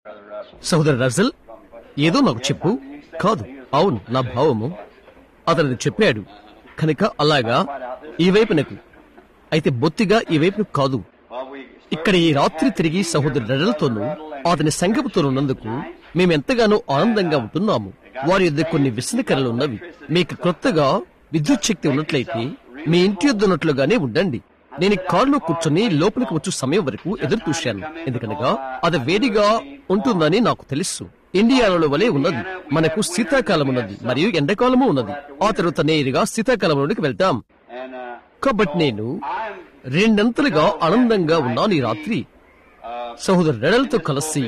సహోదరు రజల్ ఏదో నాకు చెప్పు కాదు అవును నా భావము అతను చెప్పాడు కనుక అలాగా ఈ వైపునకు అయితే బొత్తిగా ఈ వైపునకు కాదు ఇక్కడ ఈ రాత్రి తిరిగి సహోదరు రజలతోనూ అతని సంగముతోనున్నందుకు మేమెంతగానో ఆనందంగా ఉంటున్నాము వారి యొద్ద కొన్ని వ్యసనకరలు ఉన్నవి మీకు క్రొత్తగా విద్యుత్ శక్తి ఉన్నట్లయితే మీ ఇంటి యొద్ద ఉన్నట్లుగానే ఉండండి నేను ఈ కారులో కూర్చొని లోపలికి వచ్చు సమయం వరకు ఎదురు చూశాను ఎందుకనగా అది వేడిగా ఉంటుందని నాకు తెలుసు ఇండియాలో వలె ఉన్నది మనకు శీతాకాలం ఉన్నది మరియు ఎండాకాలము ఉన్నది ఆ తర్వాత నేరుగా శీతాకాలంలోనికి వెళ్తాం కాబట్టి నేను రెండంతలుగా ఆనందంగా ఉన్నాను ఈ రాత్రి సహోదరు రెడలతో కలిసి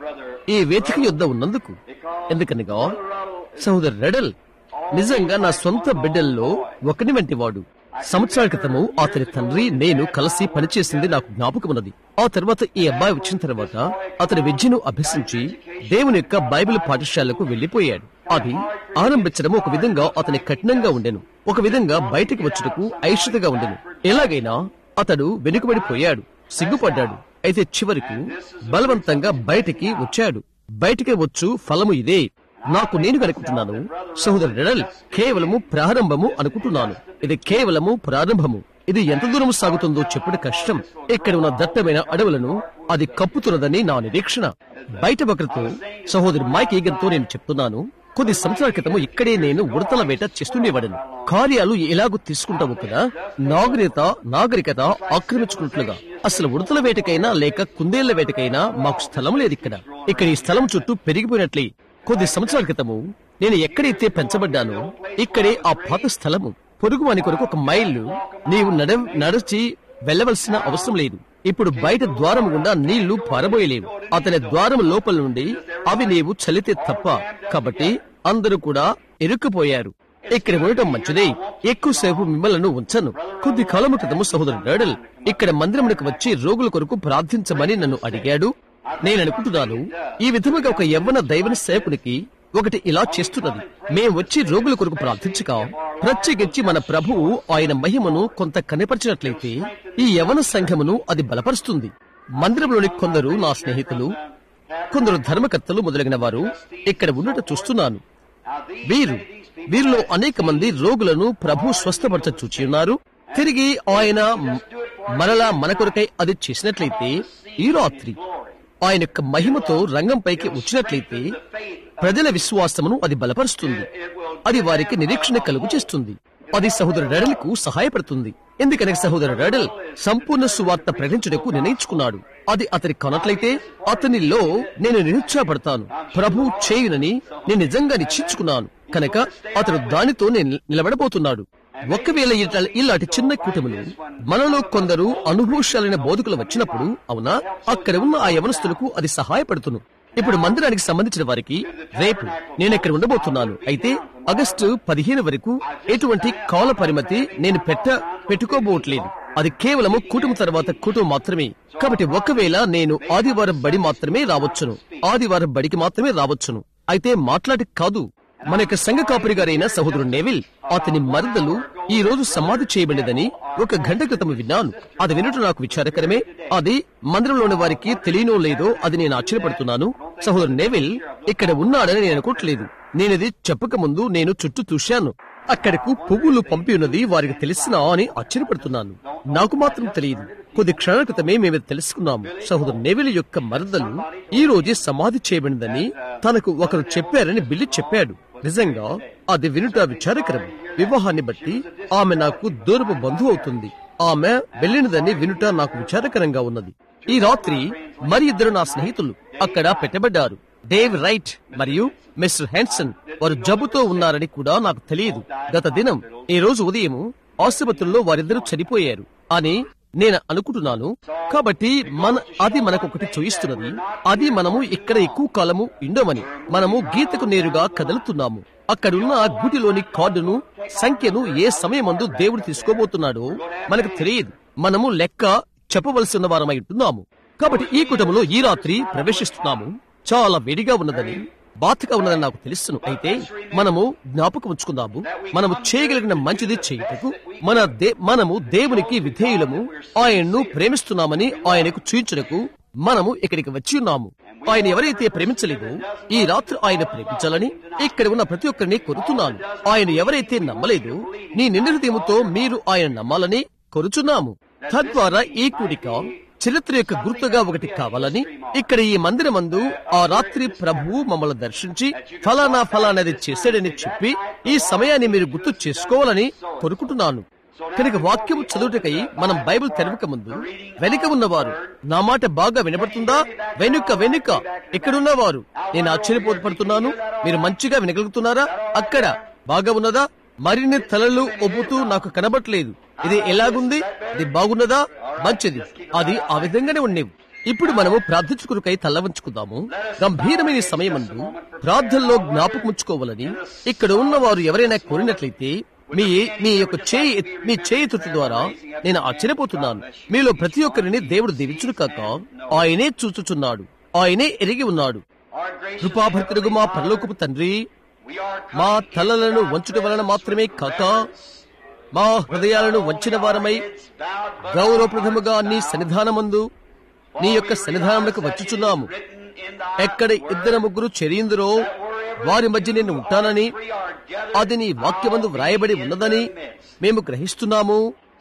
ఈ వేదిక యుద్ధ ఉన్నందుకు ఎందుకనగా సహోదరు రెడల్ నిజంగా నా సొంత బిడ్డల్లో ఒకని వంటి వాడు సంవత్సరాల క్రితము అతని తండ్రి నేను కలిసి పనిచేసింది నాకు జ్ఞాపకం ఉన్నది ఆ తర్వాత ఈ అబ్బాయి వచ్చిన తర్వాత అతని విద్యను అభ్యసించి దేవుని యొక్క బైబిల్ పాఠశాలకు వెళ్లిపోయాడు అది ఆరంభించడం ఒక విధంగా అతని కఠినంగా ఉండెను ఒక విధంగా బయటికి వచ్చుటకు ఐషతగా ఉండెను ఎలాగైనా అతడు వెనుకబడిపోయాడు సిగ్గుపడ్డాడు అయితే చివరకు బలవంతంగా బయటికి వచ్చాడు బయటికి వచ్చు ఫలము ఇదే నాకు నేను అనుకుంటున్నాను సహోదరు రెడల్ కేవలము ప్రారంభము అనుకుంటున్నాను ఇది కేవలము ప్రారంభము ఇది ఎంత దూరం సాగుతుందో చెప్పుడు కష్టం ఇక్కడ ఉన్న దట్టమైన అడవులను అది కప్పుతున్నదని నా నిరీక్షణ బయట ఒకరితో సహోదరి మైక్ ఈగన్తో నేను చెప్తున్నాను కొద్ది సంవత్సరాల క్రితము ఇక్కడే నేను ఉడతల వేట చేస్తుండేవాడను కార్యాలు ఎలాగూ తీసుకుంటావు కదా నాగరికత నాగరికత ఆక్రమించుకున్నట్లుగా అసలు ఉడతల వేటకైనా లేక కుందేళ్ల వేటకైనా మాకు స్థలం లేదు ఇక్కడ ఇక్కడ ఈ స్థలం చుట్టూ పెరిగిపోయినట్లే కొద్ది సంవత్సరాల క్రితము నేను ఎక్కడైతే పెంచబడ్డానో ఇక్కడే ఆ పాత స్థలము పొరుగువాని కొరకు ఒక మైళ్ళు నీవు నడ నడిచి వెళ్ళవలసిన అవసరం లేదు ఇప్పుడు బయట ద్వారం గుండా నీళ్లు పారబోయలేవు అతని ద్వారం లోపల నుండి అవి నీవు చలితే తప్ప కాబట్టి అందరూ కూడా ఇరుక్కుపోయారు ఇక్కడ ఉండటం మంచిదే ఎక్కువసేపు మిమ్మల్ని ఉంచను కొద్ది కాలము క్రితము సహోదరు డేడల్ ఇక్కడ మందిరమునకు వచ్చి రోగుల కొరకు ప్రార్థించమని నన్ను అడిగాడు నేను అనుకుంటున్నాను ఈ విధముగా ఒక యవ్వన దైవన సేవకునికి ఒకటి ఇలా చేస్తున్నది మేం వచ్చి రోగుల కొరకు ప్రార్థించక ప్రత్యేకించి మన ప్రభువు ఆయన మహిమను కొంత కనపరిచినట్లయితే ఈ యవన సంఘమును అది బలపరుస్తుంది మందిరంలోని కొందరు నా స్నేహితులు కొందరు ధర్మకర్తలు మొదలగిన వారు ఇక్కడ ఉండట చూస్తున్నాను వీరు వీరిలో అనేక మంది రోగులను ప్రభు స్వస్థపరచ చూచి ఉన్నారు తిరిగి ఆయన మరలా మన కొరకై అది చేసినట్లయితే ఈ రాత్రి ఆయన యొక్క మహిమతో రంగంపైకి వచ్చినట్లయితే ప్రజల విశ్వాసమును అది బలపరుస్తుంది అది వారికి నిరీక్షణ కలుగు చేస్తుంది అది సహోదర రెడల్కు సహాయపడుతుంది ఎందుకనగా సహోదర రెడల్ సంపూర్ణ సువార్త ప్రకటించుటకు నిర్ణయించుకున్నాడు అది అతని కొనట్లయితే అతనిలో నేను నిరుత్సాహపడతాను ప్రభు చేయునని నేను నిజంగా నిశ్చయించుకున్నాను కనుక అతడు దానితో నేను నిలబడబోతున్నాడు ఒకవేళ ఇట్లా- ఇలాంటి చిన్న కూటములు మనలో కొందరు అనుభూషాలైన బోధకులు వచ్చినప్పుడు అవునా అక్కడ ఉన్న ఆ యవనస్తులకు అది సహాయపడుతును ఇప్పుడు మందిరానికి సంబంధించిన వారికి రేపు నేను ఇక్కడ ఉండబోతున్నాను అయితే ఆగస్టు పదిహేను వరకు ఎటువంటి కాల పరిమితి నేను పెట్ట పెట్టుకోబోట్లేదు అది కేవలము కుటుంబం తర్వాత కుటుంబం మాత్రమే కాబట్టి ఒకవేళ నేను ఆదివారం బడి మాత్రమే రావచ్చును ఆదివారం బడికి మాత్రమే రావచ్చును అయితే మాట్లాడి కాదు మన యొక్క సంఘ కాపురి గారైన సహోదరుడు నెవిల్ అతని మరదలు ఈ రోజు సమాధి చేయబడినదని ఒక గంట క్రితం విన్నాను అది వినటం నాకు విచారకరమే అది మందిరంలోని వారికి తెలియనో లేదో అది నేను ఆశ్చర్యపడుతున్నాను సహోదరు నెవిల్ ఇక్కడ ఉన్నాడని నేను అనుకోవట్లేదు నేనది చెప్పక ముందు నేను చుట్టూ చూశాను అక్కడకు పువ్వులు పంపి ఉన్నది వారికి తెలిసినా అని ఆశ్చర్యపడుతున్నాను నాకు మాత్రం తెలియదు కొద్ది క్షణాల క్రితమే మేము తెలుసుకున్నాము సహోదరు నెవిల్ యొక్క మరదలు ఈ రోజే సమాధి చేయబడిందని తనకు ఒకరు చెప్పారని బిల్లి చెప్పాడు నిజంగా అది వినుట విచారకరం వివాహాన్ని బట్టి ఆమె నాకు దూరపు బంధువు అవుతుంది ఆమె వెళ్ళినదని వినుట నాకు విచారకరంగా ఉన్నది ఈ రాత్రి మరి ఇద్దరు నా స్నేహితులు అక్కడ పెట్టబడ్డారు డేవ్ రైట్ మరియు మిస్టర్ హ్యాన్సన్ వారు జబ్బుతో ఉన్నారని కూడా నాకు తెలియదు గత దినం ఈ రోజు ఉదయం ఆసుపత్రిలో వారిద్దరూ చనిపోయారు అని నేను అనుకుంటున్నాను కాబట్టి మన అది మనకు ఒకటి చూయిస్తున్నది అది మనము ఇక్కడ ఎక్కువ కాలము ఉండమని మనము గీతకు నేరుగా కదులుతున్నాము అక్కడున్న ఆ గుడిలోని కార్డును సంఖ్యను ఏ సమయమందు దేవుడు తీసుకోబోతున్నాడో మనకు తెలియదు మనము లెక్క చెప్పవలసి ఉన్న వారమై ఉంటున్నాము కాబట్టి ఈ కుటుంబంలో ఈ రాత్రి ప్రవేశిస్తున్నాము చాలా వేడిగా ఉన్నదని బాధగా ఉన్నదని నాకు తెలుసును అయితే మనము జ్ఞాపకం ఉంచుకుందాము మనము చేయగలిగిన మంచిది చేయుటకు మన దే మనము దేవునికి విధేయులము ఆయన్ను ప్రేమిస్తున్నామని ఆయనకు చూయించుటకు మనము ఇక్కడికి వచ్చి ఉన్నాము ఆయన ఎవరైతే ప్రేమించలేదో ఈ రాత్రి ఆయన ప్రేమించాలని ఇక్కడ ఉన్న ప్రతి ఒక్కరిని కోరుతున్నాను ఆయన ఎవరైతే నమ్మలేదో నీ నిండు హృదయముతో మీరు ఆయన నమ్మాలని కోరుచున్నాము తద్వారా ఈ కూడిక చరిత్ర యొక్క గుర్తుగా ఒకటి కావాలని ఇక్కడ ఈ మందిరమందు ఆ రాత్రి ప్రభువు మమ్మల్ని దర్శించి ఫలానా ఫలానాది చేశాడని చెప్పి ఈ సమయాన్ని మీరు గుర్తు చేసుకోవాలని కోరుకుంటున్నాను కనుక వాక్యము చదువుటకై మనం బైబిల్ తెరవక ముందు వెనుక ఉన్నవారు నా మాట బాగా వినపడుతుందా వెనుక వెనుక ఇక్కడున్నవారు నేను ఆశ్చర్యపోతుపడుతున్నాను మీరు మంచిగా వినగలుగుతున్నారా అక్కడ బాగా ఉన్నదా మరిన్ని తలలు ఒప్పుతూ నాకు కనబట్లేదు ఇది ఎలాగుంది ఇది బాగున్నదా మంచిది అది ఆ విధంగానే ఉండేవి ఇప్పుడు మనము ప్రార్థించుకునికై తల్ల వంచుకుందాము గంభీరమైన ఈ సమయమందు ప్రార్థనలో జ్ఞాపకముంచుకోవాలని ఇక్కడ ఉన్నవారు ఎవరైనా కోరినట్లయితే మీ మీ యొక్క చేయి మీ చేయి తుట్టు ద్వారా నేను ఆశ్చర్యపోతున్నాను మీలో ప్రతి ఒక్కరిని దేవుడు దీవించును కాక ఆయనే చూచుచున్నాడు ఆయనే ఎరిగి ఉన్నాడు కృపాభర్తరుగు మా పరలోకపు తండ్రి మా తలలను వంచుట వలన మాత్రమే కాక మా హృదయాలను వంచిన వారమై గౌరవప్రథముగా నీ సన్నిధానమందు నీ యొక్క సన్నిధానములకు వచ్చుచున్నాము ఎక్కడ ఇద్దరు ముగ్గురు చెరియిందురో వారి మధ్య నేను ఉంటానని అది నీ వాక్యమందు వ్రాయబడి ఉన్నదని మేము గ్రహిస్తున్నాము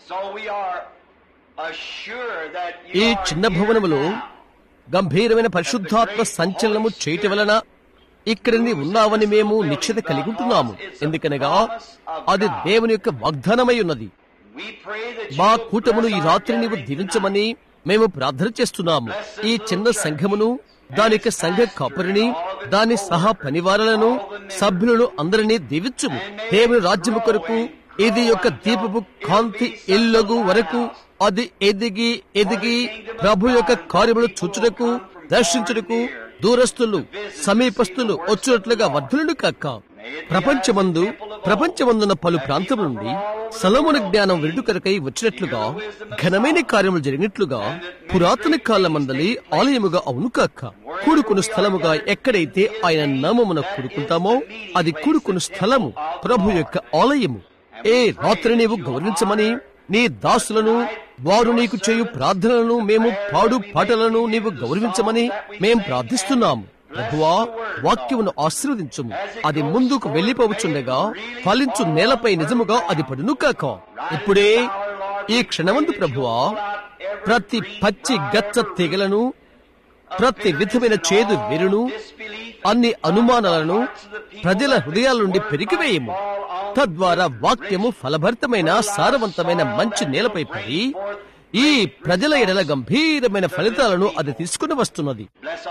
ఈ చిన్న భవనములో గంభీరమైన పరిశుద్ధాత్మ సంచలనము చేయటం వలన ఇక్కడ నీ ఉన్నావని మేము నిశ్చిత కలిగి ఉంటున్నాము ఎందుకనగా అది దేవుని యొక్క వాగ్దానమై ఉన్నది మా కూటమును ఈ రాత్రి నీవు దీవించమని మేము ప్రార్థన చేస్తున్నాము ఈ చిన్న సంఘమును దాని యొక్క సంఘ కాపరిని దాని సహా పనివారులను సభ్యులను అందరినీ దీవించుము దేవుని రాజ్యము కొరకు ఇది యొక్క దీపపు కాంతి ఎల్లగు వరకు అది ఎదిగి ఎదిగి ప్రభు యొక్క కార్యములు చూచుటకు దర్శించుటకు దూరస్తులు సమీపస్తులు వచ్చినట్లుగా వర్ధులను కాక ప్రపంచమందు ప్రపంచమందున పలు ప్రాంతముల నుండి సలమున జ్ఞానం వెరుడుకరకై వచ్చినట్లుగా ఘనమైన కార్యములు జరిగినట్లుగా పురాతన కాలమందలి ఆలయముగా అవును కాక కూడుకుని స్థలముగా ఎక్కడైతే ఆయన నామమున కూడుకుంటామో అది కూడుకుని స్థలము ప్రభు యొక్క ఆలయము ఏ రాత్రి నీవు గౌరవించమని నీ దాసులను వారు నీకు చేయు ప్రార్థనలను మేము పాడు పాటలను నీవు గౌరవించమని మేం ప్రార్థిస్తున్నాము ప్రభువా వాక్యమును ఆశీర్వదించుము అది ముందుకు వెళ్లిపోవచ్చుండగా ఫలించు నేలపై నిజముగా అది పడును కాక ఇప్పుడే ఈ క్షణమందు ప్రభువా ప్రతి పచ్చి గచ్చ తెగలను ప్రతి విధమైన చేదు వెరును అన్ని అనుమానాలను ప్రజల హృదయాల నుండి పెరిగివేయము తద్వారా వాక్యము ఫలభరితమైన సారవంతమైన మంచి నేలపై పడి ఈ ప్రజల ఎడల గంభీరమైన ఫలితాలను అది తీసుకుని వస్తున్నది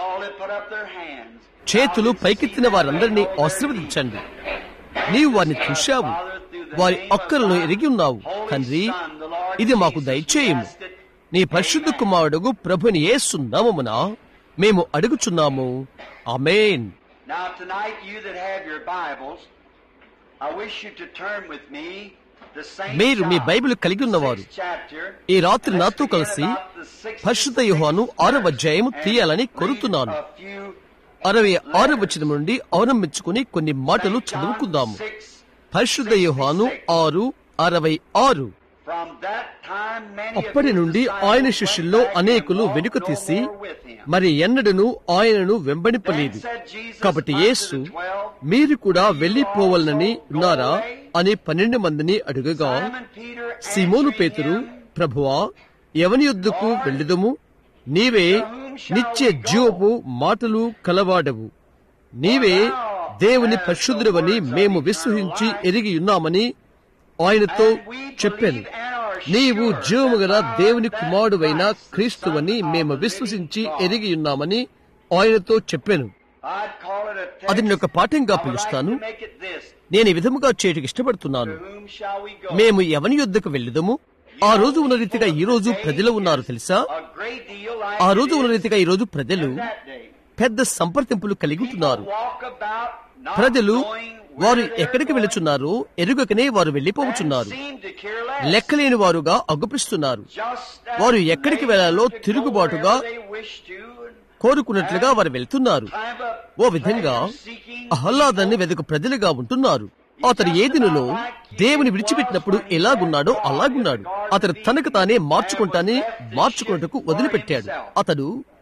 చేతులు పైకెత్తిన వారందరినీ ఆశీర్వదించండి నీవు వారిని చూశావు వారి ఒక్కరును ఎరిగి ఉన్నావు తండ్రి ఇది మాకు దయచేయము నీ పరిశుద్ధ కుమారుడుగు ప్రభుని యేసునామమున మేము అడుగుచున్నాము ఆమేన్ Now tonight, you that have your Bibles, I wish you to turn with me the Saint మీరు మీ John, బైబిల్ కలిగి ఉన్నవారు sixth chapter. ఈ రాత్రి Let's నాతో begin కలిసి about the sixth పరిశుద్ధ and యోహాను sixth ఆరవ verse అధ్యాయము and తీయాలని read కోరుతున్నాను a few అరవై ఆరు వచనం నుండి అవలంబించుకుని కొన్ని మాటలు Saint John చదువుకుందాము 6. పరిశుద్ధ యోహాను ఆరు అరవై ఆరు From that time, many of అప్పటి his నుండి disciples ఆయన went శిష్యుల్లో back and అనేకులు walked వెనుక no తీసి more with him. మరి ఎన్నడను ఆయనను వెంబడింపలేదు Then said Jesus కాబట్టి unto యేసు the twelve, మీరు కూడా వెళ్లిపోవాలనని ఉన్నారా అని పన్నెండు మందిని అడుగగా Simon Peter సిమోను answering పేతురు him, ప్రభువా ఎవని యొద్దకు వెళ్ళుదుము నీవే నిత్య జీవపు మాటలు కలవాడవు నీవే దేవుని పరిశుద్ధుడవని మేము విశ్వసించి ఎరిగి ఉన్నామని ఆయనతో చెప్పాను నీవు జీవము గల దేవుని కుమారుడువైన క్రీస్తువని మేము విశ్వసించి ఎరిగి ఉన్నామని ఆయనతో చెప్పాను I'd call it a text. అది నేను ఒక పాఠంగా I would like పిలుస్తాను to make it this. నేను ఈ విధముగా చేయటకు ఇష్టపడుతున్నాను To whom shall we go? మేము ఎవని యొద్దకు వెళ్ళుదము ఆ రోజు ఉన్న రీతిగా ఈ రోజు ప్రజలు ఉన్నారు తెలుసా A great deal like ఆ రోజు it ఉన్న is రీతిగా ఈ రోజు ప్రజలు that day. పెద్ద సంప్రదింపులు కలిగి ఉంటున్నారు People walk about not ప్రజలు knowing where వారు they're ఎక్కడికి going వెళుచున్నారు ఎరుగకనే వారు and వెళ్లిపోవచ్చున్నారు seem to care less. లెక్కలేని వారుగా అగుపిస్తున్నారు Just as వారు ఎక్కడికి వెళ్లాలో they go తిరుగుబాటుగా wherever they wish to and కోరుకున్నట్లుగా వారు వెళ్తున్నారు climb up ఓ విధంగా seeking ఆహ్లాదాన్ని వెతుకు ప్రజలుగా ఉంటున్నారు అతడు ఏ దినలో దేవుని విడిచిపెట్టినప్పుడు ఎలాగున్నాడో అలాగున్నాడు అతడు తనకు తానే మార్చుకుంటానే మార్చుకున్నట్టుకు వదిలిపెట్టాడు అతడు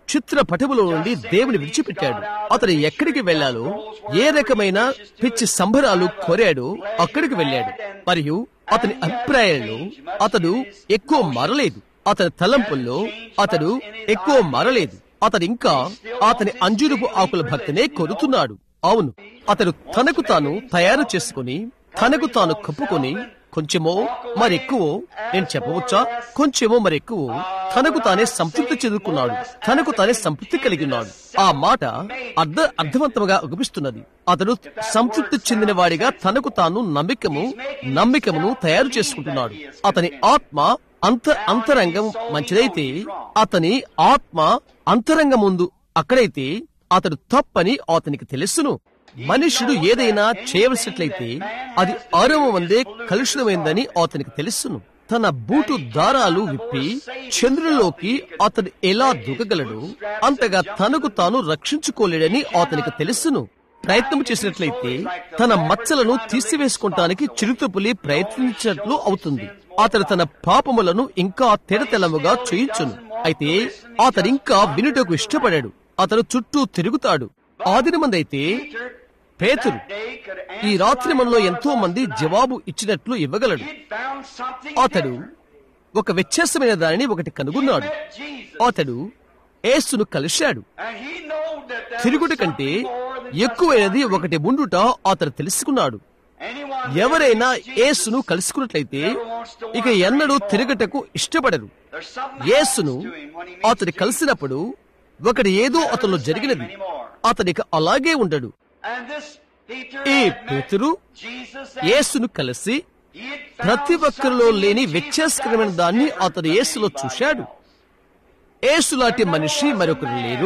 చిత్ర పటములో నుండి దేవుని విడిచిపెట్టాడు అతను ఎక్కడికి వెళ్ళాలో ఏ రకమైన పిచ్చి సంబరాలు కోరాడో అక్కడికి వెళ్ళాడు మరియు అతని అభిప్రాయాల్లో అతడు ఎక్కువ మారలేదు అతని తలంపుల్లో అతడు ఎక్కువ మారలేదు అతడు ఇంకా అతని అంజురుపు ఆకుల భక్తినే కొరుతున్నాడు అవును అతడు తనకు తాను తయారు చేసుకుని తనకు తాను కప్పుకొని కొంచెమో మరెక్కువ నేను చెప్పవచ్చా కొంచెమో మరెక్కువ తనకు తానే సంతృప్తి చెందుకున్నాడు తనకు తానే సంతృప్తి కలిగి ఉన్నాడు ఆ మాట అర్థ అర్థవంతంగా అగుపిస్తున్నది అతడు సంతృప్తి చెందిన వాడిగా తనకు తాను నమ్మికము నమ్మికమును తయారు చేసుకుంటున్నాడు అతని ఆత్మ అంత అంతరంగం మంచిదైతే అతని ఆత్మ అంతరంగం ముందు అక్కడైతే అతడు తప్పని అతనికి తెలుసును మనుషుడు ఏదైనా చేయవలసినట్లయితే అది ఆరవ వందే కలుషితమైందని అతనికి తెలుసును తన బూటు దారాలు విప్పి చంద్రులోకి అతడు ఎలా దూకగలడు అంతగా తనకు తాను రక్షించుకోలేడని అతనికి తెలుసును ప్రయత్నం చేసినట్లయితే తన మచ్చలను తీసివేసుకుంటానికి చిరుతపులి ప్రయత్నించినట్లు అవుతుంది అతడు తన పాపములను ఇంకా తెరతెలముగా చేయించును అయితే అతడింకా వినుటకు ఇష్టపడాడు అతడు చుట్టూ తిరుగుతాడు ఆదినమందైతే పేతురు ఈ రాత్రి మనలో ఎంతో మంది జవాబు ఇచ్చినట్లు ఇవ్వగలడు అతడు ఒక వ్యత్యాసమైన దానిని ఒకటి కనుగొన్నాడు అతడు ఏసును కలిశాడు తిరుగుట కంటే ఎక్కువైనది ఒకటి ఉండుట అతడు తెలుసుకున్నాడు ఎవరైనా యేసును కలుసుకున్నట్లయితే ఇక ఎన్నడూ తిరగటకు ఇష్టపడరు యేసును అతడు కలిసినప్పుడు ఒకటి ఏదో అతనిలో జరిగినది అతడికి అలాగే ఉండడు ఈ పేతురు యేసును కలిసి ప్రతి ఒక్కరిలో లేని వ్యత్యాసకరమైన దాన్ని అతడు యేసులో చూశాడు యేసు లాంటి మనిషి మరొకరు లేరు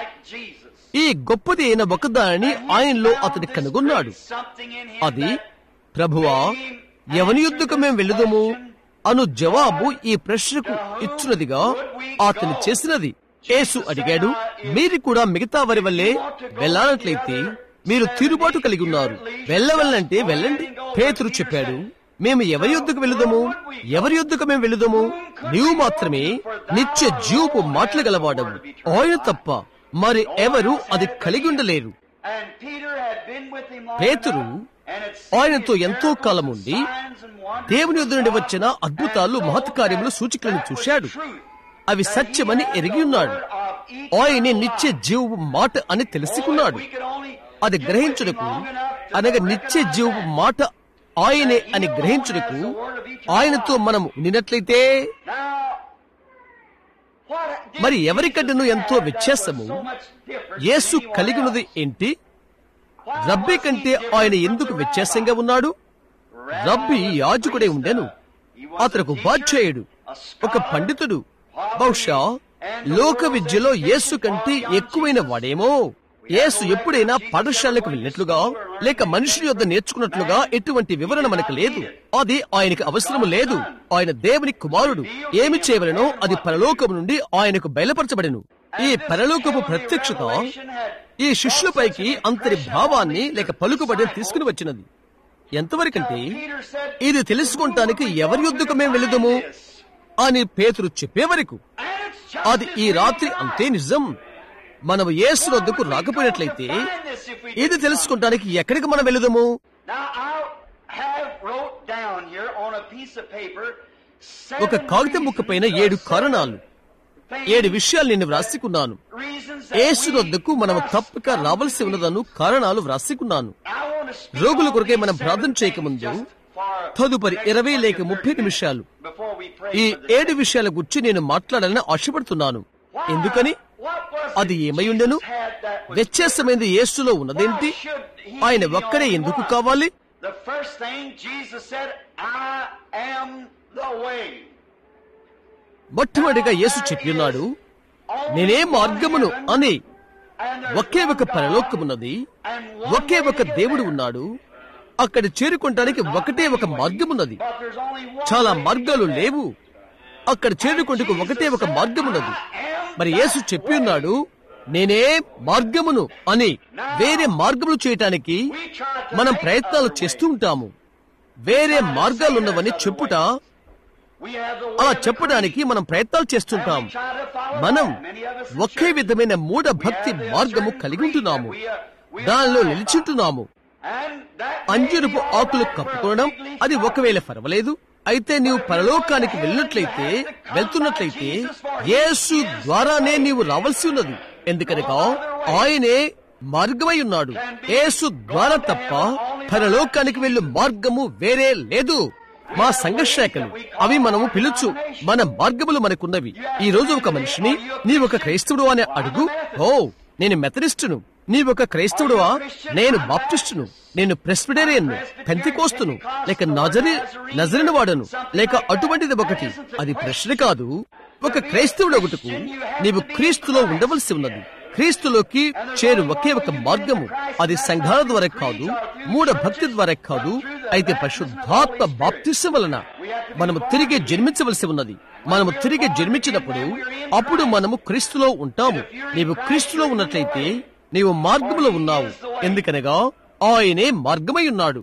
ఈ గొప్పది అయిన ఒకదానిని ఆయనలో అతడు కనుగొన్నాడు అది ప్రభువా ఎవని యుద్ధకు మేము వెళ్ళుదము అను జవాబు ఈ ప్రశ్నకు ఇచ్చినదిగా అతను చేసినది యేసు అడిగాడు మీరు కూడా మిగతా వారి వల్లే వెళ్ళాలట్లయితే మీరు తిరుబాటు కలిగి ఉన్నారు వెళ్ళవల్లంటే వెళ్ళండి పేతురు చెప్పాడు మేము ఎవరి యుద్ధకు వెళుదము ఎవరి యుద్ధకు మేము వెళుదము నీవు మాత్రమే నిత్య జీవపు మాటలు గలవాడవు ఆయన తప్ప మరి ఎవరు అది కలిగి ఉండలేరు పేతురు ఆయనతో ఎంతో కాలం ఉండి దేవుని యుద్ధ నుండి వచ్చిన అద్భుతాలు మహత్కార్యములు సూచికలను చూశాడు అవి సత్యమని ఎరిగి ఉన్నాడు ఆయనే నిత్య జీవపు మాట అని తెలుసుకున్నాడు అది గ్రహించుటకు అనగా నిత్య జీవపు మాట ఆయనే అని గ్రహించుటకు ఆయనతో మనము నిన్నట్లయితే మరి ఎవరికంటేనూ ఎంతో వ్యత్యాసము యేసు కలిగినది ఏంటి రబ్బీ కంటే ఆయన ఎందుకు వ్యత్యాసంగా ఉన్నాడు రబ్బీ యాజకుడే ఉండెను అతనికి ఉపాధ్యాయుడు ఒక పండితుడు బహుశా లోక విద్యలో యేసు కంటే ఎక్కువైన వాడేమో యేసు ఎప్పుడైనా పాఠశాలకు వెళ్ళినట్లుగా లేక మనుషుల యొద్ద నేర్చుకున్నట్లుగా ఎటువంటి వివరణ మనకు లేదు అది ఆయనకు అవసరం లేదు ఆయన దేవుని కుమారుడు ఏమి చేయవలనో అది పరలోకము నుండి ఆయనకు బయలుపరచబడెను ఈ పరలోకపు ప్రత్యక్షత ఈ శిష్యులపైకి అంతరి భావాన్ని లేక పలుకుబడి తీసుకుని వచ్చినది ఎంతవరకంటే ఇది తెలుసుకుంటానికి ఎవరి యుద్ధకు మేము వెళుదము అని పేతురు చెప్పే వరకు అది ఈ రాత్రి అంతే నిజం మనం యేసు వద్దకు రాకపోయినట్లయితే ఇది తెలుసుకుంటానికి ఎక్కడికి మనం వెళుదము ఒక కాగితం ముక్క పైన ఏడు కారణాలు ఏడు విషయాలు నేను వ్రాసికున్నాను యేసు వద్దకు మనం తప్పక రావాల్సి ఉన్నదను కారణాలు వ్రాసికున్నాను రోగుల కొరకే మనం ప్రార్థన చేయకముందు తదుపరి ఇరవై లేక ముప్పై నిమిషాలు ఈ ఏడు విషయాల గురించి నేను మాట్లాడాలని ఆశపడుతున్నాను ఎందుకని అది ఏమై ఉండెను వ్యత్యాసమైనది యేసులో ఉన్నదేంటి ఆయన ఒక్కడే ఎందుకు కావాలి మొట్టమొదటిగా యేసు చెప్పిన్నాడు నేనే మార్గమును అని ఒకే ఒక పరలోకమున్నది ఒకే ఒక దేవుడు ఉన్నాడు అక్కడ చేరుకుంటానికి ఒకటే ఒక మార్గమున్నది చాలా మార్గాలు లేవు అక్కడ చేరుకుంటకు ఒకటే ఒక మార్గమున్నది మరి యేసు చెప్పి ఉన్నాడు నేనే మార్గమును అని వేరే మార్గములు చేయటానికి మనం ప్రయత్నాలు చేస్తూ ఉంటాము వేరే మార్గాలున్నవని చెప్పుట We have the way అలా of the చెప్పడానికి మనం ప్రయత్నాలు చేస్తుంటాం మనం ఒకే విధమైన మూఢ భక్తి మార్గము కలిగి ఉంటున్నాము దానిలో నిలిచింటున్నాము అంజురపు ఆకులు కప్పుకోవడం అది ఒకవేళ పర్వాలేదు అయితే నీవు పరలోకానికి వెళ్ళినట్లయితే వెళ్తున్నట్లయితే యేసు ద్వారానే నీవు రావాల్సి ఉన్నది ఎందుకనగా ఆయనే మార్గమై ఉన్నాడు యేసు ద్వారా తప్ప పరలోకానికి వెళ్ళు మార్గము వేరే లేదు మా సంఘశాఖలు అవి మనము పిలుచు మన మార్గములు మనకున్నవి ఈ రోజు ఒక మనిషిని నీవొక క్రైస్తవుడు అని అడుగు ఓ నేను మెథడిస్టును నీవొక క్రైస్తవుడువా నేను బాప్టిస్టును నేను ప్రెస్బిటేరియన్ను పెంతికోస్తును లేక నజరి నజరిన వాడను లేక అటువంటిది ఒకటి అది ప్రశ్న కాదు ఒక క్రైస్తవుడు ఒకటికు నీవు క్రీస్తులో ఉండవలసి ఉన్నది క్రీస్తులోకి చేరు ఒకే ఒక మార్గము అది సంఘాల ద్వారా కాదు మూఢ భక్తి ద్వారా కాదు అయితే పరిశుద్ధాత్మ బాప్తిసం వలన మనము తిరిగి జన్మించవలసి ఉన్నది మనము తిరిగి జన్మించినప్పుడు అప్పుడు మనము క్రీస్తులో ఉంటాము నీవు క్రీస్తులో ఉన్నట్లయితే నీవు మార్గములో ఉన్నావు ఎందుకనగా ఆయనే మార్గమై ఉన్నాడు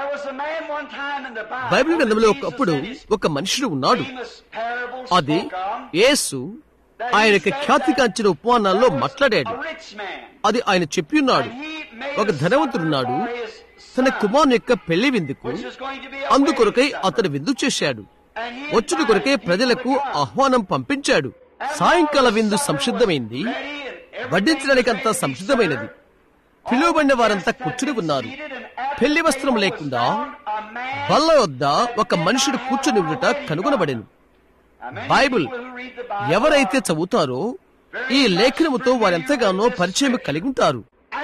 బైబిల్ గ్రంథంలో ఒకప్పుడు ఒక మనుషుడు ఉన్నాడు అది యేసు ఆయన యొక్క ఖ్యాతిగాంచిన ఉపమానాల్లో మాట్లాడాడు అది ఆయన చెప్పి ఉన్నాడు ఒక ధనవంతుడున్నాడు తన కుమారుని యొక్క పెళ్లి విందుకు అందుకొరకై అతడు విందు చేశాడు వచ్చుడు కొరకే ప్రజలకు ఆహ్వానం పంపించాడు సాయంకాల విందు సంసిద్ధమైంది వడ్డించడానికి అంతా సంసిద్ధమైనది పిలువబడిన వారంతా కూర్చుని ఉన్నారు పెళ్లి వస్త్రం లేకుండా బల్ల వద్ద ఒక మనుషుడు కూర్చుని ఉండుట కనుగొనబడెను బైబిల్ ఎవరైతే చదువుతారో ఈ లేఖనముతో వారెంతగానో పరిచయం కలిగి ఉంటారు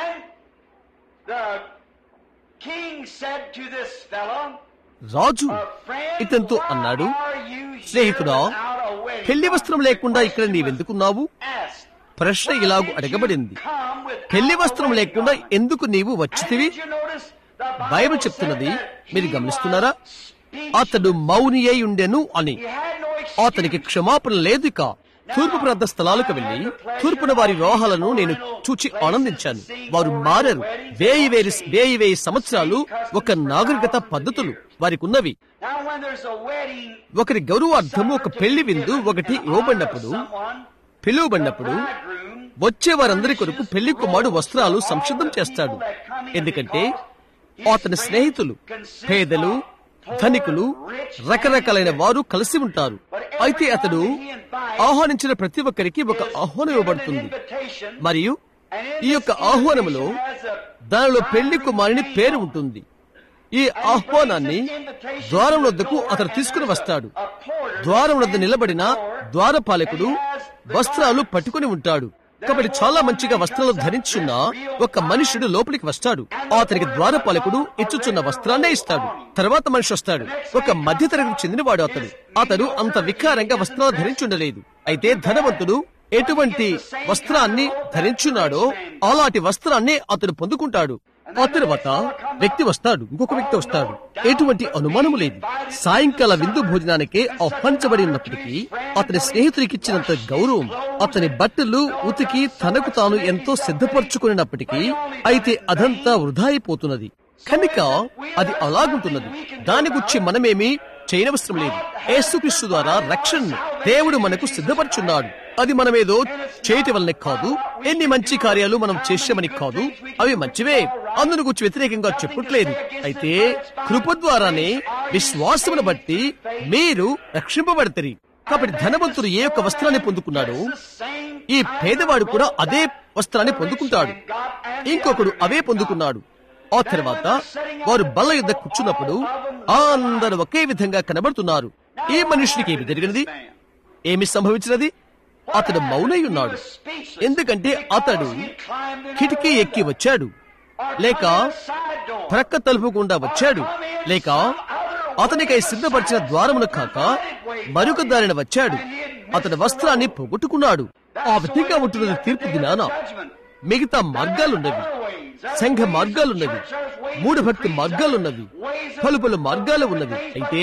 రాజు ఇతనితో అన్నాడు స్నేహితుడా పెళ్లి వస్త్రం లేకుండా ఇక్కడ నీవెందుకున్నావు ప్రశ్న ఇలాగు అడగబడింది పెళ్లి వస్త్రం లేకుండా ఎందుకు నీవు వచ్చితివి బైబిల్ చెప్తున్నది మీరు గమనిస్తున్నారా అతడు మౌని అయి ఉండెను అని అతనికి క్షమాపణ లేదు ఇక తూర్పు ప్రాంత స్థలాలకు వెళ్లి తూర్పున వారి వివాహాలను నేను చూచి ఆనందించాను వారు మారరు వేయి వేయి వేయి వేయి సంవత్సరాలు ఒక నాగరికత పద్ధతులు వారికి ఉన్నవి ఒకరి గౌరవార్థము ఒక పెళ్లి విందు ఒకటి ఇవ్వబడినప్పుడు పిలువబడినప్పుడు వచ్చే వారందరి కొరకు పెళ్లి కుమారుడు వస్త్రాలు సంసిద్ధం చేస్తాడు ఎందుకంటే అతని స్నేహితులు పేదలు ధనికులు రకరకాలైన వారు కలిసి ఉంటారు అయితే అతడు ఆహ్వానించిన ప్రతి ఒక్కరికి ఒక ఆహ్వానం ఇవ్వబడుతుంది మరియు ఈ యొక్క ఆహ్వానములో దానిలో పెళ్లి కుమారుని పేరు ఉంటుంది ఈ ఆహ్వానాన్ని ద్వారం వద్దకు అతడు తీసుకుని వస్తాడు ద్వారం వద్ద నిలబడిన ద్వారపాలకుడు వస్త్రాలు పట్టుకుని ఉంటాడు కాబట్టి చాలా మంచిగా వస్త్రాలు ధరించున్న ఒక మనుషుడు లోపలికి వస్తాడు అతనికి ద్వారపాలకుడు ఇచ్చుచున్న వస్త్రాన్నే ఇస్తాడు తర్వాత మనిషి వస్తాడు ఒక మధ్యతరగతికి చెందినవాడు అతడు అతడు అంత వికారంగా వస్త్రాలు ధరించుండలేదు అయితే ధనవంతుడు ఎటువంటి వస్త్రాన్ని ధరించున్నాడో అలాంటి వస్త్రాన్ని అతడు పొందుకుంటాడు ఆ తర్వాత వ్యక్తి వస్తాడు ఇంకొక వ్యక్తి వస్తాడు ఎటువంటి అనుమానము లేదు సాయంకాల విందు భోజనానికి ఆహ్వానించబడి ఉన్నప్పటికీ అతని స్నేహితుడికి ఇచ్చినంత గౌరవం అతని బట్టలు ఉతికి తనకు తాను ఎంతో సిద్ధపరచుకున్నప్పటికీ అయితే అదంతా వృధా అయిపోతున్నది కనుక అది అలాగుంటున్నది దాని గురించి మనమేమి చేయనవసరం లేదు యేసుక్రీస్తు ద్వారా రక్షణను దేవుడు మనకు సిద్ధపరచున్నాడు అది మనమేదో చేయటి వల్లనే కాదు ఎన్ని మంచి కార్యాలు మనం చేసామని కాదు అవి మంచివే అందును గురించి వ్యతిరేకంగా చెప్పట్లేదు అయితే కృప ద్వారానే విశ్వాసమును బట్టి మీరు రక్షింపబడతారు కాబట్టి ధనవంతుడు ఏ యొక్క వస్త్రాన్ని పొందుకున్నాడో ఈ పేదవాడు కూడా అదే వస్త్రాన్ని పొందుకుంటాడు ఇంకొకడు అవే పొందుకున్నాడు ఆ తర్వాత వారు బల్ల యుద్ధ కూర్చున్నప్పుడు అందరూ ఒకే విధంగా కనబడుతున్నారు ఈ మనుషునికి ఏమి జరిగినది ఏమి సంభవించినది అతడు మౌనై ఉన్నాడు ఎందుకంటే అతడు కిటికీ ఎక్కి వచ్చాడు లేక ప్రక్క తలుపు గుండా వచ్చాడు లేక అతనికై సిద్ధపరిచిన ద్వారమును కాక మరొక దారిన వచ్చాడు అతని వస్త్రాన్ని పోగొట్టుకున్నాడు ఆ విధంగా ఉంటున్నది తీర్పు దినాన మిగతా మార్గాలున్నవి సంఘ మార్గాలున్నవి మూడు భక్తి మార్గాలున్నవి పలు పలు మార్గాలు ఉన్నవి అయితే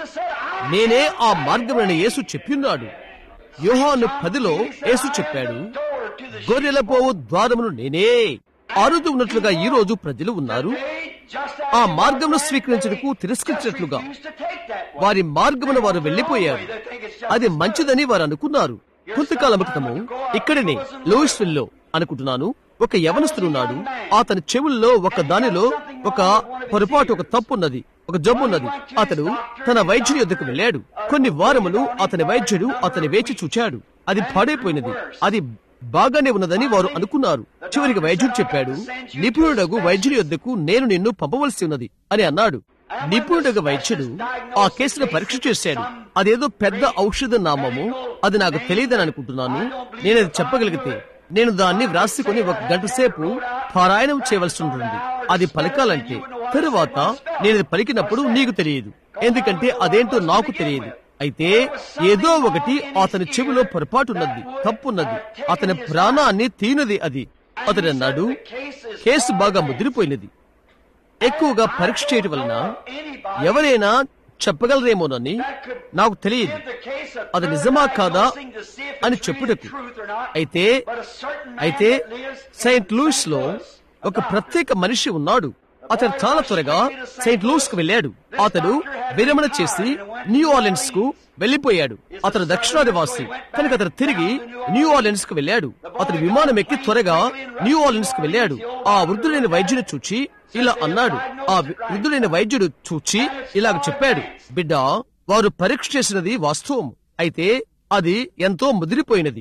నేనే ఆ మార్గమని యేసు చెప్పిన్నాడు యోహాను పదిలో యేసు చెప్పాడు గొర్రెల పోవు ద్వారమును నేనే అరుదు ఉన్నట్లుగా ఈ రోజు ప్రజలు ఉన్నారు ఆ మార్గమును స్వీకరించడానికి తిరస్కరించినట్లుగా వారి మార్గమున వారు వెళ్లిపోయారు అది మంచిదని వారు అనుకున్నారు కొంతకాలం క్రితము ఇక్కడనే లూయిస్విల్ లో అనుకుంటున్నాను ఒక యవనస్తుడున్నాడు అతని చెవుల్లో ఒక దానిలో ఒక పొరపాటు ఒక తప్పు ఉన్నది ఒక జబ్బు ఉన్నది అతడు తన వైద్యుని యొద్దకు వెళ్ళాడు కొన్ని వారములు అతని వైద్యుడు అతని వేచి చూచాడు అది పాడైపోయినది అది బాగానే ఉన్నదని వారు అనుకున్నారు చివరికి వైద్యుడు చెప్పాడు నిపుణుడగు వైద్యుని యొద్దకు నేను నిన్ను పంపవలసి ఉన్నది అని అన్నాడు నిపుణుడగు వైద్యుడు ఆ కేసును పరీక్ష చేశాడు అదేదో పెద్ద ఔషధ నామము అది నాకు తెలియదని అనుకుంటున్నాను నేను అది చెప్పగలిగితే నేను దాన్ని వ్రాసుకొని ఒక గంట సేపు పారాయణం చేయవలసి ఉంటుంది అది పలకాలంటే తరువాత నేను అది పలికినప్పుడు నీకు తెలియదు ఎందుకంటే అదేంటో నాకు తెలియదు అయితే ఏదో ఒకటి అతని చెవిలో పొరపాటున్నది తప్పున్నది అతని ప్రాణాన్ని తీనది అది అతడు అన్నాడు కేసు బాగా ముదిరిపోయినది ఎక్కువగా పరీక్ష చేయటం వలన ఎవరైనా చెప్పగలరేమోనని నాకు తెలియదు అది నిజమా కాదా అని చెప్పుటకు అయితే అయితే సెయింట్ లూయిస్ లో ఒక ప్రత్యేక మనిషి ఉన్నాడు అతను చాలా త్వరగా సెయింట్ లూయిస్ కు వెళ్ళాడు అతడు విరమణ చేసి న్యూ ఆర్లెన్స్ కు వెళ్లిపోయాడు అతను దక్షిణాదివాసి కనుక అతను తిరిగి న్యూ ఆర్లెన్స్ కు వెళ్ళాడు అతను విమానం ఎక్కి త్వరగా న్యూ ఆర్లెన్స్ కు వెళ్ళాడు ఆ వృద్ధుడైన వైద్యుని చూచి ఇలా అన్నాడు ఆ వృద్ధుడైన వైద్యుడు చూచి ఇలాగ చెప్పాడు బిడ్డ వారు పరీక్ష చేసినది వాస్తవం అయితే అది ఎంతో ముదిరిపోయినది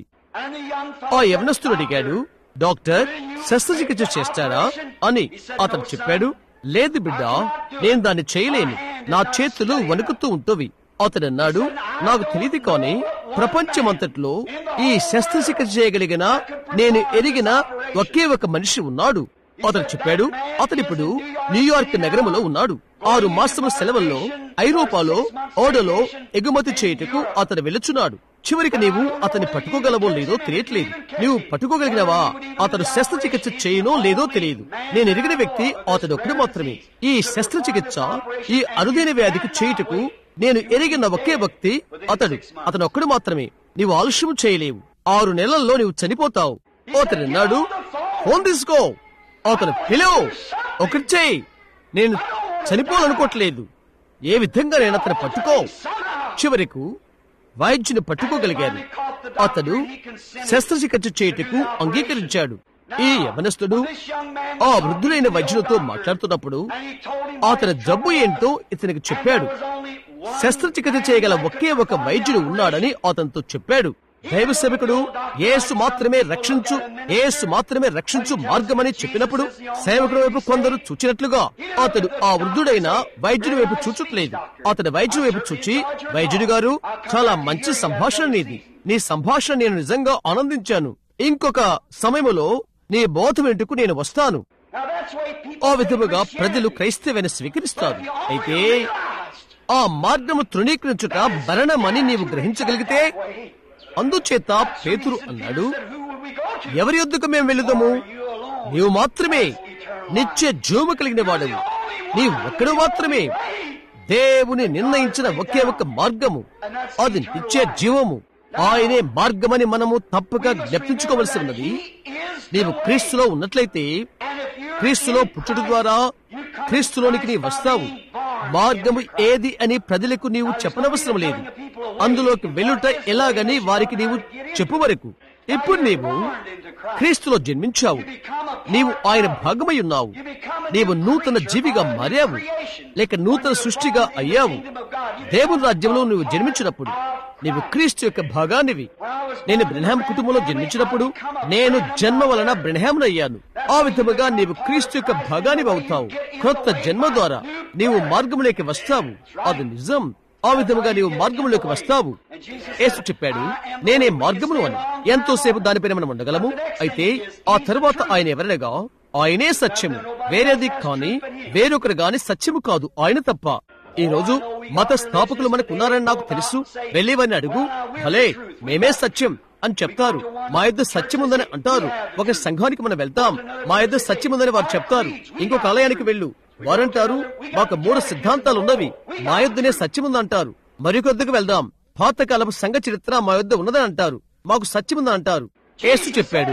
ఆ యవనస్తుడు అడిగాడు డాక్టర్ శస్త్రచికిత్స చేస్తారా అని అతను చెప్పాడు లేదు బిడ్డ నేను దాన్ని చేయలేను నా చేతులు వణుకుతూ ఉంటవి అతడు అన్నాడు నాకు తెలియదు కానీ ప్రపంచమంతట్లో ఈ శస్త్రచికిత్స చేయగలిగిన నేను ఎరిగిన ఒకే ఒక మనిషి ఉన్నాడు అతను చెప్పాడు అతడిప్పుడు న్యూయార్క్ నగరంలో ఉన్నాడు ఆరు మాసముల సెలవుల్లో ఐరోపాలో ఓడలో ఎగుమతి చేయుటకు అతను వెళుచున్నాడు చివరికి నీవు అతన్ని పట్టుకోగలవో లేదో తెలియట్లేదు నీవు పట్టుకోగలిగినవా అతడు శస్త్రచికిత్స చేయనో లేదో తెలియదు నేను ఎరిగిన వ్యక్తి అతడు ఒకడు మాత్రమే ఈ శస్త్రచికిత్స ఈ అరుదైన వ్యాధికి చేయుటకు నేను ఎరిగిన ఒకే వ్యక్తి అతడు అతను ఒక్కడు మాత్రమే నీవు ఆలస్యం చేయలేవు ఆరు నెలల్లో నీవు చనిపోతావు అతడు అన్నాడు ఫోన్ తీసుకో అతను పిలువు ఒకటి చేయి నేను చనిపోవాలనుకోవట్లేదు ఏ విధంగా నేను అతను పట్టుకో చివరకు వైద్యుని పట్టుకోగలిగారు అతడు శస్త్రచికిత్స చేయుటకు అంగీకరించాడు ఈ యవనస్తుడు ఆ వృద్ధులైన వైద్యులతో మాట్లాడుతున్నప్పుడు అతని జబ్బు ఏంటో ఇతనికి చెప్పాడు శస్త్రచికిత్స చేయగల ఒకే ఒక వైద్యుడు ఉన్నాడని అతనితో చెప్పాడు దైవ సేవకుడు ఏసు మాత్రమే రక్షించు ఏసు మాత్రమే రక్షించు మార్గమని చెప్పినప్పుడు సేవకుడు వైపు కొందరు చూచినట్లుగా అతడు ఆ వృద్ధుడైన వైద్యుడి వైపు చూచట్లేదు అతడు వైద్యుడి వైపు చూచి వైద్యుడి గారు చాలా మంచి సంభాషణ నీది నీ సంభాషణ నేను నిజంగా ఆనందించాను ఇంకొక సమయములో నీ బోధ వెంటుకు నేను వస్తాను ఆ విధముగా ప్రజలు క్రైస్తవని స్వీకరిస్తారు అయితే ఆ మార్గము తృణీకరించుట భరణమని నీవు గ్రహించగలిగితే అందుచేత పేతురు అన్నాడు ఎవరి యొద్దకు మేము వెళుదాము నీవు మాత్రమే నిత్య జీవము కలిగిన వాడవు నీ ఒక్కడు మాత్రమే దేవుని నిర్ణయించిన ఒకే ఒక మార్గము అది నిత్య జీవము ఆయనే మార్గమని మనము తప్పక జ్ఞప్తించుకోవలసి ఉన్నది నీవు క్రీస్తులో ఉన్నట్లయితే క్రీస్తులో పుట్టుట ద్వారా క్రీస్తులోనికి నీ వస్తావు మార్గము ఏది అని ప్రజలకు నీవు చెప్పనవసరం లేదు అందులోకి వెళ్ళుట ఎలాగని వారికి నీవు చెప్పు వరకు ఇప్పుడు నీవు క్రీస్తులో జన్మించావు నీవు ఆయన భాగమై ఉన్నావు నీవు నూతన జీవిగా మారావు లేక నూతన సృష్టిగా అయ్యావు దేవుని రాజ్యంలో నువ్వు జన్మించినప్పుడు నీవు క్రీస్తు యొక్క భాగానివి నేను బ్రహ్యాం కుటుంబంలో జన్మించినప్పుడు నేను జన్మ వలన బ్రహ్యామునయ్యాను ఆ విధముగా నీవు క్రీస్తు యొక్క భాగానివి అవుతావు క్రొత్త జన్మ ద్వారా నీవు మార్గంలోకి వస్తావు అది నిజం ఆ విధముగా నీవు మార్గంలోకి వస్తావు యేసు చెప్పాడు నేనే మార్గమును అని ఎంతోసేపు దానిపైన మనం ఉండగలము అయితే ఆ తరువాత ఆయన ఎవరనగా ఆయనే సత్యము వేరేది కాని వేరొకరు గాని సత్యము కాదు ఆయన తప్ప ఈ రోజు మత స్థాపకులు మనకు ఉన్నారని నాకు తెలుసు వెళ్ళేవని అడుగు భలే మేమే సత్యం అని చెప్తారు మా యొద్ద సత్యం ఉందని అంటారు ఒక సంఘానికి మనం వెళ్తాం మా యొద్ద సత్యం ఉందని వారు చెప్తారు ఇంకొక ఆలయానికి వెళ్ళు వారంటారు మాకు మూడు సిద్ధాంతాలు ఉన్నవి మా యొద్దనే సత్యం ఉందంటారు మరికొద్దకు వెళ్దాం పాతకాలపు సంఘ చరిత్ర మా యొద్ద ఉన్నదని అంటారు మాకు సత్యం ఉందని అంటారు యేసు చెప్పాడు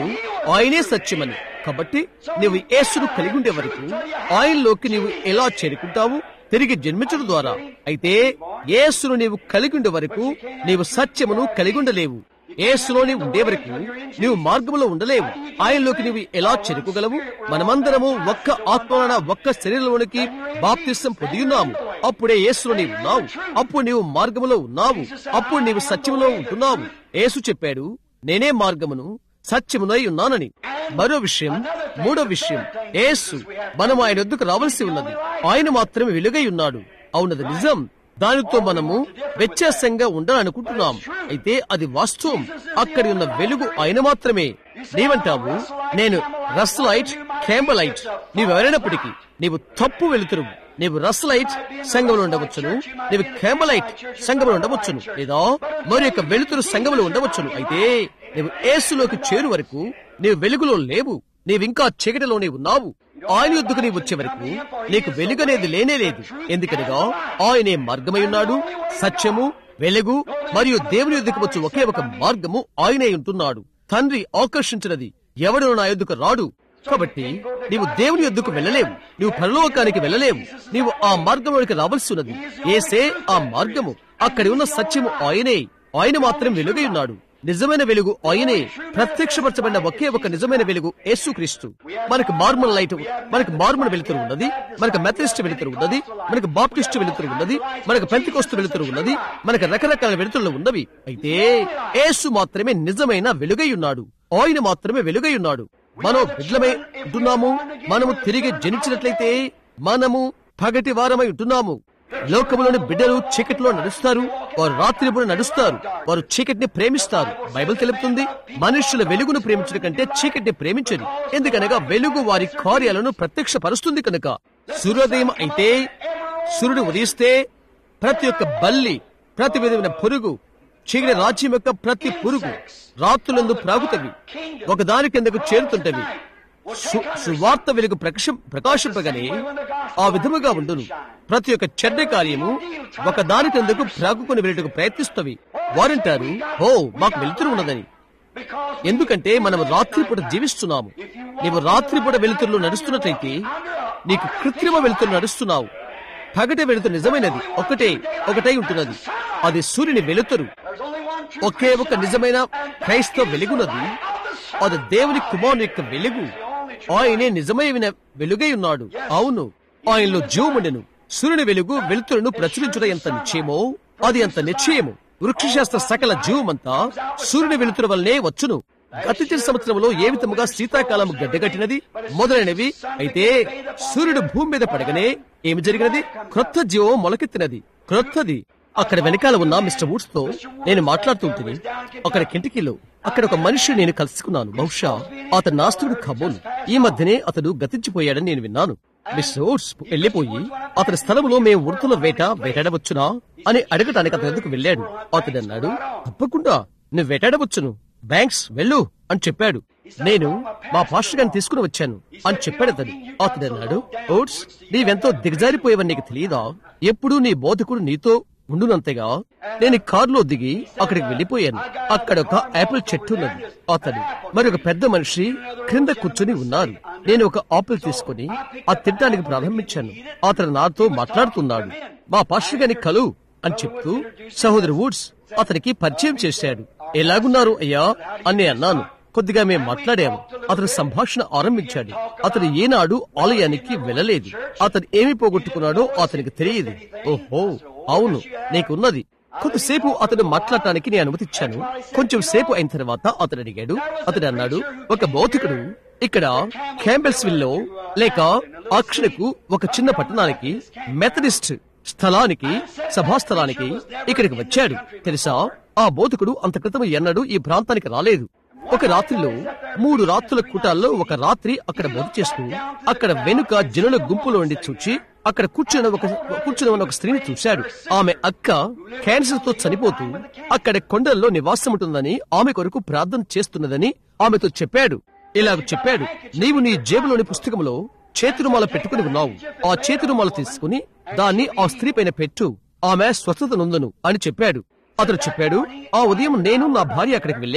ఆయనే సత్యమని కాబట్టి నీవు యేసును కలిగి ఉండే వరకు ఆయనలోకి నీవు ఎలా చేరుకుంటావు తిరిగి జన్మించడం ద్వారా అయితే యేసును నీవు కలిగి ఉండే వరకు నీవు సత్యమును కలిగి ఉండలేవు యేసులోని ఉండే వరకు నీవు మార్గంలో ఉండలేవు ఆయనలోకి నీవు ఎలా చేరుకోగలవు మనమందరము ఒక్క ఆత్మన ఒక్క శరీరంలోనికి బాప్తిసం పొంది ఉన్నాము అప్పుడే యేసులో నీవు ఉన్నావు అప్పుడు నీవు మార్గములో ఉన్నావు అప్పుడు నీవు సత్యములో ఉంటున్నావు యేసు చెప్పాడు నేనే మార్గమును సత్యమునై ఉన్నానని మరో విషయం మూడో విషయం యేసు మనం ఆయన వద్దకు రావాల్సి ఉన్నది ఆయన మాత్రమే వెలుగై ఉన్నాడు అవునది నిజం దానితో మనము వ్యత్యాసంగా ఉండాలనుకుంటున్నాం అయితే అది వాస్తవం అక్కడి ఉన్న వెలుగు ఆయన మాత్రమే నీవంటావు నేను రస్లైట్ క్యాంబలైట్ నీవెవరైనప్పటికీ నీవు తప్పు వెలుతురు నీవు రస్లైట్ సంఘంలో ఉండవచ్చును నీవు క్యాంబలైట్ సంఘంలో ఉండవచ్చును లేదా మరి యొక్క వెలుతురు సంఘంలో ఉండవచ్చును అయితే నీవు ఏసులోకి చేరు వరకు నీవు వెలుగులో లేవు నీవింకా చీకటిలోనే ఉన్నావు ఆయన యుద్ధకు నీవు వచ్చే వరకు నీకు వెలుగనేది లేనే లేదు ఎందుకనగా ఆయనే మార్గమై ఉన్నాడు సత్యము వెలుగు మరియు దేవుని యుద్ధకు వచ్చి ఒకే ఒక మార్గము ఆయనే ఉంటున్నాడు తండ్రి ఆకర్షించినది ఎవడు నా యుద్ధకు రాడు కాబట్టి నీవు దేవుని యుద్ధకు వెళ్ళలేవు నీవు పరలోకానికి వెళ్ళలేవు నీవు ఆ మార్గంలోకి రావాల్సి ఉన్నది ఏసే ఆ మార్గము అక్కడి ఉన్న సత్యము ఆయనే ఆయన మాత్రం వెలుగై ఉన్నాడు నిజమైన వెలుగు ఆయనే ప్రత్యక్షపరచబడిన ఒకే ఒక నిజమైన వెలుగు యేసుక్రీస్తు మనకు మార్మల్ లైట్ మనకు మార్మల్ వెలుతురు ఉన్నది మనకు మెథడిస్ట్ వెలుతురు ఉన్నది మనకు బాప్టిస్ట్ వెలుతురు ఉన్నది మనకు పెంతికోస్తు వెలుతురు ఉన్నది మనకు రకరకాల వెలుతురులు ఉన్నవి అయితే యేసు మాత్రమే నిజమైన వెలుగై ఉన్నాడు ఆయన మాత్రమే వెలుగై ఉన్నాడు మనం బిడ్లమై ఉంటున్నాము మనము తిరిగి జనించినట్లయితే మనము పగటి వారమై ఉంటున్నాము లోకములోని బిడ్డలు చీకటిలో నడుస్తారు వారు రాత్రిపూట నడుస్తారు వారు చీకటిని ప్రేమిస్తారు బైబిల్ తెలుపుతుంది మనుషుల వెలుగును ప్రేమించడం కంటే చీకటిని ప్రేమించదు ఎందుకనగా వెలుగు వారి కార్యాలను ప్రత్యక్షపరుస్తుంది కనుక సూర్యోదయం అయితే సూర్యుడు ఉదయిస్తే ప్రతి ఒక్క బల్లి ప్రతి విధమైన పురుగు చీకటి రాజ్యం యొక్క ప్రతి పురుగు రాత్రులందు ప్రాగుతవి ఒకదాని కిందకు చేరుతుంటవి సు- సువార్త వెలుగు ప్రకాశం ప్రకాశింపగానే ఆ విధముగా ఉండును ప్రతి ఒక్క చెడ్డ కార్యము ఒక దాని కిందకు ప్రాగుకొని వెళ్ళటకు ప్రయత్నిస్తవి వారంటారు ఓ మాకు వెలుతురు ఉన్నదని ఎందుకంటే మనం రాత్రిపూట జీవిస్తున్నాము నీవు రాత్రిపూట వెలుతురులో నడుస్తున్నట్లయితే నీకు కృత్రిమ వెలుతురు నడుస్తున్నావు పగటి వెలుతురు నిజమైనది ఒకటే ఒకటై ఉంటున్నది అది సూర్యుని వెలుతురు ఒకే ఒక నిజమైన క్రైస్తవ వెలుగున్నది అది దేవుని కుమారుని యొక్క వెలుగు ఆయనే నిజమైన వెలుగై ఉన్నాడు అవును ఆయనలో జీవముండెను సూర్యుని వెలుగు వెలుతురును ప్రచురించుట ఎంత నిశ్చయమో అది అంత నిశ్చయము వృక్షశాస్త్ర సకల జీవమంతా సూర్యుని వెలుతురు వల్లనే వచ్చును గతించిన సంవత్సరంలో ఏ విధముగా శీతాకాలం గడ్డగట్టినది మొదలైనవి అయితే సూర్యుడు భూమి మీద పడగనే ఏమి జరిగినది క్రొత్త జీవం మొలకెత్తినది క్రొత్తది అక్కడ వెనకాల ఉన్న మిస్టర్ వుడ్స్ తో నేను మాట్లాడుతూ ఉంటుంది అక్కడ కింటికీలో అక్కడ ఒక మనిషి నేను కలుసుకున్నాను బహుశా అతను నాస్తుడు కబోలు ఈ మధ్యనే అతడు గతించిపోయాడని నేను విన్నాను మిస్టర్ వుడ్స్ వెళ్లిపోయి అతని స్థలంలో మేము ఉడతల వేట వేటాడవచ్చునా అని అడగటానికి అతని ఎందుకు వెళ్ళాడు అతడు అన్నాడు తప్పకుండా నువ్వు వేటాడవచ్చును బ్యాంక్స్ వెళ్ళు అని చెప్పాడు నేను మా పాస్టర్ గారిని తీసుకుని వచ్చాను అని చెప్పాడు అతడు అతడు అన్నాడు ఓట్స్ నీవెంతో దిగజారిపోయేవని నీకు తెలియదా ఎప్పుడు నీ బోధకుడు నీతో ఉండునంతగా నేను కారులో దిగి అక్కడికి వెళ్లిపోయాను అక్కడ ఒక యాపిల్ చెట్టు ఉన్నది అతడు మరి ఒక పెద్ద మనిషి క్రింద కూర్చుని ఉన్నారు నేను ఒక ఆపిల్ తీసుకుని ఆ తినడానికి ప్రారంభించాను అతడు నాతో మాట్లాడుతున్నాడు మా పాస్టర్ గారిని కలు అని చెప్తూ సహోదరు వుడ్స్ అతనికి పరిచయం చేశాడు ఎలాగున్నారు అయ్యా అని నేను అన్నాను కొద్దిగా మేము మాట్లాడాము అతను సంభాషణ ఆరంభించాడు అతను ఏనాడు ఆలయానికి వెళ్ళలేదు అతను ఏమి పోగొట్టుకున్నాడో అతనికి తెలియదు ఓహో అవును నీకున్నది కొంతసేపు అతను మాట్లాడటానికి నేను అనుమతిచ్చాను కొంచెం సేపు అయిన తర్వాత అతను అడిగాడు అతడు అన్నాడు ఒక భౌతికుడు ఇక్కడ క్యాంబెల్స్విల్ లో లేక అక్షరకు ఒక చిన్న పట్టణానికి మెథడిస్ట్ స్థలానికి సభాస్థలానికి ఇక్కడికి వచ్చాడు తెలుసా ఆ బోధకుడు అంత క్రితం ఎన్నడూ ఈ ప్రాంతానికి రాలేదు ఒక రాత్రిలో మూడు రాత్రుల కూటాల్లో ఒక రాత్రి అక్కడ బోధ చేస్తూ అక్కడ వెనుక జనుల గుంపులో ఉండి చూచి అక్కడ కూర్చున్న ఒక కూర్చుని ఉన్న ఒక స్త్రీని చూశాడు ఆమె అక్క క్యాన్సర్ తో చనిపోతూ అక్కడ కొండల్లో నివాసం ఉంటుందని ఆమె కొరకు ప్రార్థన చేస్తున్నదని ఆమెతో చెప్పాడు ఇలాగ చెప్పాడు నీవు నీ జేబులోని పుస్తకంలో చేతిరుమాల పెట్టుకుని ఉన్నావు ఆ చేతిరుమాల తీసుకుని దాన్ని ఆ స్త్రీ పైన పెట్టు ఆమె స్వస్థత నొందను అని చెప్పాడు అతను చెప్పాడు ఆ ఉదయం నేను నా భార్య అక్కడికి వెళ్ళాము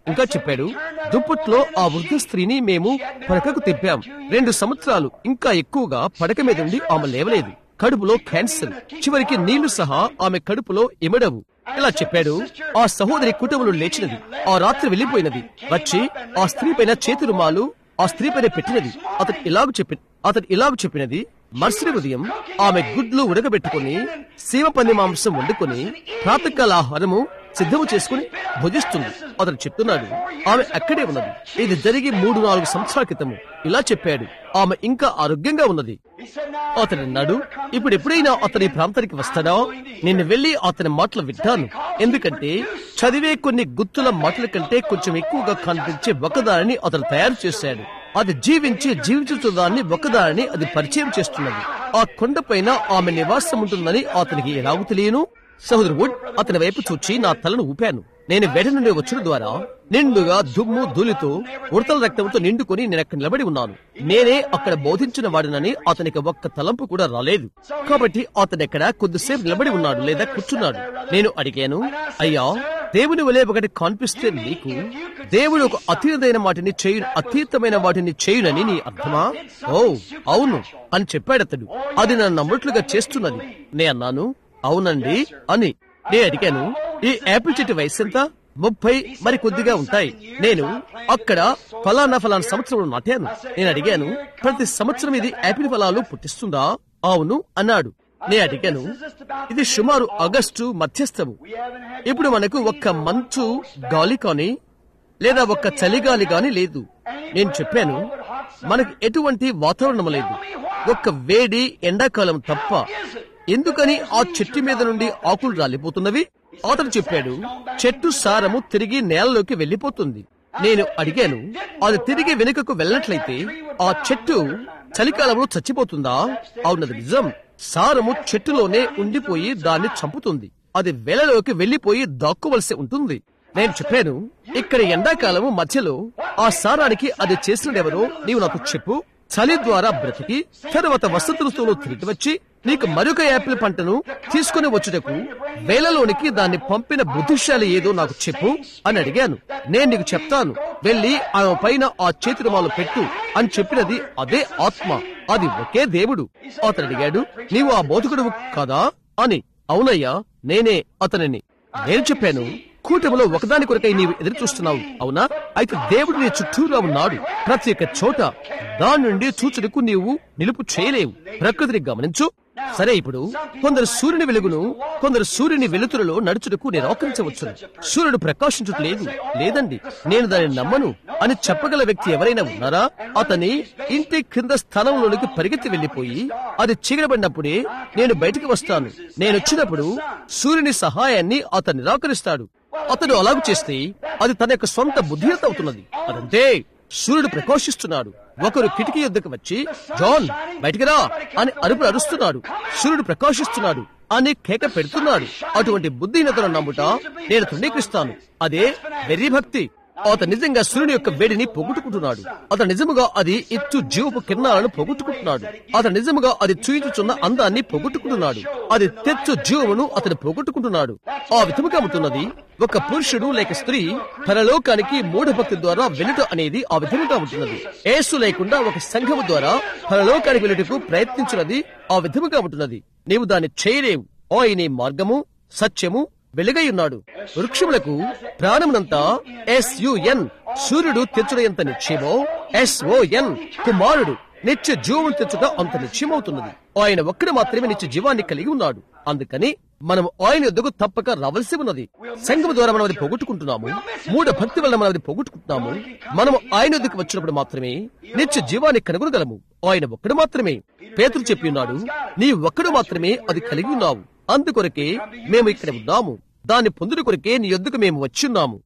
ఇంకా చెప్పాడు దుప్పట్లో ఆ వృద్ధ స్త్రీని మేము పడకకు తిప్పాం రెండు సంవత్సరాలు ఇంకా ఎక్కువగా పడక మీద ఉండి ఆమె లేవలేదు కడుపులో క్యాన్సర్ చివరికి నీళ్లు సహా ఆమె కడుపులో ఇమడవు ఇలా చెప్పాడు ఆ సహోదరి కుటుంబంలో లేచినది ఆ రాత్రి వెళ్లిపోయినది వచ్చి ఆ స్త్రీ పైన చేతి రుమాలు ఆ స్త్రీ పైన పెట్టినది అతడు ఇలాగ చెప్పి అతడు ఇలాగ చెప్పినది మరుసటి ఉదయం ఆమె గుడ్లు ఉడకబెట్టుకుని సీమ పంది మాంసం వండుకొని ప్రాతకాల ఆహారము సిద్ధము చేసుకుని భుజిస్తుంది అతను చెప్తున్నాడు ఆమె అక్కడే ఉన్నది ఇది జరిగి మూడు నాలుగు సంవత్సరాల క్రితము ఇలా చెప్పాడు ఆమె ఇంకా ఆరోగ్యంగా ఉన్నది అతడు అన్నాడు ఇప్పుడు ఎప్పుడైనా అతని ప్రాంతానికి వస్తాడా నేను వెళ్లి అతని మాటలు వింటాను ఎందుకంటే చదివే కొన్ని గుర్తుల మాటల కంటే కొంచెం ఎక్కువగా కనిపించే ఒకదానిని అతను తయారు చేశాడు అది జీవించి జీవించుతుదాన్ని ఒకదానిని అది పరిచయం చేస్తున్నది ఆ కొండపైన ఆమె నివాసం ఉంటుందని అతనికి ఎలాగూ తెలియను సహోదరు వుడ్ అతని వైపు చూచి నా తలను ఊపాను నేను వెడ నుండి వచ్చిన ద్వారా నిండుగా దుమ్ము ధూళితో ఉడతల రక్తంతో నిండుకొని నేను అక్కడ నిలబడి ఉన్నాను నేనే అక్కడ బోధించిన వాడినని అతనికి ఒక్క తలంపు కూడా రాలేదు కాబట్టి అతను ఎక్కడ కొద్దిసేపు నిలబడి ఉన్నాడు లేదా కూర్చున్నాడు నేను అడిగాను అయ్యా దేవుని వలె ఒకటి కనిపిస్తే నీకు దేవుడు ఒక అతీతమైన వాటిని చేయు అతీతమైన వాటిని చేయునని నీ అర్థమా ఓ అవును అని చెప్పాడు అతడు అది నన్ను నమ్మట్లుగా చేస్తున్నది నే అన్నాను అవునండి అని నే అడిగాను ఈ యాపిల్ చెట్టు వయసు ఎంత ముప్పై మరి కొద్దిగా ఉంటాయి నేను అక్కడ ఫలానా ఫలానా సంవత్సరం నాటాను నేను అడిగాను ప్రతి సంవత్సరం ఇది యాపిల్ ఫలాలు పుట్టిస్తుందా అవును అన్నాడు నే అడిగాను ఇది సుమారు ఆగస్టు మధ్యస్థము ఇప్పుడు మనకు ఒక్క మంచు గాలి కానీ లేదా ఒక్క చలిగాలి గాని లేదు నేను చెప్పాను మనకు ఎటువంటి వాతావరణం లేదు ఒక్క వేడి ఎండాకాలం తప్ప ఎందుకని ఆ చెట్టు మీద నుండి ఆకులు రాలిపోతున్నవి అతను చెప్పాడు చెట్టు సారము తిరిగి నేలలోకి వెళ్లిపోతుంది నేను అడిగాను అది తిరిగి వెనుకకు వెళ్ళినట్లయితే ఆ చెట్టు చలికాలంలో చచ్చిపోతుందా అవునది నిజం సారము చెట్టులోనే ఉండిపోయి దాన్ని చంపుతుంది అది వేలలోకి వెళ్లిపోయి దాక్కోవలసి ఉంటుంది నేను చెప్పాను ఇక్కడ ఎండాకాలము మధ్యలో ఆ సారానికి అది చేసినదెవరో నీవు నాకు చెప్పు చలి ద్వారా బ్రతికి తరువాత వసతులతో తిరిగి వచ్చి నీకు మరొక యాపిల్ పంటను తీసుకుని వచ్చుటకు వేలలోనికి దాన్ని పంపిన బుద్ధిశాలి ఏదో నాకు చెప్పు అని అడిగాను నేను నీకు చెప్తాను వెళ్లి ఆమె పైన ఆ చేతి రుమాలు పెట్టు అని చెప్పినది అదే ఆత్మ అది ఒకే దేవుడు అతను అడిగాడు నీవు ఆ బోధకుడు కదా అని అవునయ్యా నేనే అతనిని నేను చెప్పాను కూటమిలో ఒకదాని కొరకై నీవు ఎదురు చూస్తున్నావు అవునా అయితే దేవుడు నీ చుట్టూరా ఉన్నాడు ప్రతి ఒక్క చోట దాని నుండి చూచుటకు నీవు నిలుపు చేయలేవు ప్రకృతిని గమనించు సరే ఇప్పుడు కొందరు సూర్యుని వెలుగును కొందరు సూర్యుని వెలుతురులో నడుచుటకు నిరాకరించవచ్చు సూర్యుడు ప్రకాశించట్లేదు లేదండి నేను దానిని నమ్మను అని చెప్పగల వ్యక్తి ఎవరైనా ఉన్నారా అతని ఇంటి క్రింద స్థలంలోనికి పరిగెత్తి వెళ్లిపోయి అది చీకడబడినప్పుడే నేను బయటికి వస్తాను నేను వచ్చినప్పుడు సూర్యుని సహాయాన్ని అతను నిరాకరిస్తాడు అతడు అలాగు చేస్తే అది తన యొక్క సొంత బుద్ధిహీనత అవుతున్నది అదంతే సూర్యుడు ప్రకాశిస్తున్నాడు ఒకరు కిటికీ యొద్దకు వచ్చి జాన్ బయటికి రా అని అరుపులు అరుస్తున్నాడు సూర్యుడు ప్రకాశిస్తున్నాడు అని కేక పెడుతున్నాడు అటువంటి బుద్ధిహీనతను నమ్ముట నేను తృణీకరిస్తాను అదే వెర్రి భక్తి అతను నిజంగా సూర్యుని యొక్క వేడిని పొగుట్టుకుంటున్నాడు అతను నిజముగా అది ఇచ్చు జీవపు కిరణాలను పొగుట్టుకుంటున్నాడు అతను నిజముగా అది చూయించుచున్న అందాన్ని పొగుట్టుకుంటున్నాడు అది తెచ్చు జీవమును అతను పొగుట్టుకుంటున్నాడు ఆ విధముగా ఉంటున్నది ఒక పురుషుడు లేక స్త్రీ పరలోకానికి మూఢభక్తి ద్వారా వెలుట అనేది ఆ విధముగా ఉంటున్నది ఏసు లేకుండా ఒక సంఘము ద్వారా పరలోకానికి వెలుటకు ప్రయత్నించినది ఆ విధముగా ఉంటున్నది నీవు దాన్ని చేయలేవు ఆయనే మార్గము సత్యము వెలుగై ఉన్నాడు వృక్షములకు ప్రాణమునంతా ఎస్యుఎన్ సూర్యుడు తెచ్చుట ఎంత నిశ్చయమో ఎస్ఓఎన్ కుమారుడు నిత్య జీవం తెచ్చుట అంత నిశ్చయమవుతున్నది ఆయన ఒక్కడు మాత్రమే నిత్య జీవాన్ని కలిగి ఉన్నాడు అందుకని మనం ఆయన ఎద్దుకు తప్పక రావలసి ఉన్నది సంఘం ద్వారా మనం అది పోగొట్టుకుంటున్నాము మూఢ భక్తి వల్ల మనం అది పోగొట్టుకుంటున్నాము మనము ఆయన ఎద్దుకు వచ్చినప్పుడు మాత్రమే నిత్య జీవాన్ని కనుగొనగలము ఆయన ఒక్కడు మాత్రమే పేతులు చెప్పి ఉన్నాడు నీ ఒక్కడు మాత్రమే అది కలిగి ఉన్నావు అందుకొరకే మేము ఇక్కడ ఉన్నాము దాన్ని పొందుడు కొరకే నీ యొద్దకు మేము వచ్చిన్నాము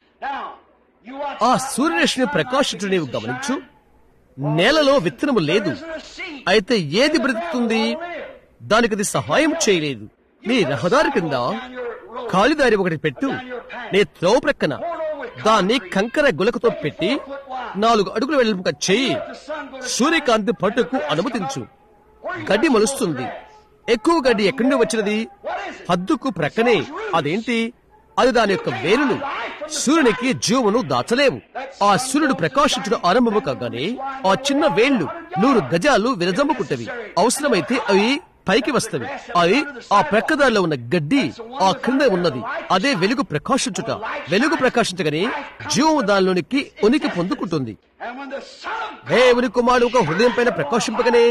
ఆ సూర్యరశ్మి ప్రకాశించు నీవు గమనించు నేలలో విత్తనము లేదు అయితే ఏది బ్రతుకుతుంది దానికి అది సహాయం చేయలేదు నీ రహదారి కింద కాలిదారి ఒకటి పెట్టు నీ త్రోవ ప్రక్కన దాన్ని కంకర గులకతో పెట్టి నాలుగు అడుగులు వెళ్ళక చెయ్యి సూర్యకాంతి పట్టుకు అనుమతించు గడ్డి మలుస్తుంది ఎక్కువ గడ్డి ఎక్కడి నుండి వచ్చినది హద్దుకు ప్రక్కనే అదేంటి అది దాని యొక్క వేరులు సూర్యునికి జీవమును దాచలేవు ఆ సూర్యుడు ప్రకాశించడం ఆరంభము కాగానే ఆ చిన్న వేళ్లు నూరు గజాలు విరజమ్ముకుంటవి అవసరమైతే అవి పైకి వస్తవి అవి ఆ ప్రక్కదారిలో ఉన్న గడ్డి ఆ క్రింద ఉన్నది అదే వెలుగు ప్రకాశించుట వెలుగు ప్రకాశించగానే జీవము దానిలోనికి ఉనికి పొందుకుంటుంది And when the Son of దేవుని కుమారుడు ఒక హృదయం పైన ప్రకాశింపగానే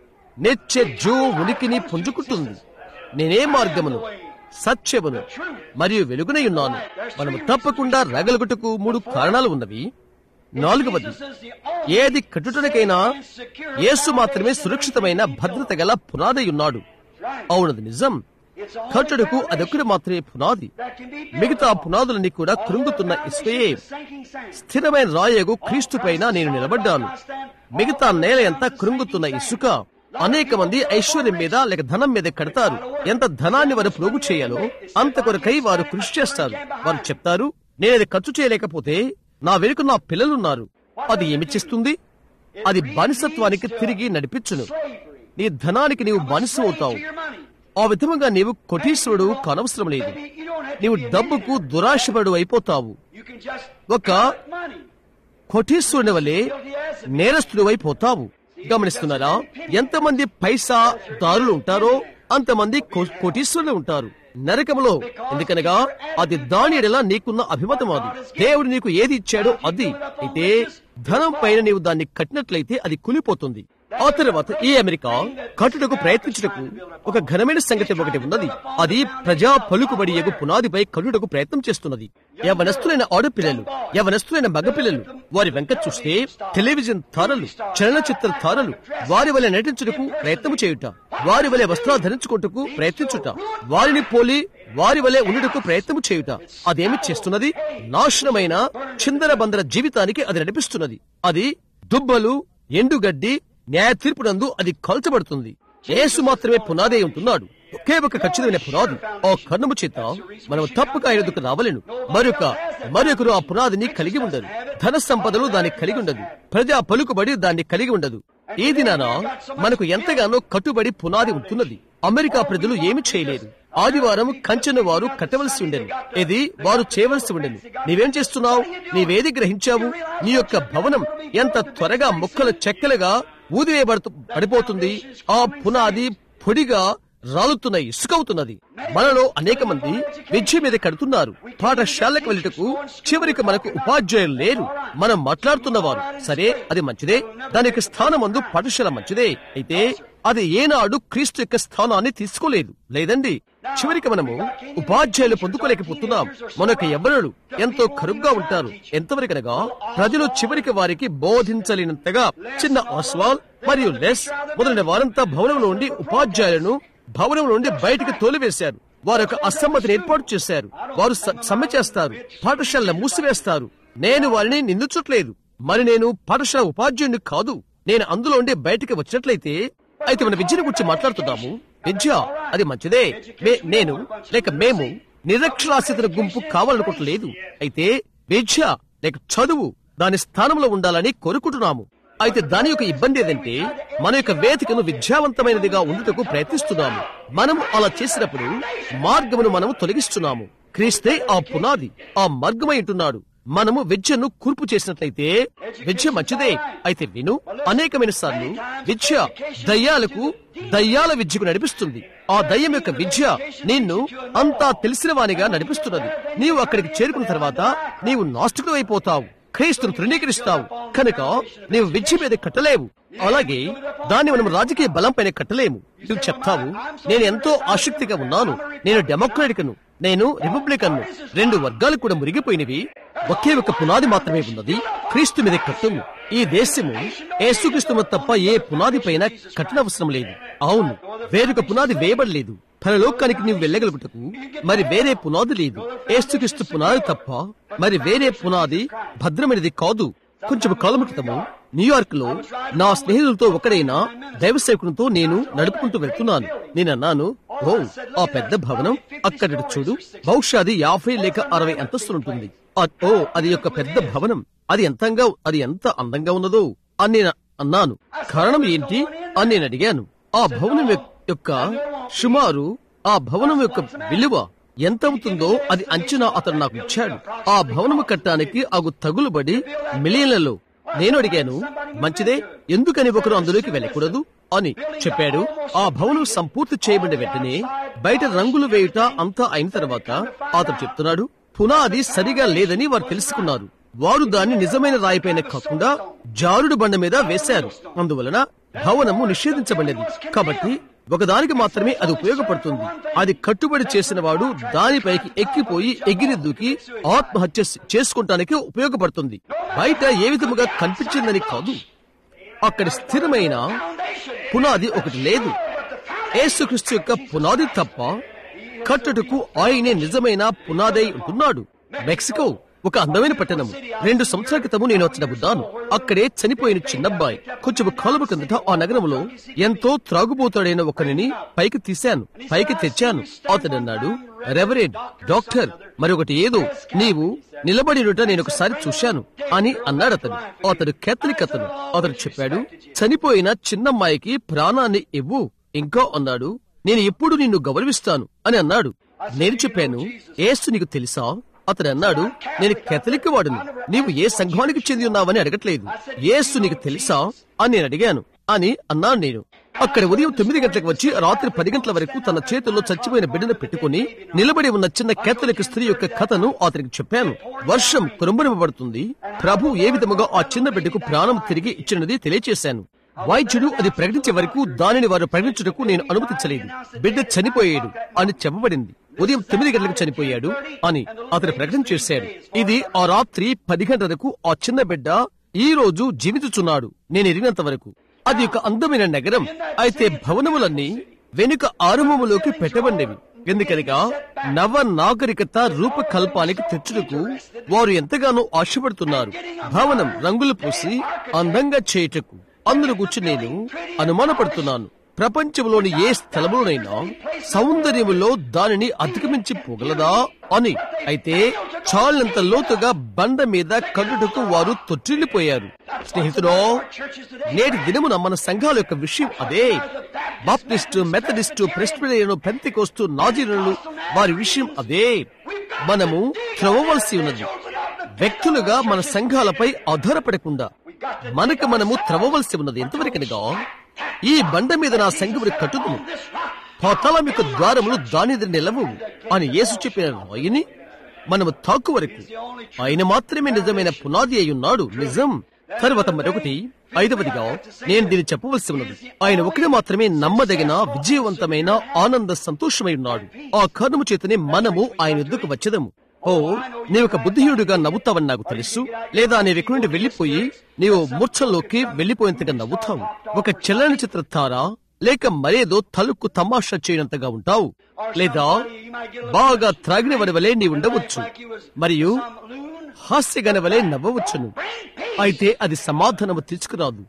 నిత్య జీవం ఉనికిని పుంజుకుంటుంది నేనే మార్గమును సత్యమును మరియు వెలుగునై ఉన్నాను మనము తప్పకుండా రగలుగుటకు మూడు కారణాలు ఉన్నవి నాలుగవది Jesus is the only ఏది కట్టుటకైనా యేసు మాత్రమే సురక్షితమైన భద్రత గల పునాది ఉన్నాడు అవునది నిజం It's all కట్టుటకు అదొక్కటి మాత్రమే పునాది that can be built మిగతా upon. పునాదులన్నీ కూడా All కృంగుతున్న the ఇసుకయే foundation is sinking sand. స్థిరమైన రాయగు క్రీస్తు పైన నేను నిలబడ్డాను మిగతా నేల ఎంత కృంగుతున్న ఇసుక అనేక మంది ఐశ్వర్యం మీద లేక ధనం మీద కడతారు ఎంత ధనాన్ని వారు ప్రోగు చేయాలో అంత కొరకై వారు కృషి చేస్తారు వారు చెప్తారు నేను అది ఖర్చు చేయలేకపోతే నా వెనుక నా పిల్లలున్నారు అది ఏమి చేస్తుంది అది బానిసత్వానికి తిరిగి నడిపించును నీ ధనానికి నీవు బానిస అవుతావు ఆ విధముగా నీవు కోటీశ్వరుడు కానవసరం లేదు నీవు డబ్బుకు దురాశపడు అయిపోతావు You can just ఒక collect money. కోటీశ్వరుని వలె నేరస్తుడు అయిపోతావు గమనిస్తున్నారా ఎంతమంది పైసా దారులు ఉంటారో అంతమంది కో- కోటీశ్వరులు ఉంటారు నరకములో ఎందుకనగా అది దాని ఎడల నీకున్న అభిమతం అది దేవుడు నీకు ఏది ఇచ్చాడో అది అయితే ధనం పైన నీవు దాన్ని కట్టినట్లయితే అది కులిపోతుంది ఆ తర్వాత ఈ అమెరికా కట్టుటకు ప్రయత్నించుటకు ఒక ఘనమైన సంగతి ఒకటి ఉన్నది అది ప్రజా పలుకుబడి ఎగు పునాదిపై కట్టుటకు ప్రయత్నం చేస్తున్నది యవనస్తులైన ఆడపిల్లలు యవనస్తులైన మగపిల్లలు వారి వెంక చూస్తే టెలివిజన్ తారలు చలనచిత్ర తారలు వారి వలె నటించుటకు ప్రయత్నం చేయుట వారి వలె వస్త్రాలు ధరించుకుంటకు ప్రయత్నించుట వారిని పోలి వారి వలె ఉండుటకు ప్రయత్నం చేయుట అదేమి చేస్తున్నది నాశనమైన చిందర బందర జీవితానికి అది నడిపిస్తున్నది అది దుబ్బలు ఎండుగడ్డి న్యాయ తీర్పునందు అది కాల్చబడుతుంది యేసు మాత్రమే పునాదే ఉంటున్నాడు ఒకే ఒక ఖచ్చితమైన పునాది ఆ కన్నుము చేత మనం తప్పక ఆయన ఎదుకు రావలేను మరొక మరొకరు ఆ పునాదిని కలిగి ఉండదు ధన సంపదలు దాన్ని కలిగి ఉండదు ప్రజా పలుకుబడి దాన్ని కలిగి ఉండదు ఈ దినాన మనకు ఎంతగానో కట్టుబడి పునాది ఉంటున్నది అమెరికా ప్రజలు ఏమి చేయలేరు ఆదివారం కంచెను వారు కట్టవలసి ఉండేది ఇది వారు చేయవలసి ఉండేది నీవేం చేస్తున్నావు నీవేది గ్రహించావు నీ యొక్క భవనం ఎంత త్వరగా ముక్కలు చెక్కలుగా ఊదివేయబడుతూ పడిపోతుంది ఆ పునాది పొడిగా రాలుతున్న ఇసుకవుతున్నది మనలో అనేక మంది విద్య మీద కడుతున్నారు పాఠశాలకు వెళ్ళటకు చివరికి మనకు ఉపాధ్యాయులు లేరు మనం మాట్లాడుతున్నవారు సరే అది మంచిదే దాని యొక్క స్థానం అందు పాఠశాల మంచిదే అయితే అది ఏనాడు క్రీస్తు యొక్క స్థానాన్ని తీసుకోలేదు లేదండి చివరికి మనము ఉపాధ్యాయులు పొందుకోలేకపోతున్నాం మన యొక్క యవ్వనులు ఎంతో కరుగ్గా ఉంటారు ఎంతవరకనగా ప్రజలు చివరికి వారికి బోధించలేనంతగా చిన్న ఆస్వాల్ మరియు లెస్ మొదలైన వారంతా భవనం నుండి ఉపాధ్యాయులను భవనం నుండి బయటికి తోలివేశారు వారు ఒక అసమ్మతిని ఏర్పాటు చేశారు వారు స- సమ్మె చేస్తారు పాఠశాలను మూసివేస్తారు నేను వారిని నిందించట్లేదు మరి నేను పాఠశాల ఉపాధ్యాయుని కాదు నేను అందులో ఉండి బయటికి వచ్చినట్లయితే అయితే మన విద్యను గురించి మాట్లాడుతున్నాము విద్య అది మంచిదే మే- నేను లేక మేము నిరక్షరాస్యతల గుంపు కావాలనుకోవట్లేదు అయితే విద్య లేక చదువు దాని స్థానంలో ఉండాలని కోరుకుంటున్నాము అయితే దాని యొక్క ఇబ్బంది ఏదంటే మన యొక్క వేదికను విద్యావంతమైనదిగా ఉండుటకు ప్రయత్నిస్తున్నాము మనము అలా చేసినప్పుడు మార్గమును మనము తొలగిస్తున్నాము క్రీస్తే ఆ పునాది ఆ మార్గమై ఉంటున్నాడు మనము విద్యను కూర్పు చేసినట్లయితే విద్య మంచిదే అయితే విను అనేకమైన సార్లు విద్య దయ్యాలకు దయ్యాల విద్యకు నడిపిస్తుంది ఆ దయ్యం యొక్క విద్య నిన్ను అంతా తెలిసిన వానిగా నడిపిస్తున్నది నీవు అక్కడికి చేరుకున్న తర్వాత నీవు నాస్తికుడు అయిపోతావు క్రీస్తును తృణీకరిస్తావు కనుక నీవు విద్య మీద కట్టలేవు అలాగే దాన్ని మనం రాజకీయ బలం పైన కట్టలేము నువ్వు చెప్తావు నేను ఎంతో ఆసక్తిగా ఉన్నాను నేను డెమోక్రాటికను నేను రిపబ్లికన్ను రెండు వర్గాలు కూడా మురిగిపోయినవి ఒకే ఒక పునాది మాత్రమే ఉన్నది క్రీస్తు మీద కట్టుము ఈ దేశము యేసుక్రీస్తు తప్ప ఏ పునాది పైన కట్టనవసరం లేదు అవును వేరొక పునాది వేయబడలేదు పరలోకానికి నీవు వెళ్ళగలుగుటకు మరి వేరే పునాది లేదు ఏసుక్రీస్తు పునాది తప్ప మరి వేరే పునాది భద్రమైనది కాదు కొంచెం కాలం క్రితము న్యూయార్క్ లో నా స్నేహితులతో ఒకడైన దైవ సేవకునితో నేను నడుపుకుంటూ వెళ్తున్నాను నేను అన్నాను ఓ ఆ పెద్ద భవనం అక్కడ చూడు బహుశా అది యాభై లేక అరవై అంతస్తులుంటుంది ఆ- ఓ అది యొక్క పెద్ద భవనం అది ఎంతంగా అది ఎంత అందంగా ఉన్నదో అని నేను అన్నాను కారణం ఏంటి అని నేను అడిగాను ఆ భవనం యొక్- యొక్క సుమారు ఆ భవనం యొక్క విలువ ఎంత అవుతుందో అది అంచనా అతను నాకు ఇచ్చాడు ఆ భవనము కట్టడానికి అగు తగులుబడి మిలియన్లలో నేను అడిగాను మంచిదే ఎందుకని ఒకరు అందులోకి వెళ్ళకూడదు అని చెప్పాడు ఆ భవనం సంపూర్తి చేయబడిన వెంటనే బయట రంగులు వేయుట అంతా అయిన తర్వాత అతను చెప్తున్నాడు పునాది సరిగా లేదని వారు తెలుసుకున్నారు వారు దాన్ని నిజమైన రాయిపైన కాకుండా జారుడు బండ మీద వేశారు అందువలన భవనము నిషేధించబడినది కాబట్టి ఒకదానికి మాత్రమే అది ఉపయోగపడుతుంది అది కట్టుబడి చేసిన వాడు దానిపైకి ఎక్కిపోయి ఎగిరి దూకి ఆత్మహత్య చేసుకుంటానికి ఉపయోగపడుతుంది బయట ఏ విధముగా కనిపించిందని కాదు అక్కడ స్థిరమైన పునాది ఒకటి లేదు యేసుక్రీస్తు యొక్క పునాది తప్ప కట్టుటకు ఆయనే నిజమైన పునాదై ఉంటున్నాడు మెక్సికో ఒక అందమైన పట్టణం రెండు సంవత్సరాల క్రితము నేను వచ్చిన బుద్ధాను అక్కడే చనిపోయిన చిన్నబ్బాయి కొంచెం కాలువ కిందట ఆ నగరంలో ఎంతో త్రాగుబోతాడైన ఒకరిని పైకి తీశాను పైకి తెచ్చాను అతడు అన్నాడు రెవరెండ్ డాక్టర్ మరొకటి ఏదో నీవు నిలబడినుట నేను ఒకసారి చూశాను అని అన్నాడు అతను అతడు కేథలిక్ అతను అతడు చెప్పాడు చనిపోయిన చిన్నమ్మాయికి ప్రాణాన్ని ఇవ్వు ఇంకా అన్నాడు నేను ఎప్పుడు నిన్ను గౌరవిస్తాను అని అన్నాడు నేను చెప్పాను ఏసు నీకు తెలుసా అతడు అన్నాడు నేను కెథలిక్ వాడును నీవు ఏ సంఘానికి చెంది ఉన్నావని అడగట్లేదు ఏసు నీకు తెలుసా అని నేను అడిగాను అని అన్నాను నేను అక్కడ ఉదయం తొమ్మిది గంటలకు వచ్చి రాత్రి పది గంటల వరకు తన చేతుల్లో చచ్చిపోయిన బిడ్డను పెట్టుకుని నిలబడి ఉన్న చిన్న కేథలిక్ స్త్రీ యొక్క కథను అతనికి చెప్పాను వర్షం కురుంబనివ్వబడుతుంది ప్రభు ఏ విధముగా ఆ చిన్న బిడ్డకు ప్రాణం తిరిగి ఇచ్చినది తెలియచేశాను వైద్యుడు అది ప్రకటించే వరకు దానిని వారు ప్రకటించుటకు నేను అనుమతించలేదు బిడ్డ చనిపోయాడు అని చెప్పబడింది ఉదయం తొమ్మిది గంటలకు చనిపోయాడు అని అతను ప్రకటన చేశాడు ఇది ఆ రాత్రి పది గంటలకు ఆ చిన్న బిడ్డ ఈ రోజు జీవించుచున్నాడు నేను ఎరిగినంత వరకు అది ఒక అందమైన నగరం అయితే భవనములన్నీ వెనుక ఆరంభములోకి పెట్టబడినవి ఎందుకనగా నవ నాగరికత రూపకల్పానికి తెచ్చుటకు వారు ఎంతగానో ఆశపడుతున్నారు భవనం రంగులు పూసి అందంగా చేయుటకు అందులో కూర్చుని నేను అనుమానపడుతున్నాను ప్రపంచంలోని ఏ స్థలములోనైనా సౌందర్యములో దానిని అధిగమించి పోగలదా అని అయితే చాలంత లోతుగా బండ మీద కట్టుటకు వారు తొట్టిల్లిపోయారు స్నేహితుడో నేటి దినమున మన సంఘాల యొక్క విషయం అదే బాప్టిస్టు మెథడిస్టు ప్రెస్పిరియను పెంతికోస్తు నాజీరులు వారి విషయం అదే మనము త్రవ్వవలసి ఉన్నది వ్యక్తులుగా మన సంఘాలపై ఆధారపడకుండా మనకు మనము త్రవ్వవలసి ఉన్నది ఎంతవరకనగా ఈ బండ మీద నా సంఘముని కట్టుదును పాతాళం యొక్క ద్వారములు దాని ఎదురు నిలవు అని యేసు చెప్పిన రాయిని మనము తాకు వరకు ఆయన మాత్రమే నిజమైన పునాది అయి ఉన్నాడు నిజం తరువాత మరొకటి ఐదవదిగా నేను దీన్ని చెప్పవలసి ఉన్నది ఆయన ఒకటి మాత్రమే నమ్మదగిన విజయవంతమైన ఆనంద సంతోషమై ఉన్నాడు ఆ కారణము చేతనే మనము ఆయన ఎద్దుకు వచ్చేదము ఓ నీవు ఒక బుద్ధిహీనుడిగా నవ్వుతావని నాకు తెలుసు లేదా నీవు ఎక్కడి నుండి వెళ్లిపోయి నీవు మూర్ఛల్లోకి వెళ్లిపోయేంతగా నవ్వుతావు ఒక చలనచిత్ర తార లేక మరేదో తలుక్కు తమాషా చేయనంతగా ఉంటావు లేదా బాగా త్రాగిన వలె నీ ఉండవచ్చు మరియు హాస్యగన వలె నవ్వవచ్చును అయితే అది సమాధానము తీసుకురాదు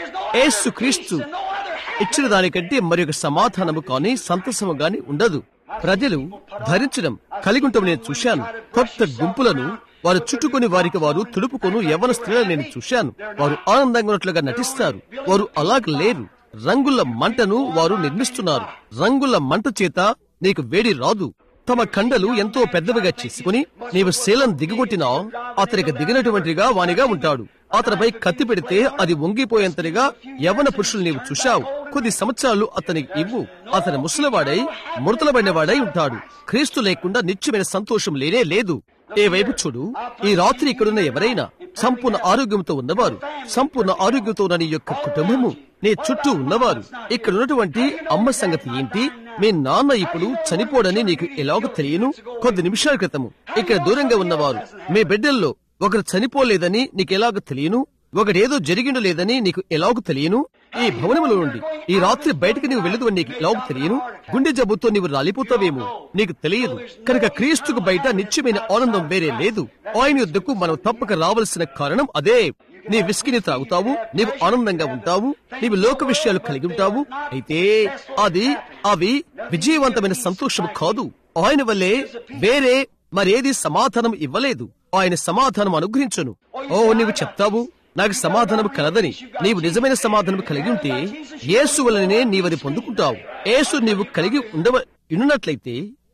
ఏసు క్రీస్తు ఇచ్చిన దానికంటే మరి ఒక సమాధానము కానీ సంతసము గాని ఉండదు ప్రజలు ధరించడం కలిగి ఉండటం నేను చూశాను కొత్త గుంపులను వారు చుట్టుకొని వారికి వారు తుడుపుకొను యవన స్త్రీలను నేను చూశాను వారు ఆనందంగా ఉన్నట్లుగా నటిస్తారు వారు అలాగ లేరు రంగుల మంటను వారు నిర్మిస్తున్నారు రంగుల మంట చేత నీకు వేడి రాదు తమ కండలు ఎంతో పెద్దవిగా చేసుకుని నీవు శీలం దిగగొట్టినా అతనికి దిగినటువంటిగా వానిగా ఉంటాడు అతనిపై కత్తి పెడితే అది వంగిపోయేంతటిగా యవన పురుషులు నీవు చూశావు కొద్ది సంవత్సరాలు అతనికి ఇవ్వు అతని ముసలివాడై ముడతలబడినవాడై ఉంటాడు క్రీస్తు లేకుండా నిత్యమైన సంతోషం లేనే లేదు ఏ వైపు చూడు ఈ రాత్రి ఇక్కడున్న ఎవరైనా సంపూర్ణ ఆరోగ్యంతో ఉన్నవారు సంపూర్ణ ఆరోగ్యంతో ఉన్న నీ యొక్క కుటుంబము నీ చుట్టూ ఉన్నవారు ఇక్కడ ఉన్నటువంటి అమ్మ సంగతి ఏంటి మీ నాన్న ఇప్పుడు చనిపోడని నీకు ఎలాగ తెలియను కొద్ది నిమిషాల క్రితము ఇక్కడ దూరంగా ఉన్నవారు మీ బిడ్డల్లో ఒకరు చనిపోలేదని నీకు ఎలాగ తెలియను ఒకటేదో జరిగిండు లేదని నీకు ఎలాగ తెలియను ఈ భవనములో నుండి ఈ రాత్రి బయటికి నీవు వెళ్ళదు నీకు ఎలాగ తెలియను గుండె జబ్బుతో నీవు రాలిపోతావేమో నీకు తెలియదు కనుక క్రీస్తుకు బయట నిత్యమైన ఆనందం వేరే లేదు ఆయన యుద్ధకు మనం తప్పక రావాల్సిన కారణం అదే నీ విస్కిని త్రాగుతావు నీవు ఆనందంగా ఉంటావు నీవు లోక విషయాలు కలిగి ఉంటావు అయితే అది అవి విజయవంతమైన సంతోషం కాదు ఆయన వల్లే వేరే మరేది సమాధానం ఇవ్వలేదు ఆయన సమాధానం అనుగ్రహించను ఓ నీవు చెప్తావు నాకు సమాధానం కలదని నీవు నిజమైన సమాధానం కలిగి ఉంటే యేసు వలననే నీవది పొందుకుంటావు యేసు నీవు కలిగి ఉండవ ఉన్నట్లయితే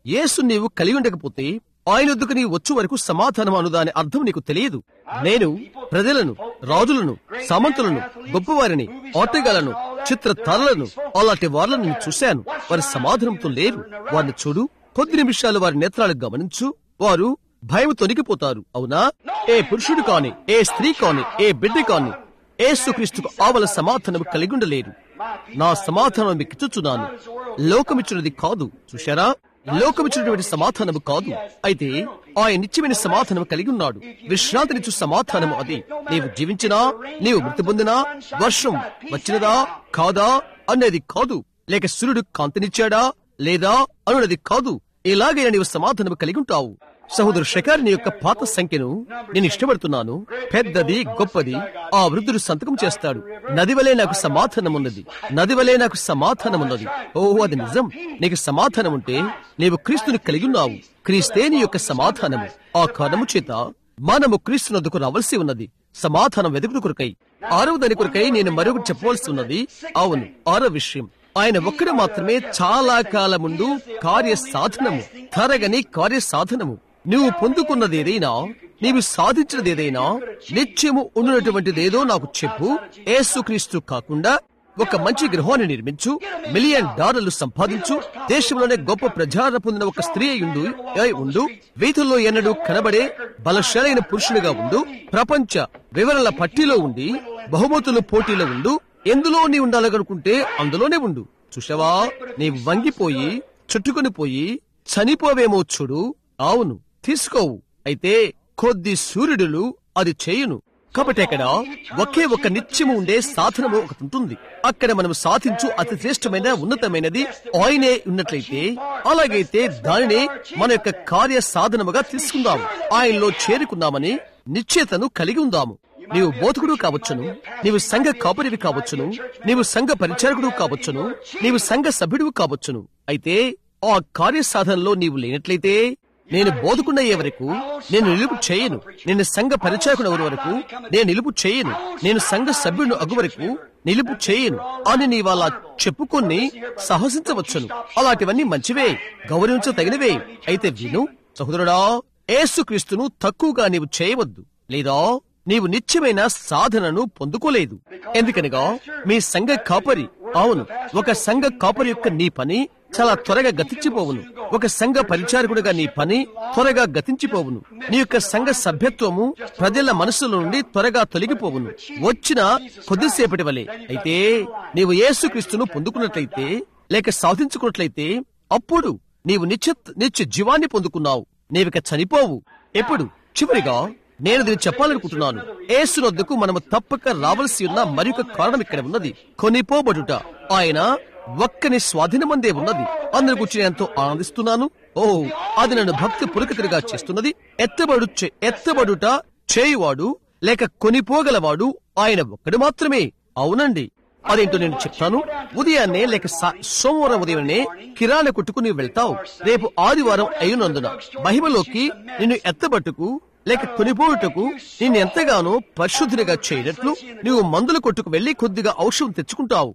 యేసు నీవు కలిగి ఉండకపోతే ఆయన వద్దకు నీవు వచ్చు వరకు సమాధానం అను దాని అర్థం నీకు తెలియదు నేను ప్రజలను రాజులను సామంతులను గొప్పవారిని ఆటగాళ్లను చిత్రతారలను అలాంటి వాళ్ళను నేను చూశాను వారి సమాధానంతో లేరు వారిని చూడు కొద్ది నిమిషాలు వారి నేత్రాలు గమనించు వారు భయం తొలగిపోతారు అవునా ఏ పురుషుడు కాని ఏ స్త్రీ కాని ఏ బిడ్డ కాని ఏసుక్రీస్తుకు ఆవల సమాధానం కలిగి ఉండలేరు నా సమాధానం మీకు ఇచ్చుచున్నాను లోకమిచ్చినది కాదు చూశారా లోకమిచ్చినటువంటి సమాధానము కాదు అయితే ఆయన నిత్యమైన సమాధానం కలిగి ఉన్నాడు విశ్రాంతినిచ్చు సమాధానము అది నీవు జీవించినా నీవు మృతి పొందినా వర్షం వచ్చినదా కాదా అనేది కాదు లేక సూర్యుడు కాంతినిచ్చాడా లేదా అనున్నది కాదు ఇలాగైనా నీవు సమాధానం కలిగి ఉంటావు సహోదరు షకారిని యొక్క పాత సంఖ్యను నేను ఇష్టపడుతున్నాను పెద్దది గొప్పది ఆ వృద్ధుడు సంతకం చేస్తాడు నది వలె నాకు సమాధానం ఉన్నది నది వలె నాకు సమాధానం ఉన్నది ఓ అది నిజం నీకు సమాధానం ఉంటే నీవు క్రీస్తుని కలిగి ఉన్నావు క్రీస్తే నీ యొక్క సమాధానము ఆ కారణము చేత మనము క్రీస్తునందుకు రావలసి ఉన్నది సమాధానం వెతుకుడు కొరకై ఆరవ దాని కొరకై నేను మరొకటి చెప్పవలసి ఉన్నది అవును ఆరో విషయం ఆయన ఒక్కడు మాత్రమే చాలా కాలం ముందు కార్య సాధనము తరగని కార్య సాధనము నువ్వు పొందుకున్నది ఏదైనా నీవు సాధించినది ఏదైనా నిత్యము ఉన్నటువంటిదేదో నాకు చెప్పు ఏసుక్రీస్తు కాకుండా ఒక మంచి గృహాన్ని నిర్మించు మిలియన్ డాలర్లు సంపాదించు దేశంలోనే గొప్ప ప్రజాదరణ పొందిన ఒక స్త్రీ అయి ఉండు అయి ఉండు వీధుల్లో ఎన్నడూ కనబడే బలశాలైన పురుషునిగా ఉండు ప్రపంచ వివరాల పట్టిలో ఉండి బహుమతులు పోటీలో ఉండు ఎందులో నీ ఉండాలనుకుంటే అందులోనే ఉండు చూసావా నీవు వంగిపోయి చుట్టుకొని పోయి చనిపోవేమో చూడు అవును తీసుకోవు అయితే కొద్ది సూర్యుడులు అది చేయును కాబట్టి అక్కడ ఒకే ఒక నిత్యము ఉండే సాధనము ఒకటి ఉంటుంది అక్కడ మనం సాధించు అతి శ్రేష్టమైన ఉన్నతమైనది ఆయనే ఉన్నట్లయితే అలాగైతే దానినే మన యొక్క కార్య సాధనముగా తీసుకుందాం ఆయనలో చేరుకున్నామని నిశ్చేతను కలిగి ఉందాము నీవు బోధకుడు కావచ్చును నీవు సంఘ కాపరివి కావచ్చును నీవు సంఘ పరిచారకుడు కావచ్చును నీవు సంఘ సభ్యుడు కావచ్చును అయితే ఆ కార్య సాధనలో నీవు లేనట్లయితే నేను బోధకున్నయ్యే వరకు నేను నిలుపు చేయను నేను సంఘ పరిచారకుడు అవ్వని వరకు నేను నిలుపు చేయను నేను సంఘ సభ్యుడు అగు వరకు నిలుపు చేయను అని నీవు అలా చెప్పుకొని సాహసించవచ్చును అలాంటివన్నీ మంచివే గౌరవించదగినవే అయితే విను సహోదరుడా ఏసుక్రీస్తును తక్కువగా నీవు చేయవద్దు లేదా నీవు నిత్యమైన సాధనను పొందుకోలేదు ఎందుకనగా మీ సంఘ కాపరి అవును ఒక సంఘ కాపరి యొక్క నీ పని చాలా త్వరగా గతించిపోవును ఒక సంఘ పరిచారకుడిగా నీ పని త్వరగా గతించిపోవును నీ యొక్క సంఘ సభ్యత్వము ప్రజల మనసుల నుండి త్వరగా తొలగిపోవును వచ్చిన కొద్దిసేపటి వలె అయితే నీవు యేసుక్రీస్తును పొందుకున్నట్లయితే లేక సాధించుకున్నట్లయితే అప్పుడు నీవు నిత్య నిత్య జీవాన్ని పొందుకున్నావు నీవిక చనిపోవు ఎప్పుడు చివరిగా నేను దీన్ని చెప్పాలనుకుంటున్నాను ఏసునొద్దకు మనము తప్పక రావలసి ఉన్న మరొక కారణం ఇక్కడ ఉన్నది కొనిపోబడుట ఆయన ఒక్కని స్వాధీనమందే ఉన్నది అందరి గురించి నేను ఎంతో ఆనందిస్తున్నాను ఓ అది నన్ను భక్తి పురకతిగా చేస్తున్నది ఎత్తబడు చే- ఎత్తబడుట చేయువాడు లేక కొనిపోగలవాడు ఆయన ఒక్కడు మాత్రమే అవునండి అదేంటో నేను చెప్తాను ఉదయాన్నే లేక సా- సోమవారం ఉదయాన్నే కిరాణా కొట్టుకు నీవు వెళ్తావు రేపు ఆదివారం అయినందున మహిమలోకి నిన్ను ఎత్తబట్టుకు లేక కొనిపోవుటకు నిన్ను ఎంతగానో పరిశుద్ధినిగా చేయనట్లు నీవు మందుల కొట్టుకు వెళ్లి కొద్దిగా ఔషధం తెచ్చుకుంటావు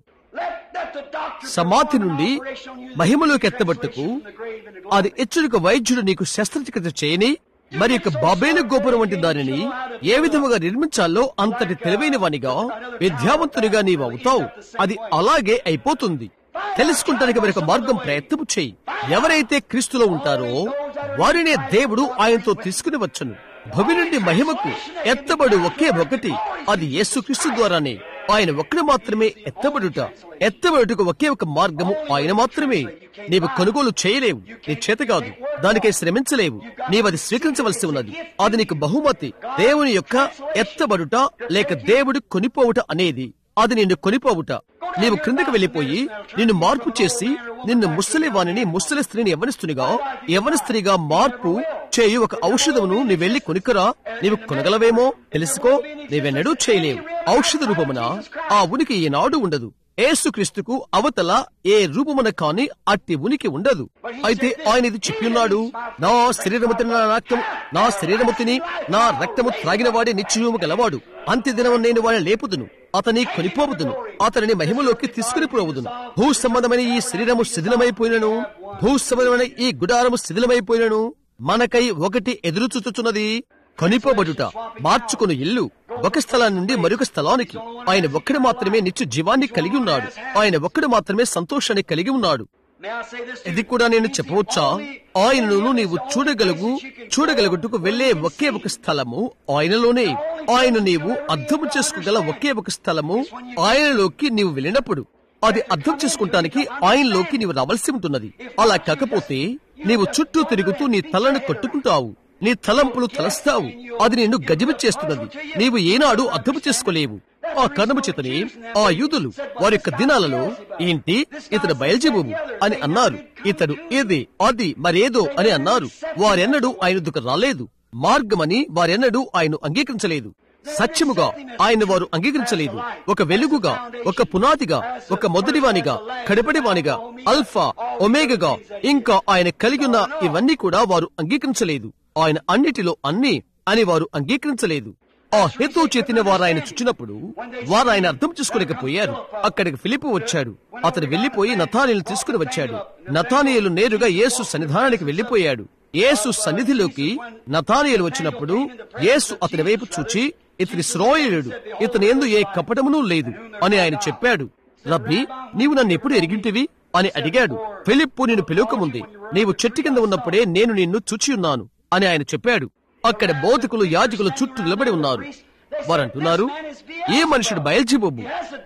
సమాధి నుండి మహిమలోకి ఎత్తబట్టుకు అది హెచ్చరిక వైద్యుడు నీకు శస్త్రచికిత్స చేయని మరి యొక్క బాబేలు గోపురం వంటి దానిని ఏ విధముగా నిర్మించాలో అంతటి తెలివైన వానిగా విద్యావంతునిగా నీవు అవుతావు అది అలాగే అయిపోతుంది తెలుసుకుంటానికి మరొక మార్గం ప్రయత్నము చేయి ఎవరైతే క్రీస్తులో ఉంటారో వారినే దేవుడు ఆయనతో తీసుకుని వచ్చును భవి నుండి మహిమకు ఎత్తబడు ఒకే ఒకటి అది యేసుక్రీస్తు ద్వారానే ఆయన ఒక్కడు మాత్రమే ఎత్తబడుట ఎత్తబడుటకు ఒకే ఒక మార్గము ఆయన మాత్రమే నీవు కొనుగోలు చేయలేవు నీ చేత కాదు దానికై శ్రమించలేవు నీవు అది స్వీకరించవలసి ఉన్నది అది నీకు బహుమతి దేవుని యొక్క ఎత్తబడుట లేక దేవుడు కొనిపోవుట అనేది అది నిన్ను కొనిపోవుట నీవు క్రిందకు వెళ్లిపోయి నిన్ను మార్పు చేసి నిన్ను ముసలి వాణిని ముసలి స్త్రీని యవనస్తునిగా యవనస్త్రీగా మార్పు చేయు ఒక ఔషధమును నీ వెళ్లి కొనుక్కరా నీవు కొనగలవేమో తెలుసుకో నీవెన్నడూ చేయలేవు ఔషధ రూపమున ఆ ఉనికి ఈనాడు ఉండదు ఏసుక్రీస్తుకు అవతల ఏ రూపమున కాని అట్టి ఉనికి ఉండదు అయితే ఆయన ఇది చెప్పిన్నాడు నా శరీరముతిని నా రక్తము నా శరీరముతిని నా రక్తము త్రాగిన వాడే నిశ్చయము గలవాడు అంత్య దినము నేను వాడిని లేపుదును అతని కొనిపోవదును అతనిని మహిమలోకి తీసుకుని పోవదును భూ సంబంధమైన ఈ శరీరము శిథిలమైపోయినను భూ సంబంధమైన ఈ గుడారము శిథిలమైపోయినను మనకై ఒకటి ఎదురు చూచుచున్నది కొనిపోబడుట మార్చుకుని ఇల్లు ఒక స్థలం నుండి మరొక స్థలానికి ఆయన ఒక్కడు మాత్రమే నిత్య జీవాన్ని కలిగి ఉన్నాడు ఆయన ఒక్కడు మాత్రమే సంతోషాన్ని కలిగి ఉన్నాడు May I say this? to ఇది you? కూడా నేను చెప్పవచ్చా ఆయనను నీవు చూడగలుగు చూడగలుగుటకు వెళ్లే ఒకే ఒక స్థలము ఆయనలోనే ఆయన నీవు అర్థం చేసుకోగల ఒకే ఒక స్థలము ఆయనలోకి నీవు వెళ్ళినప్పుడు అది అర్థం చేసుకుంటానికి ఆయనలోకి నీవు రావాల్సి ఉంటున్నది అలా కాకపోతే నీవు చుట్టూ తిరుగుతూ నీ తలను కొట్టుకుంటావు నీ తలంపులు తలస్తావు అది నిన్ను గజిబిచ్చేస్తున్నది నీవు ఏనాడు అర్థం చేసుకోలేవు ఆ కర్ణము చేతని ఆ యూదులు వారి యొక్క దినాలలో ఏంటి ఇతడు బయల్జెబువు అని అన్నారు ఇతడు ఇది అది మరేదో అని అన్నారు వారెన్నడూ ఆయన దుకు రాలేదు మార్గమని వారెన్నడూ ఆయన అంగీకరించలేదు సత్యముగా ఆయన వారు అంగీకరించలేదు ఒక వెలుగుగా ఒక పునాదిగా ఒక మొదటివానిగా కడపడివానిగా అల్ఫా ఒమేగగా ఇంకా ఆయన కలిగి ఉన్న ఇవన్నీ కూడా వారు అంగీకరించలేదు ఆయన అన్నిటిలో అన్ని అని వారు అంగీకరించలేదు ఆ హేతు చేతిన వారు ఆయన చుచ్చినప్పుడు వారు ఆయన అర్థం చేసుకోలేకపోయారు అక్కడికి ఫిలిపు వచ్చాడు అతడు వెళ్లిపోయి నథానియలు తీసుకుని వచ్చాడు నథానియలు నేరుగా యేసు సన్నిధానానికి వెళ్లిపోయాడు యేసు సన్నిధిలోకి నథానియలు వచ్చినప్పుడు యేసు అతని వైపు చూచి ఇతని శ్రోయుడు ఇతని ఎందు ఏ కపటమును లేదు అని ఆయన చెప్పాడు రబ్బీ నీవు నన్ను ఎప్పుడు ఎరిగింటివి అని అడిగాడు ఫిలిప్పు నిన్ను పిలువకముంది నీవు చెట్టు కింద ఉన్నప్పుడే నేను నిన్ను చూచి ఉన్నాను అని ఆయన చెప్పాడు అక్కడ బోధకులు యాజకులు చుట్టూ నిలబడి ఉన్నారు వారు అంటున్నారు ఈ మనుషుడు బయల్జిబోబు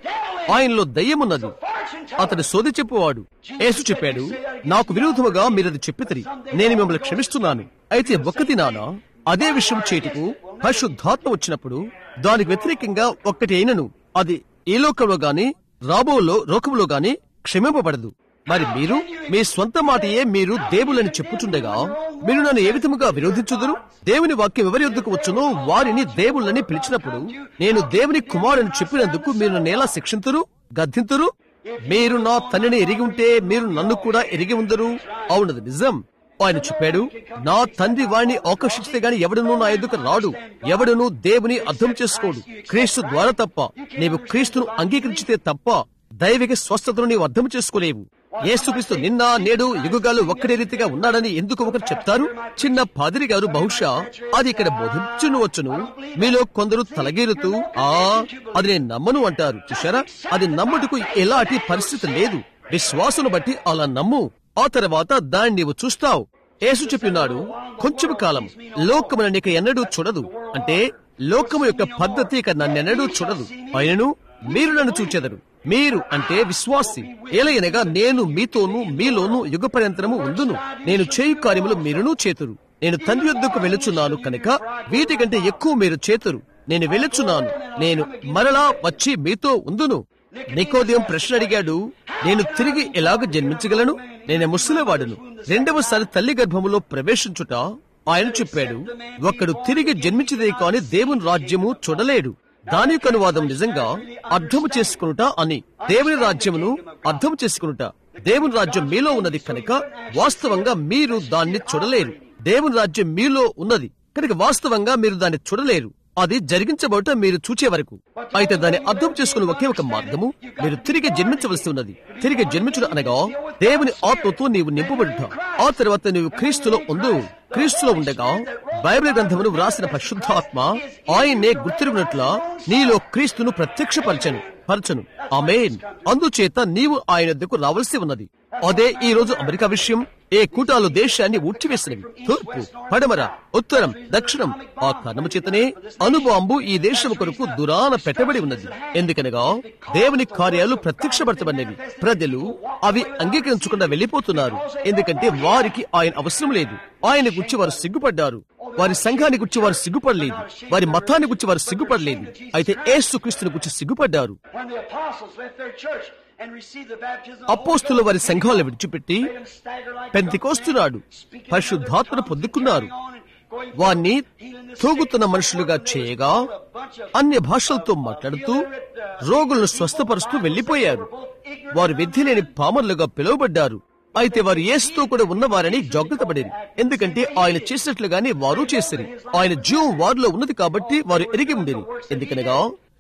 ఆయనలో దయ్యమున్నది అతడు సోది చెప్పువాడు యేసు చెప్పాడు నాకు విరోధముగా మీరది చెప్పితరి నేను మిమ్మల్ని క్షమిస్తున్నాను అయితే ఒక్క దినాన అదే విషయం చేటుకు పరిశుద్ధాత్మ వచ్చినప్పుడు దానికి వ్యతిరేకంగా ఒక్కటి అయినను అది ఏ లోకంలో గాని రాబోలో లోకములో గాని క్షమింపబడదు మరి మీరు మీ స్వంత మాటయే మీరు దేవులని చెప్పుచుండగా మీరు నన్ను ఏ విధముగా విరోధించుదురు దేవుని వాక్యం ఎవరి యొద్దకు వచ్చునో వారిని దేవుళ్ళని పిలిచినప్పుడు నేను దేవుని కుమారుని చెప్పినందుకు మీరు నన్ను ఎలా శిక్షింతురు గద్దింతురు మీరు నా తండ్రిని ఎరిగి ఉంటే మీరు నన్ను కూడా ఎరిగి ఉందరు అవునది నిజం ఆయన చెప్పాడు నా తండ్రి వాణ్ణి ఆకర్షిస్తే గాని ఎవడునూ నా ఎదుక రాడు ఎవడునూ దేవుని అర్థం చేసుకోడు క్రీస్తు ద్వారా తప్ప నీవు క్రీస్తును అంగీకరించితే తప్ప దైవిక స్వస్థతను నీవు అర్థం చేసుకోలేవు యేసుక్రీస్తు నిన్న నేడు యుగుగాలు ఒక్కడే రీతిగా ఉన్నాడని ఎందుకు ఒకరు చెప్తారు చిన్న పాదిరి గారు బహుశా అది ఇక్కడ బోధించును వచ్చును మీలో కొందరు తలగేరుతూ ఆ అది నేను నమ్మను అంటారు చూశారా అది నమ్ముటకు ఎలాంటి పరిస్థితి లేదు విశ్వాసును బట్టి అలా నమ్ము ఆ తర్వాత దాన్ని నీవు చూస్తావు యేసు చెప్పినాడు కొంచెం కాలం లోకమున నీకు ఎన్నడూ చూడదు అంటే లోకము యొక్క పద్ధతి ఇక నన్నెన్నడూ చూడదు ఆయనను మీరు నన్ను చూచెదరు మీరు అంటే విశ్వాసి ఏలయనగా నేను మీతోనూ మీలోనూ యుగ పర్యంతరము ఉందును నేను చేయు కార్యములు మీరును చేతురు నేను తండ్రి యొద్దకు వెళ్ళుచున్నాను కనుక వీటికంటే ఎక్కువ మీరు చేతురు నేను వెళ్ళుచున్నాను నేను మరలా వచ్చి మీతో ఉందును నికోదయం ప్రశ్న అడిగాడు నేను తిరిగి ఎలాగ జన్మించగలను నేను ముసలివాడును రెండవసారి తల్లి గర్భములో ప్రవేశించుట ఆయన చెప్పాడు ఒకడు తిరిగి జన్మించదే కాని దేవుని రాజ్యము చూడలేడు దాని యొక్క అనువాదం నిజంగా అర్థము చేసుకునుట అని దేవుని రాజ్యమును అర్థం చేసుకునుట దేవుని రాజ్యం మీలో ఉన్నది కనుక వాస్తవంగా మీరు దాన్ని చూడలేరు దేవుని రాజ్యం మీలో ఉన్నది కనుక వాస్తవంగా మీరు దాన్ని చూడలేరు అది జరిగించబోట మీరు చూచే వరకు అయితే దాన్ని అర్థం చేసుకుని ఒకే ఒక మార్గము మీరు తిరిగి జన్మించవలసి ఉన్నది తిరిగి జన్మించడం అనగా దేవుని ఆత్మతో నీవు నింపబడుట ఆ తర్వాత నీవు క్రీస్తులో ఉండు క్రీస్తులో ఉండగా బైబిల్ గ్రంథమును వ్రాసిన పరిశుద్ధాత్మ ఆయన్నే గుర్తిరిగినట్ల నీలో క్రీస్తును ప్రత్యక్షపరచను పరచను ఆమెన్ అందుచేత నీవు ఆయన వద్దకు రావాల్సి ఉన్నది అదే ఈ రోజు అమెరికా విషయం ఏ కూటాలు దేశాన్ని ఊడ్చివేసినవి తూర్పు పడమర ఉత్తరం దక్షిణం ఆ కారణము చేతనే అనుబాంబు ఈ దేశం కొరకు దురాన పెట్టబడి ఉన్నది ఎందుకనగా దేవుని కార్యాలు ప్రత్యక్షపరచబడినవి ప్రజలు అవి అంగీకరించకుండా వెళ్లిపోతున్నారు ఎందుకంటే వారికి ఆయన అవసరం లేదు ఆయన గురించి వారు సిగ్గుపడ్డారు వారి సంఘాన్ని గురించి వారు సిగ్గుపడలేదు వారి మతాన్ని గురించి వారు సిగ్గుపడలేదు అయితే ఏసు క్రీస్తుని గురించి సిగ్గుపడ్డారు When the apostles left their church and received the baptism of the అపోస్తుల Holy వారి Ghost, సంఘాలను విడిచిపెట్టి made them stagger like పెంతికోస్తున్నాడు drunken men, speaking పరిశుద్ధాత్మను in other పొందుకున్నారు tongues, carrying on and going forth, వారిని healing the sick, తూగుతున్న మనుషులుగా చేయగా అన్య భాషలతో మాట్లాడుతూ రోగులను స్వస్థపరుస్తూ వెళ్లిపోయారు వారు విధి లేని పామర్లుగా పిలువబడ్డారు అయితే వారు యేసుతో కూడా ఉన్నవారని జాగ్రత్త పడేది ఎందుకంటే ఆయన చేసినట్లుగానే వారు చేసిరి ఆయన జీవం వారిలో ఉన్నది కాబట్టి వారు ఎరిగి ఉండేది ఎందుకనగా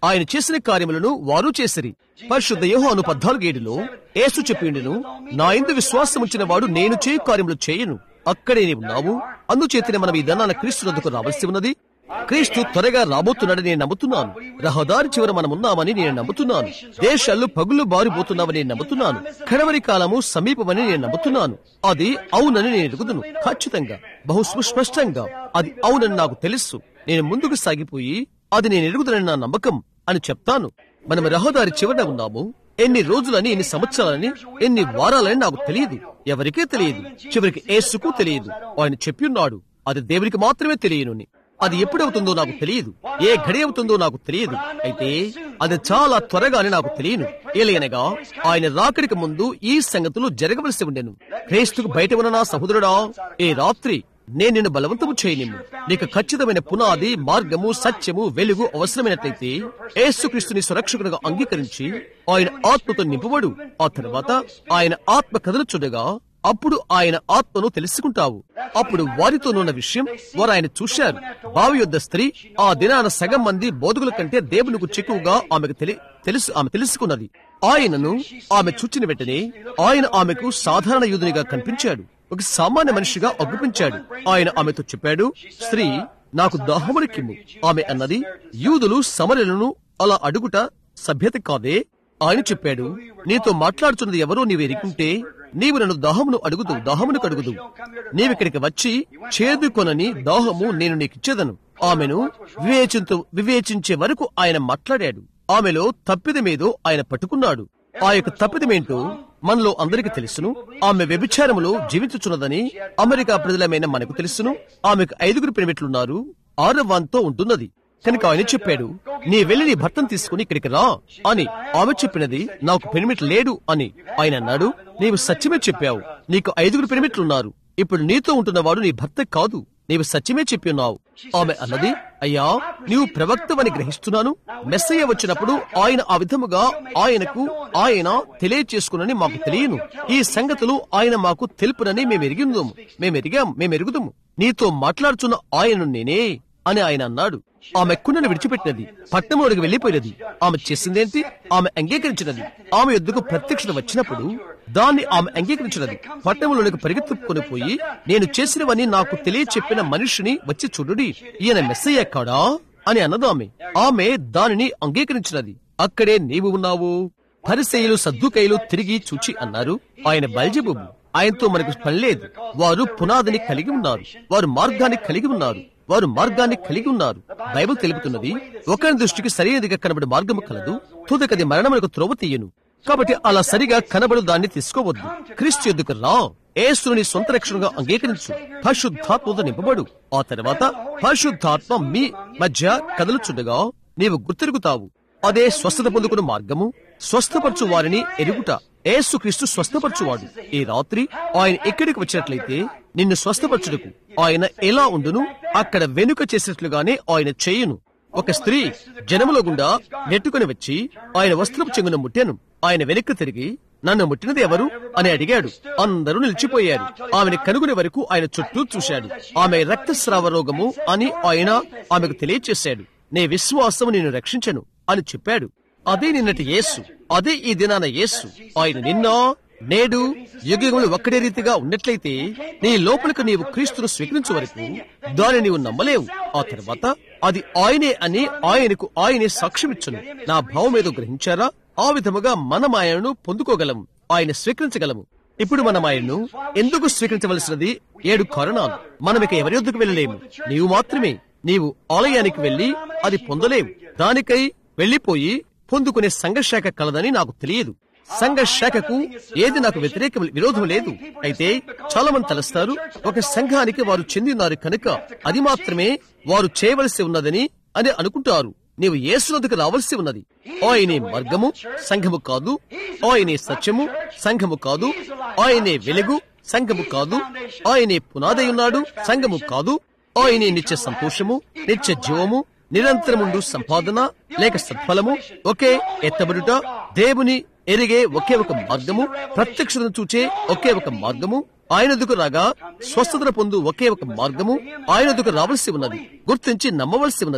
ఆయన చేసిన కార్యములను వారు చేసిరి పరిశుద్ధ యోహాను పద్నాలుగేడులో యేసు చెప్పిండును నా ఇందు విశ్వాసం ఉంచిన వాడు నేను చేయు కార్యములు చేయను అక్కడే నీవు ఉన్నావు అందుచేతనే మనం ఈ ధనాన క్రీస్తు వద్దకు రావాల్సి ఉన్నది క్రీస్తు త్వరగా రాబోతున్నాడని నేను నమ్ముతున్నాను రహదారి చివర మనం ఉన్నామని నేను నమ్ముతున్నాను దేశాలు పగులు బారిపోతున్నామని నేను నమ్ముతున్నాను కడవరి కాలము సమీపమని నేను నమ్ముతున్నాను అది అవునని నేను ఎరుగుదును ఖచ్చితంగా బహు సుస్పష్టంగా అది అవునని నాకు తెలుసు నేను ముందుకు సాగిపోయి అది నేను ఎరుగుదనని నా నమ్మకం అని చెప్తాను మనం రహదారి చివరన ఉన్నాము ఎన్ని రోజులని ఎన్ని సంవత్సరాలని ఎన్ని వారాలని నాకు తెలియదు ఎవరికే తెలియదు చివరికి ఏసుకు తెలియదు ఆయన చెప్పి ఉన్నాడు అది దేవునికి మాత్రమే తెలియను అది ఎప్పుడవుతుందో నాకు తెలియదు ఏ గడి అవుతుందో నాకు తెలియదు అయితే అది చాలా త్వరగానే నాకు తెలియను ఏలైనగా ఆయన రాకడికి ముందు ఈ సంగతులు జరగవలసి ఉండెను క్రీస్తుకు బయట ఉన్న నా సహోదరుడా ఏ రాత్రి నేను నిన్ను బలవంతము చేయనిమ్ము నీకు ఖచ్చితమైన పునాది మార్గము సత్యము వెలుగు అవసరమైనట్లయితే యేసుక్రీస్తుని సురక్షకునిగా అంగీకరించి ఆయన ఆత్మతో నింపబడు ఆ తర్వాత ఆయన ఆత్మ కదలుచుండగా అప్పుడు ఆయన ఆత్మను తెలుసుకుంటావు అప్పుడు వారితోనున్న విషయం వారు ఆయన చూశారు బావి యొద్ద స్త్రీ ఆ దినాన సగం మంది బోధకుల కంటే దేవునికి చెక్కువగా ఆమెకు తెలి- తెలుసు ఆమె తెలుసుకున్నది ఆయనను ఆమె చూచిన వెంటనే ఆయన ఆమెకు సాధారణ యూదునిగా కనిపించాడు ఒక సామాన్య మనిషిగా అగుపించాడు ఆయన ఆమెతో చెప్పాడు స్త్రీ నాకు దాహమునికిమ్ము ఆమె అన్నది యూదులు సమరలను అలా అడుగుట సభ్యత కాదే ఆయన చెప్పాడు నీతో మాట్లాడుతున్నది ఎవరో నీవు ఎరికుంటే నీవు నన్ను దాహమును అడుగుదు దాహమును కడుగుదు నీవిక్కడికి వచ్చి చేదుకొనని దాహము నేను నీకిచ్చేదను ఆమెను వివేచించు వివేచించే వరకు ఆయన మాట్లాడాడు ఆమెలో తప్పిదమేదో ఆయన పట్టుకున్నాడు ఆ యొక్క తప్పిదమేంటో మనలో అందరికీ తెలుసును ఆమె వ్యభిచారములో జీవించుచున్నదని అమెరికా ప్రజలమైన మనకు తెలుసును ఆమెకు ఐదుగురు పెనిమిట్లున్నారు ఆరవాన్తో ఉంటున్నది కనుక ఆయన చెప్పాడు నీ వెళ్లి నీ భర్తను తీసుకుని ఇక్కడికి రా అని ఆమె చెప్పినది నాకు పెనిమిట్ లేడు అని ఆయన అన్నాడు నీవు సత్యమే చెప్పావు నీకు ఐదుగురు పెనిమిట్లున్నారు ఇప్పుడు నీతో ఉంటున్నవాడు నీ భర్త కాదు నీవు సత్యమే చెప్పి ఉన్నావు ఆమె అన్నది అయ్యా నీవు ప్రవక్తవని గ్రహిస్తున్నాను మెస్సయ్య వచ్చినప్పుడు ఆయన ఆ విధముగా ఆయనకు ఆయన తెలియచేసుకునని మాకు తెలియను ఈ సంగతులు ఆయన మాకు తెలుపునని మేము ఎరిగిందాము మేము ఎరిగాం మేము ఎరుగుదాము నీతో మాట్లాడుచున్న ఆయనను నేనే అని ఆయన అన్నాడు ఆమె కుండను విడిచిపెట్టినది పట్టణంలోకి వెళ్లిపోయినది ఆమె చేసిందేంటి ఆమె అంగీకరించినది ఆమె ఎద్దుకు ప్రత్యక్షత వచ్చినప్పుడు దాన్ని ఆమె అంగీకరించినది పట్టణంలోనికి పరిగెత్తుకొని పోయి నేను చేసినవని నాకు తెలియచెప్పిన మనిషిని వచ్చి చూడుడి ఈయన మెస్సయ్య కాడా అని అన్నది ఆమె ఆమె దానిని అంగీకరించినది అక్కడే నీవు ఉన్నావు పరిసయులు సద్దుకైలు తిరిగి చూచి అన్నారు ఆయన బల్జబుబు ఆయనతో మనకు పని లేదు వారు పునాదిని కలిగి ఉన్నారు వారు మార్గాన్ని కలిగి ఉన్నారు వారు మార్గాన్ని కలిగి ఉన్నారు బైబిల్ తెలుపుతున్నది ఒకరి దృష్టికి సరైనదిగా కనబడి మార్గము కలదు తుదకది మరణములకు త్రోవ తీయను కాబట్టి అలా సరిగా కనబడు దాన్ని తీసుకోవద్దు క్రీస్తు ఎద్దుకు రా ఏసుని సొంత రక్షణగా అంగీకరించు పరిశుద్ధాత్మతో నింపబడు ఆ తర్వాత పరిశుద్ధాత్మ మీ మధ్య కదలుచుండగా నీవు గుర్తిరుగుతావు అదే స్వస్థత పొందుకున్న మార్గము స్వస్థపరచు వారిని ఎరుగుట ఏసుక్రీస్తు స్వస్థపరచువాడు ఈ రాత్రి ఆయన ఎక్కడికి వచ్చినట్లయితే నిన్ను స్వస్థపరచుటకు ఆయన ఎలా ఉండును అక్కడ వెనుక చేసినట్లుగానే ఆయన చేయును ఒక స్త్రీ జనములో గుండా నెట్టుకుని వచ్చి ఆయన వస్త్రపు చెంగున ముట్టాను ఆయన వెనక్కి తిరిగి నన్ను ముట్టినది ఎవరు అని అడిగాడు అందరూ నిలిచిపోయారు ఆమెను కనుగొనే వరకు ఆయన చుట్టూ చూశాడు ఆమె రక్తస్రావ రోగము అని ఆయన ఆమెకు తెలియచేశాడు నీ విశ్వాసము నిన్ను రక్షించను అని చెప్పాడు అదే నిన్నటి యేసు అదే ఈ దినాన యేసు ఆయన నిన్న నేడు యుగములు ఒక్కడే రీతిగా ఉన్నట్లయితే నీ లోపలికి నీవు క్రీస్తును స్వీకరించే వరకు దాన్ని నీవు నమ్మలేవు ఆ తర్వాత అది ఆయనే అని ఆయనకు ఆయనే సాక్ష్యమిచ్చును నా భావం ఏదో గ్రహించారా ఆ విధముగా మనం ఆయనను పొందుకోగలము ఆయన స్వీకరించగలము ఇప్పుడు మనం ఆయన్ను ఎందుకు స్వీకరించవలసినది ఏడు కారణాలు మనం ఇక ఎవరి వద్దకు వెళ్ళలేము నీవు మాత్రమే నీవు ఆలయానికి వెళ్లి అది పొందలేవు దానికై వెళ్లిపోయి పొందుకునే సంఘశాఖ కలదని నాకు తెలియదు సంఘ శాఖకు ఏది నాకు వ్యతిరేక విరోధం లేదు అయితే చాలా మంది తలస్తారు ఒక సంఘానికి వారు చెందినారు కనుక అది మాత్రమే వారు చేయవలసి ఉన్నదని అని అనుకుంటారు నీవు యేసునదుకు రావాల్సి ఉన్నది ఆయనే మార్గము సంఘము కాదు ఆయనే సత్యము సంఘము కాదు ఆయనే వెలుగు సంఘము కాదు ఆయనే పునాదై ఉన్నాడు సంఘము కాదు ఆయనే నిత్య సంతోషము నిత్య జీవము నిరంతరముండు సంపాదన లేక సత్ఫలము ఒకే ఎత్తబడుట దేవుని ఎరిగే ఒకే ఒక మార్గము ప్రత్యక్షతను చూచే ఒకే ఒక మార్గము ఆయనదుకు రాగా స్వస్థతను పొందు ఒకే ఒక మార్గము ఆయనదుకు రావలసి ఉన్నది గుర్తించి నమ్మవలసి ఉన్నది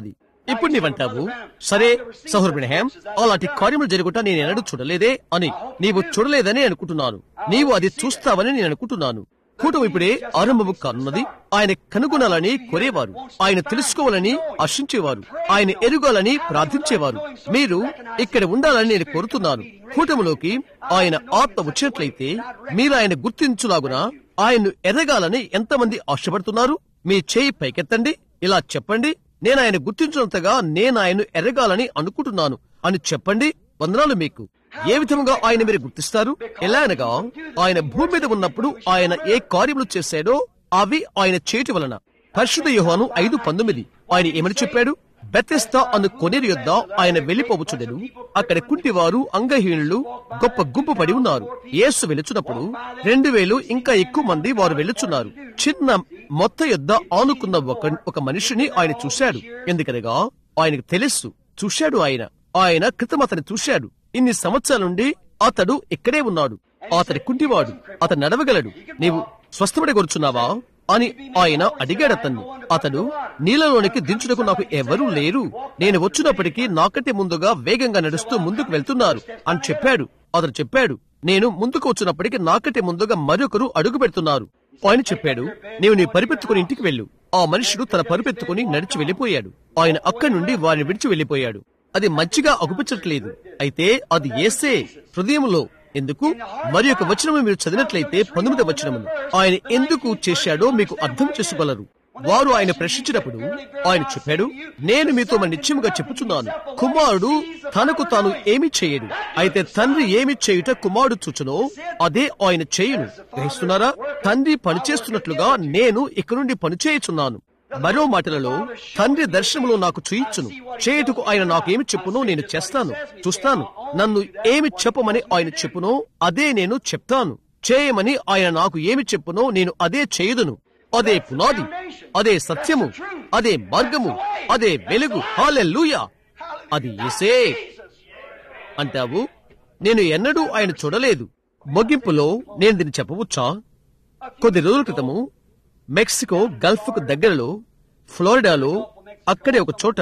ఇప్పుడు నీవంటావు సరే సహోర్బిణహాం అలాంటి కార్యములు జరుగుట నేను ఎన్నడూ చూడలేదే అని నీవు చూడలేదని అనుకుంటున్నాను నీవు అది చూస్తావని నేను అనుకుంటున్నాను కూటమి ఇప్పుడే ఆరంభము కానున్నది ఆయన కనుగొనాలని కోరేవారు ఆయన తెలుసుకోవాలని ఆశించేవారు ఆయన ఎరుగాలని ప్రార్థించేవారు మీరు ఇక్కడ ఉండాలని నేను కోరుతున్నాను కూటమిలోకి ఆయన ఆత్మ వచ్చినట్లయితే మీరు ఆయన గుర్తించులాగున ఆయన్ను ఎదగాలని ఎంతమంది ఆశపడుతున్నారు మీ చేయి పైకెత్తండి ఇలా చెప్పండి నేను ఆయన గుర్తించినంతగా నేను ఆయన్ను ఎరగాలని అనుకుంటున్నాను అని చెప్పండి వందనాలు మీకు ఏ విధంగా ఆయన మీరు గుర్తిస్తారు ఎలా అనగా ఆయన భూమి మీద ఉన్నప్పుడు ఆయన ఏ కార్యములు చేశాడో అవి ఆయన చేతి వలన పరిశుద్ధ యోహాను ఐదు పంతొమ్మిది ఆయన ఏమని చెప్పాడు బెతెస్తా అను కొనేరు యొద్ద ఆయన వెళ్లిపోవచ్చుడెను అక్కడ కుంటివారు అంగహీనులు గొప్ప గుంపు పడి ఉన్నారు యేసు వెలుచున్నప్పుడు రెండు వేలు ఇంకా ఎక్కువ మంది వారు వెళ్తున్నారు చిన్న మొత్త యొద్ద ఆనుకున్న ఒక ఒక మనిషిని ఆయన చూశాడు ఎందుకనగా ఆయనకు తెలుసు చూశాడు ఆయన ఆయన క్రితం అతని చూశాడు ఇన్ని సంవత్సరాల నుండి అతడు ఇక్కడే ఉన్నాడు అతడి కుంటివాడు అతను నడవగలడు నీవు స్వస్థపడి కొరుచున్నావా అని ఆయన అడిగాడు అతన్ని అతడు నీళ్ళలోనికి దించుటకు నాకు ఎవరూ లేరు నేను వచ్చినప్పటికీ నాకంటే ముందుగా వేగంగా నడుస్తూ ముందుకు వెళ్తున్నారు అని చెప్పాడు అతను చెప్పాడు నేను ముందుకు వచ్చినప్పటికీ నాకంటే ముందుగా మరొకరు అడుగు పెడుతున్నారు ఆయన చెప్పాడు నీవు నీ పరిపెత్తుకుని ఇంటికి వెళ్ళు ఆ మనుషుడు తన పరిపెత్తుకుని నడిచి వెళ్లిపోయాడు ఆయన అక్కడి నుండి వారిని విడిచి వెళ్లిపోయాడు అది మంచిగా అగుపించట్లేదు అయితే అది ఏసే హృదయంలో ఎందుకు మరి యొక్క వచనము మీరు చదివినట్లయితే పంతొమ్మిది వచనమును ఆయన ఎందుకు చేశాడో మీకు అర్థం చేసుకోగలరు వారు ఆయన ప్రశ్నించినప్పుడు ఆయన చెప్పాడు నేను మీతో మన నిత్యముగా చెప్పుచున్నాను కుమారుడు తనకు తాను ఏమి చేయడు అయితే తండ్రి ఏమి చేయుట కుమారుడు చూచునో అదే ఆయన చేయును గ్రహిస్తున్నారా తండ్రి పనిచేస్తున్నట్లుగా నేను ఇక నుండి పనిచేయుచున్నాను మరో మాటలలో తండ్రి దర్శనములో నాకు చూయించును చేయుటకు ఆయన నాకేమి చెప్పునో నేను చేస్తాను చూస్తాను నన్ను ఏమి చెప్పమని ఆయన చెప్పునో అదే నేను చెప్తాను చేయమని ఆయన నాకు ఏమి చెప్పునో నేను అదే చేయుదును అదే పునాది అదే సత్యము అదే మార్గము అదే వెలుగు హాలెల్లుయా అది ఏసే అంటావు నేను ఎన్నడూ ఆయన చూడలేదు ముగింపులో నేను దీన్ని చెప్పవచ్చా కొద్ది రోజుల క్రితము మెక్సికో గల్ఫ్ కు దగ్గరలో ఫ్లోరిడాలో అక్కడే ఒక చోట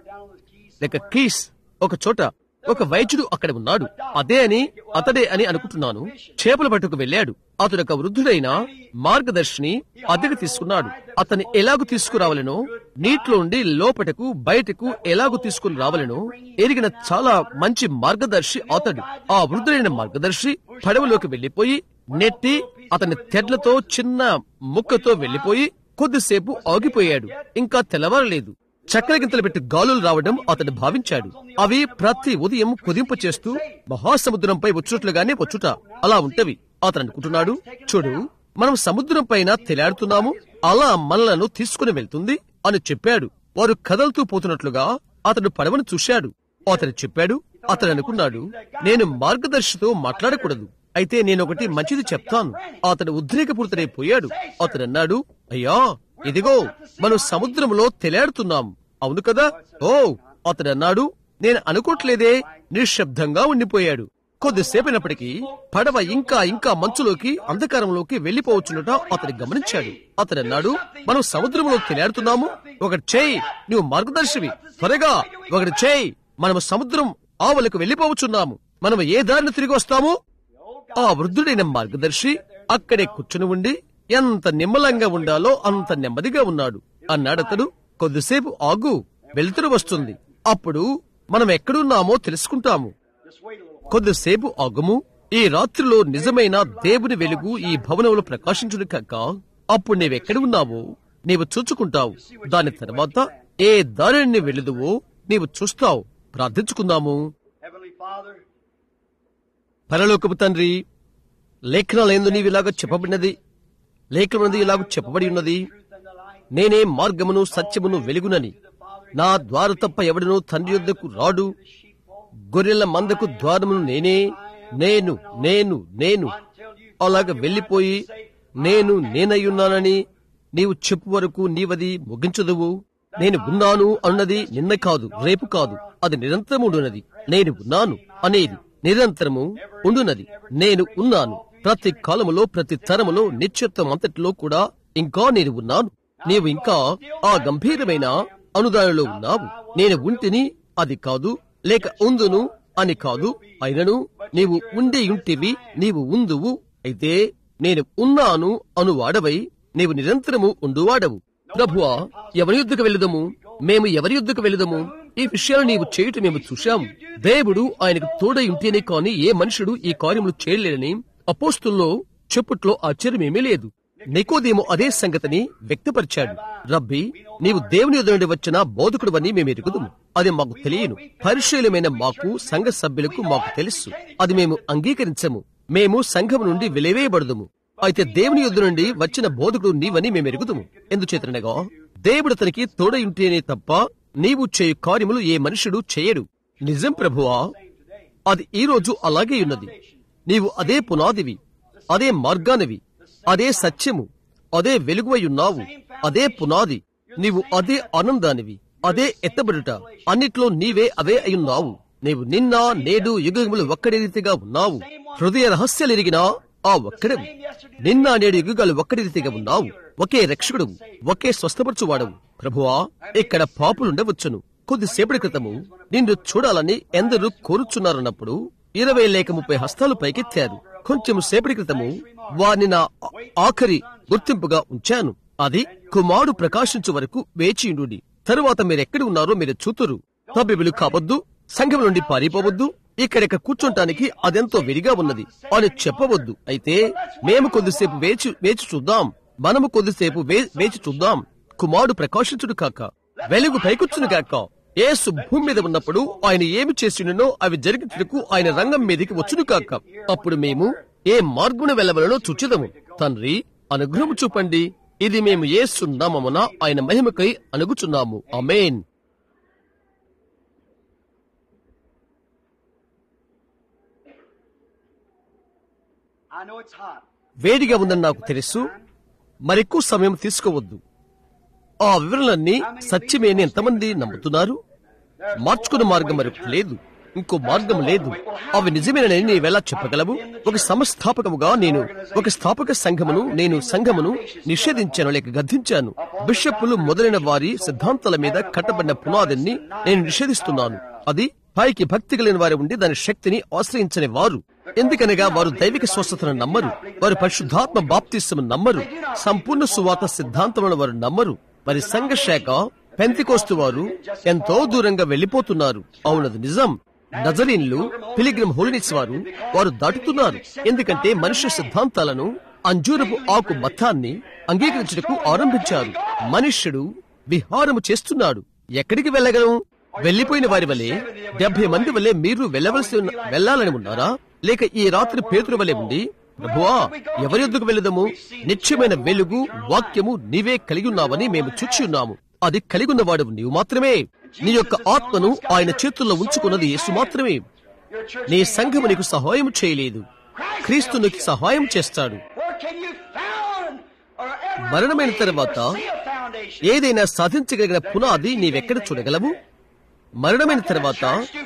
లేక కీస్ ఒక చోట ఒక వైద్యుడు అక్కడ ఉన్నాడు అదే అని అతడే అని అనుకుంటున్నాను చేపల పట్టుకు వెళ్ళాడు అతడు ఒక వృద్ధుడైన మార్గదర్శిని అద్దెకు తీసుకున్నాడు అతన్ని ఎలాగు తీసుకురావాలనో నీటిలో ఉండి లోపటకు బయటకు ఎలాగు తీసుకుని రావాలనో ఎరిగిన చాలా మంచి మార్గదర్శి అతడు ఆ వృద్ధుడైన మార్గదర్శి పడవలోకి వెళ్లిపోయి నెట్టి అతని తెడ్లతో చిన్న ముక్కతో వెళ్లిపోయి కొద్దిసేపు ఆగిపోయాడు ఇంకా తెల్లవారలేదు చక్కెర గింతలు పెట్టి గాలులు రావడం అతడు భావించాడు అవి ప్రతి ఉదయం కుదింపు చేస్తూ మహాసముద్రంపై వచ్చుట్లుగానే వచ్చుట అలా ఉంటవి అతను అనుకుంటున్నాడు చూడు మనం సముద్రం పైన తెలాడుతున్నాము అలా మనలను తీసుకుని వెళ్తుంది అని చెప్పాడు వారు కదలుతూ పోతున్నట్లుగా అతడు పడవను చూశాడు అతను చెప్పాడు అతడు అనుకున్నాడు నేను మార్గదర్శితో మాట్లాడకూడదు అయితే నేను ఒకటి మంచిది చెప్తాను అతడు ఉద్రేకపూరితమైపోయాడు అతడు అన్నాడు అయ్యా ఇదిగో మనం సముద్రంలో తెలాడుతున్నాం అవును కదా ఓ అతడు అన్నాడు నేను అనుకోవట్లేదే నిశ్శబ్దంగా ఉండిపోయాడు కొద్దిసేపైనప్పటికీ పడవ ఇంకా ఇంకా మంచులోకి అంధకారంలోకి వెళ్లిపోవచ్చునట అతడు గమనించాడు అతడు అన్నాడు మనం సముద్రంలో తెలాడుతున్నాము ఒకటి చేయి నువ్వు మార్గదర్శివి త్వరగా ఒకటి చేయి మనము సముద్రం ఆవులకు వెళ్లిపోవచ్చున్నాము మనం ఏ దారిని తిరిగి వస్తాము ఆ వృద్ధుడైన మార్గదర్శి అక్కడే కూర్చుని ఉండి ఎంత నిమ్మలంగా ఉండాలో అంత నెమ్మదిగా ఉన్నాడు అన్నాడతడు కొద్దిసేపు ఆగు వెలుతురు వస్తుంది అప్పుడు మనం ఎక్కడున్నామో తెలుసుకుంటాము కొద్దిసేపు ఆగుము ఈ రాత్రిలో నిజమైన దేవుని వెలుగు ఈ భవనంలో ప్రకాశించును కాక అప్పుడు నీవెక్కడ ఉన్నావో నీవు చూచుకుంటావు దాని తర్వాత ఏ దారిని వెళుదువో నీవు చూస్తావు ప్రార్థించుకుందాము Heavenly Father, పరలోకపు తండ్రి లేఖనాలందు నీవు ఇలాగ చెప్పబడినది లేఖనందు ఇలాగ చెప్పబడి ఉన్నది నేనే మార్గమును సత్యమును వెలుగునని నా ద్వార తప్ప ఎవడను తండ్రి యొద్దకు రాడు గొర్రెల మందకు ద్వారమును నేనే నేను నేను నేను అలాగ వెళ్ళిపోయి నేను నేనయ్యున్నానని నీవు చెప్పు వరకు నీవది ముగించదువు నేను ఉన్నాను అన్నది నిన్న కాదు రేపు కాదు అది నిరంతరం ఉండునది నేను ఉన్నాను అనేది నిరంతరము ఉండునది నేను ఉన్నాను ప్రతి కాలములో ప్రతి తరములో నిత్యత్వం అంతటిలో కూడా ఇంకా నేను ఉన్నాను నీవు ఇంకా ఆ గంభీరమైన అనుదానంలో ఉన్నావు నేను ఉంటిని అది కాదు లేక ఉందును అని కాదు అయినను నీవు ఉండి ఉంటివి నీవు ఉందువు అయితే నేను ఉన్నాను అను వాడవై నీవు నిరంతరము ఉండువాడవు ప్రభువా ఎవరి యుద్ధకు వెళ్ళదము మేము ఎవరి యుద్ధకు వెళ్ళదము ఈ విషయాలు నీవు చేయుట మేము చూశాం దేవుడు ఆయనకు తోడై ఉంటేనే కాని ఏ మనుషుడు ఈ కార్యములు చేయలేడని అపోస్తుల్లో చెప్పుట్లో ఆశ్చర్యమేమీ లేదు నికోదేమో అదే సంగతిని వ్యక్తపరిచాడు రబ్బీ నీవు దేవుని యొద్ద నుండి వచ్చిన బోధకుడువని మేము ఎరుగుదుము అది మాకు తెలియను పరిశీలమైన మాకు సంఘ సభ్యులకు మాకు తెలుసు అది మేము అంగీకరించము మేము సంఘం నుండి వెలివేయబడదుము అయితే దేవుని యొద్ద నుండి వచ్చిన బోధకుడు నీవని మేము ఎరుగుదుము ఎందుచేతనగా దేవుడు అతనికి తోడయుంటేనే తప్ప నీవు చేయు కార్యములు ఏ మనుషుడు చేయడు నిజం ప్రభువా అది ఈ రోజు అలాగే ఉన్నది నీవు అదే పునాదివి అదే మార్గానివి అదే సత్యము అదే వెలుగువై ఉన్నావు అదే పునాది నీవు అదే ఆనందానివి అదే ఎత్తబడుట అన్నిట్లో నీవే అవే అయున్నావు నీవు నిన్న నేడు యుగములు ఒక్కడే రీతిగా ఉన్నావు హృదయ రహస్యాలు ఎరిగినా ఆ ఒక్కడవు నిన్న నేడు యుగాలు ఒక్కడి రీతిగా ఉన్నావు ఒకే రక్షకుడు ఒకే స్వస్థపరచువాడవు ప్రభువా ఇక్కడ పాపులుండవచ్చును కొద్దిసేపటి క్రితము నిన్ను చూడాలని ఎందరూ కోరుచున్నారన్నప్పుడు ఇరవై లేక ముప్పై హస్తాలు పైకెత్తారు కొంచెం సేపటి క్రితము వారిని నా ఆఖరి గుర్తింపుగా ఉంచాను అది కుమారుడు ప్రకాశించు వరకు వేచియుండు తరువాత మీరెక్కడి ఉన్నారో మీరు చూతురు తబ్బిబులు కావద్దు సంఘం నుండి పారిపోవద్దు ఇక్కడిక కూర్చోటానికి అదెంతో విడిగా ఉన్నది అని చెప్పవద్దు అయితే మేము కొద్దిసేపు వేచి వేచి చూద్దాం మనము కొద్దిసేపు వే- వేచి చూద్దాం కుమారుడు ప్రకాశించుడు కాక వెలుగు పైకొచ్చును కాక యేసు భూమి మీద ఉన్నప్పుడు ఆయన ఏమి చేసిండనో అవి జరిగించుటకు ఆయన రంగం మీదకి వచ్చును కాక అప్పుడు మేము ఏ మార్గున వెళ్ళవలనో చూచిదము తండ్రి అనుగ్రహం చూపండి ఇది మేము యేసు నామమున ఆయన మహిమకై అనుగుచున్నాము అమేన్ I know it's hot. వేడిగా ఉందని నాకు తెలుసు మరెక్కువ సమయం తీసుకోవద్దు ఆ వివరణలన్నీ సత్యమే అని ఎంతమంది నమ్ముతున్నారు మార్చుకున్న మార్గం మరొకటి లేదు ఇంకో మార్గం లేదు అవి నిజమేనని నీవెలా చెప్పగలవు ఒక సంస్థాపకముగా నేను ఒక స్థాపక సంఘమును నేను సంఘమును నిషేధించాను లేక గద్దించాను బిషప్పులు మొదలైన వారి సిద్ధాంతాల మీద కట్టబడిన పునాదిని నేను నిషేధిస్తున్నాను అది పైకి భక్తి కలిగిన వారి ఉండి దాని శక్తిని ఆశ్రయించని వారు ఎందుకనగా వారు దైవిక స్వస్థతను నమ్మరు వారు పరిశుద్ధాత్మ బాప్తిస్మను నమ్మరు సంపూర్ణ సువాత సిద్ధాంతములను వారు నమ్మరు మరి సంఘ శాఖ పెంతికోస్తు వారు ఎంతో దూరంగా వెళ్లిపోతున్నారు అవునది నిజం నజరీన్లు పిలిగ్రిమ్ హోలినిక్స్ వారు వారు దాటుతున్నారు ఎందుకంటే మనుష్య సిద్ధాంతాలను అంజూరపు ఆకు మతాన్ని అంగీకరించుటకు ఆరంభించారు మనుష్యుడు విహారము చేస్తున్నాడు ఎక్కడికి వెళ్ళగలం వెళ్లిపోయిన వారి వలె డెబ్బై మంది వలె మీరు వెళ్ళవలసి ఉన్న వెళ్ళాలని ఉన్నారా లేక ఈ రాత్రి పేతురు వలె ఉండి ప్రభువా ఎవరి యొద్దకు వెళ్ళదము నిత్యమైన వెలుగు వాక్యము నీవే కలిగి ఉన్నావని మేము చూచి ఉన్నాము అది కలిగి ఉన్నవాడు నీవు మాత్రమే నీ యొక్క ఆత్మను ఆయన చేతుల్లో ఉంచుకున్నది యేసు మాత్రమే Your church నీ సంఘము నీకు సహాయం చేయలేదు క్రీస్తు నీకు సహాయం చేస్తాడు Where can you found or ever మరణమైన believe తర్వాత or see a foundation? ఏదైనా సాధించగలిగిన పునాది నీవెక్కడ చూడగలవు మరణమైన తర్వాత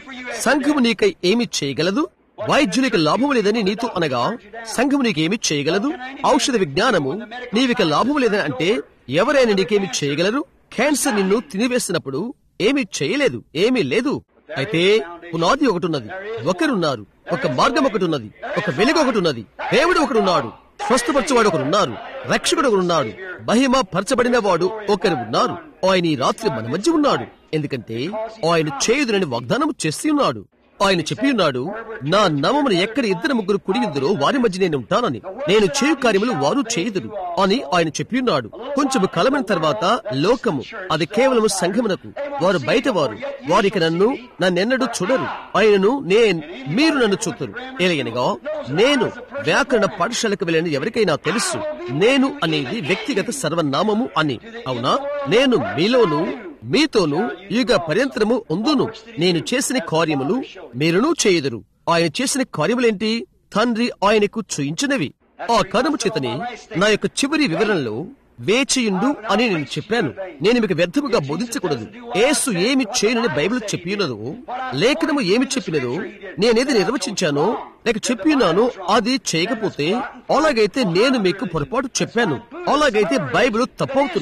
సంఘము నీకై ఏమి చేయగలదు వైద్యునికి లాభం లేదని నీతో అనగా సంఘము నీకేమి చేయగలదు ఔషధ విజ్ఞానము నీవిక లాభం లేదని అంటే ఎవరైనా నీకేమి చేయగలరు క్యాన్సర్ నిన్ను తినివేసినప్పుడు ఏమీ చేయలేదు ఏమీ లేదు అయితే పునాది ఒకటి ఉన్నది ఒకరున్నారు ఒక మార్గం ఒకటి ఉన్నది ఒక వెలుగు ఒకటి ఉన్నది దేవుడు ఒకడు ఉన్నాడు స్వస్థపరచువాడు ఒకరు ఉన్నారు రక్షకుడు ఒకరు ఉన్నాడు మహిమ పరచబడిన వాడు ఒకరు ఉన్నారు ఆయన ఈ రాత్రి మన మధ్య ఉన్నాడు ఎందుకంటే ఆయన చేయుదునని వాగ్దానం చేసి ఉన్నాడు ఆయన చెప్పి ఉన్నాడు నా నామమును ఎక్కడ ఇద్దరు ముగ్గురు కుడియుందురో వారి మధ్య నేను ఉంటానని నేను చేయు కార్యములు వారు చేయుదురు అని ఆయన చెప్పి ఉన్నాడు కొంచెం కాలమైన తర్వాత లోకము అది కేవలము సంఘమునకు వారు బయట వారు వారికి నన్ను నన్నెన్నడూ చూడరు ఆయనను నేను మీరు నన్ను చూతురు ఎలాగనగా నేను వ్యాకరణ పాఠశాలకు వెళ్ళిన ఎవరికైనా తెలుసు నేను అనేది వ్యక్తిగత సర్వనామము అని అవునా నేను మీలోను మీతోను యుగ పర్యంతరము ఉందును నేను చేసిన కార్యములు మీరును చేయుదురు ఆయన చేసిన కార్యములేంటి తండ్రి ఆయనకు చూయించినవి ఆ కారణము చేతనే నా యొక్క చివరి వివరణలో వేచియుండు అని నేను చెప్పాను నేను మీకు వ్యర్థముగా బోధించకూడదు యేసు ఏమి చేయనని బైబిల్ చెప్పినదో లేఖనము ఏమి చెప్పినదో నేనేది నిర్వచించానో లేక చెప్పినానో అది చేయకపోతే అలాగైతే నేను మీకు పొరపాటు చెప్పాను అలాగైతే బైబిల్ తప్పవుతున్నది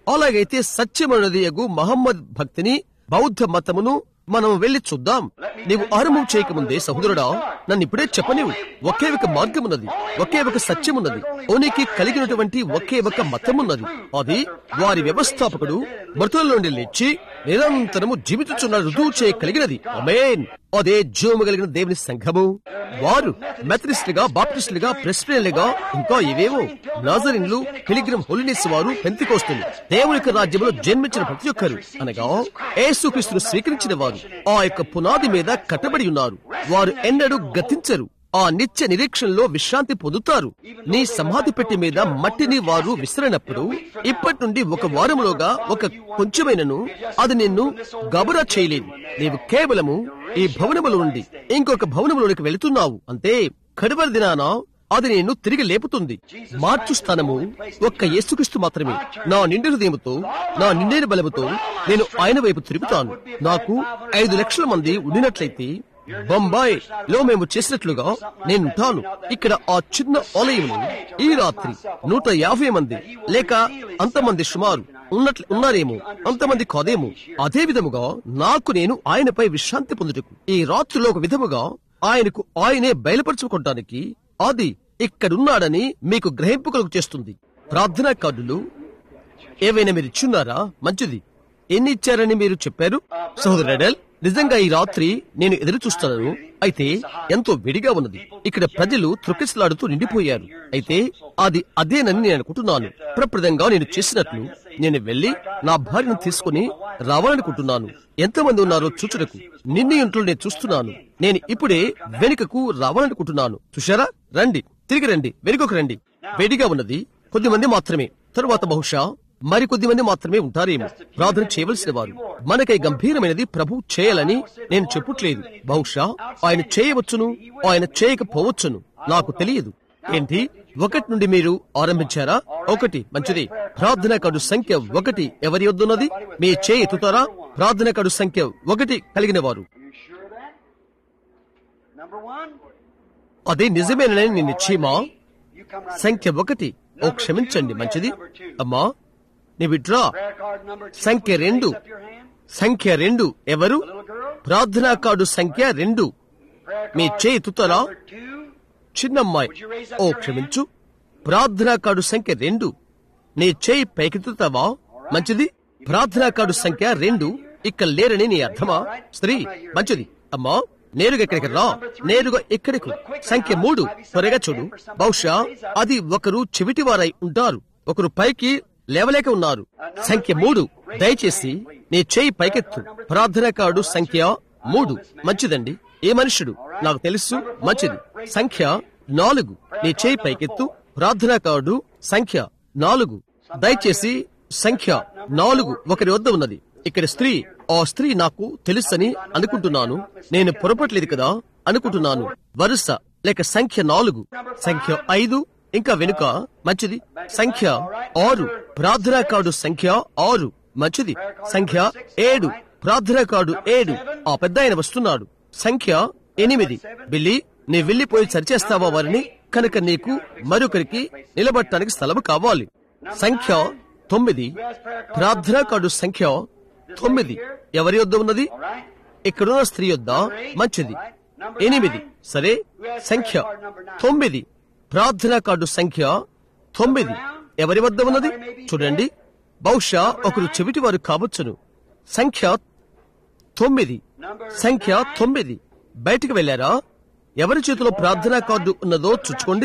అలాగైతే సత్యమన్నది యగు మహమ్మద్ భక్తిని బౌద్ధ మతమును మనం వెళ్లి చూద్దాం నీవు ఆరంభం చేయకముందే సహోదరుడా నన్ను ఇప్పుడే చెప్పనివు ఒకే ఒక మార్గమున్నది ఒకే ఒక సత్యమున్నది ఉనికి కలిగినటువంటి ఒకే ఒక మతమున్నది అది వారి వ్యవస్థాపకుడు మృతుల నుండి లేచి నిరంతరము జీవించుచున్న రుజువు చేయగలిగినది అమేన్ అదే జీవము కలిగిన దేవుని సంఘము వారు మెథడిస్టులుగా బాప్టిస్టులుగా ప్రెస్పియన్లుగా ఇంకా ఇవేవో నాజరిన్లు పిలిగ్రమ్ హోలినెస్ వారు పెంతికోస్తులు దేవుని యొక్క రాజ్యంలో జన్మించిన ప్రతి ఒక్కరు అనగా యేసుక్రీస్తును స్వీకరించిన వారు ఆ యొక్క పునాది మీద కట్టబడి ఉన్నారు వారు ఎన్నడూ గతించరు ఆ నిత్య నిరీక్షణలో విశ్రాంతి పొందుతారు నీ సమాధి పెట్టి మీద మట్టిని వారు విసిరినప్పుడు ఇప్పటి నుండి ఒక వారములోగా ఒక కొంచెమైనను అది నిన్ను గబురా చేయలేదు నీవు కేవలము ఈ భవనములో నుండి ఇంకొక భవనములోనికి వెళుతున్నావు అంతే కడవరి దినాన అది నేను తిరిగి లేపుతుంది మార్చు స్థానము ఒక్క యేసుక్రీస్తు మాత్రమే నా నిండు హృదయముతో నా నిండైన బలముతో నేను ఆయన వైపు తిరుగుతాను నాకు ఐదు లక్షల మంది ఉండినట్లయితే బొంబాయి లో మేము చేసినట్లుగా నేనుంటాను ఇక్కడ ఆ చిన్న ఆలయమును ఈ రాత్రి నూట యాభై మంది లేక అంతమంది సుమారు ఉన్నట్లు ఉన్నారేమో అంతమంది కాదేమో అదే విధముగా నాకు నేను ఆయనపై విశ్రాంతి పొందుటకు ఈ రాత్రిలో ఒక విధముగా ఆయనకు ఆయనే బయలుపరచుకోవటానికి అది ఇక్కడున్నాడని మీకు గ్రహింపు కలుగు చేస్తుంది ప్రార్థనా కార్డులు ఏవైనా మీరు ఇచ్చున్నారా మంచిది ఎన్ని ఇచ్చారని మీరు చెప్పారు సహోదరుడల్ నిజంగా ఈ రాత్రి నేను ఎదురు చూస్తున్నాను అయితే ఎంతో వేడిగా ఉన్నది ఇక్కడ ప్రజలు త్రొక్కిసలాడుతూ నిండిపోయారు అయితే అది అదేనని నేను అనుకుంటున్నాను ప్రప్రదంగా నేను చేసినట్లు నేను వెళ్లి నా భార్యను తీసుకుని రావాలనుకుంటున్నాను ఎంతమంది ఉన్నారో చూచుటకు నిన్ను ఇంట్లో నేను చూస్తున్నాను నేను ఇప్పుడే వెనుకకు రావాలనుకుంటున్నాను చూశారా రండి తిరిగి రండి వెనుకకు రండి వేడిగా ఉన్నది కొద్దిమంది మాత్రమే తరువాత బహుశా మరికొద్ది మంది మాత్రమే ఉంటారేమో ప్రార్థన చేయవలసిన వారు మనకై గంభీరమైనది ప్రభు చేయాలని నేను చెప్పుట్లేదు బహుశా ఆయన చేయవచ్చును ఆయన చేయకపోవచ్చును నాకు తెలియదు ఏంటి ఒకటి నుండి మీరు ఆరంభించారా ఒకటి మంచిది ప్రార్థన కార్డు సంఖ్య ఒకటి ఎవరి వద్దున్నది మీ చేయి ఎత్తుతారా ప్రార్థన కార్డు సంఖ్య ఒకటి కలిగిన వారు You sure of that? Number one? అదే నిజమేనని నేను నిశ్చయమా You come right సంఖ్య ఒకటి ఓ క్షమించండి మంచిది అమ్మా నీ విడ్రా Prayer card number two. సంఖ్య Will you రెండు. raise up your hand? సంఖ్య రెండు ఎవరు Little girl. ప్రార్థనా కార్డు సంఖ్య రెండు Prayer మీ card చేయి ఎత్తుతారా? number two. చిన్నమ్మాయి ఓ క్షమించు ప్రార్థనా కార్డు సంఖ్య రెండు నీ చేయి పైకెత్తుతావా మంచిది ప్రార్థనా కార్డు సంఖ్య రెండు ఇక్కడ లేరని నీ అర్థమా స్త్రీ మంచిది అమ్మా నేరుగా ఇక్కడికి రా నేరుగా ఇక్కడికి సంఖ్య మూడు త్వరగా చూడు బహుశా అది ఒకరు చెవిటివారై ఉంటారు ఒకరు పైకి లేవలేక ఉన్నారు సంఖ్య మూడు దయచేసి నీ చేయి పైకెత్తు ప్రార్థనా కార్డు సంఖ్య మూడు మంచిదండి ఏ మనుషుడు నాకు తెలుసు మంచిది సంఖ్య నాలుగు నీ చేయి పైకెత్తు ప్రార్థనా కార్డు సంఖ్య నాలుగు దయచేసి సంఖ్య నాలుగు ఒకరి వద్ద ఉన్నది ఇక్కడ స్త్రీ ఆ స్త్రీ నాకు తెలుసని అనుకుంటున్నాను నేను పొరపట్లేదు కదా అనుకుంటున్నాను వరుస లేక సంఖ్య నాలుగు సంఖ్య ఐదు ఇంకా వెనుక మంచిది సంఖ్య ఆరు ప్రార్థనా కార్డు సంఖ్య ఆరు మంచిది సంఖ్య ఏడు ప్రార్థనా కార్డు ఏడు ఆ పెద్ద ఆయన వస్తున్నాడు సంఖ్య ఎనిమిది బిల్లి నీ వెళ్ళిపోయి సరిచేస్తావా వారిని కనుక నీకు మరొకరికి నిలబడటానికి స్థలం కావాలి సంఖ్య తొమ్మిది ప్రార్థనా కార్డు సంఖ్య తొమ్మిది ఎవరి వద్ద ఉన్నది All right? ఇక్కడున్న స్త్రీ యొద్ద మంచిది ఎనిమిది సరే సంఖ్య తొమ్మిది ప్రార్థనా కార్డు సంఖ్య తొమ్మిది ఎవరి వద్ద ఉన్నది చూడండి బహుశా ఒకరు చెవిటి వారు కావచ్చును సంఖ్య తొమ్మిది సంఖ్య తొమ్మిది బయటికి వెళ్లారా ఎవరి చేతిలో ప్రార్థనా కార్డు ఉన్నదో చూచుకోండి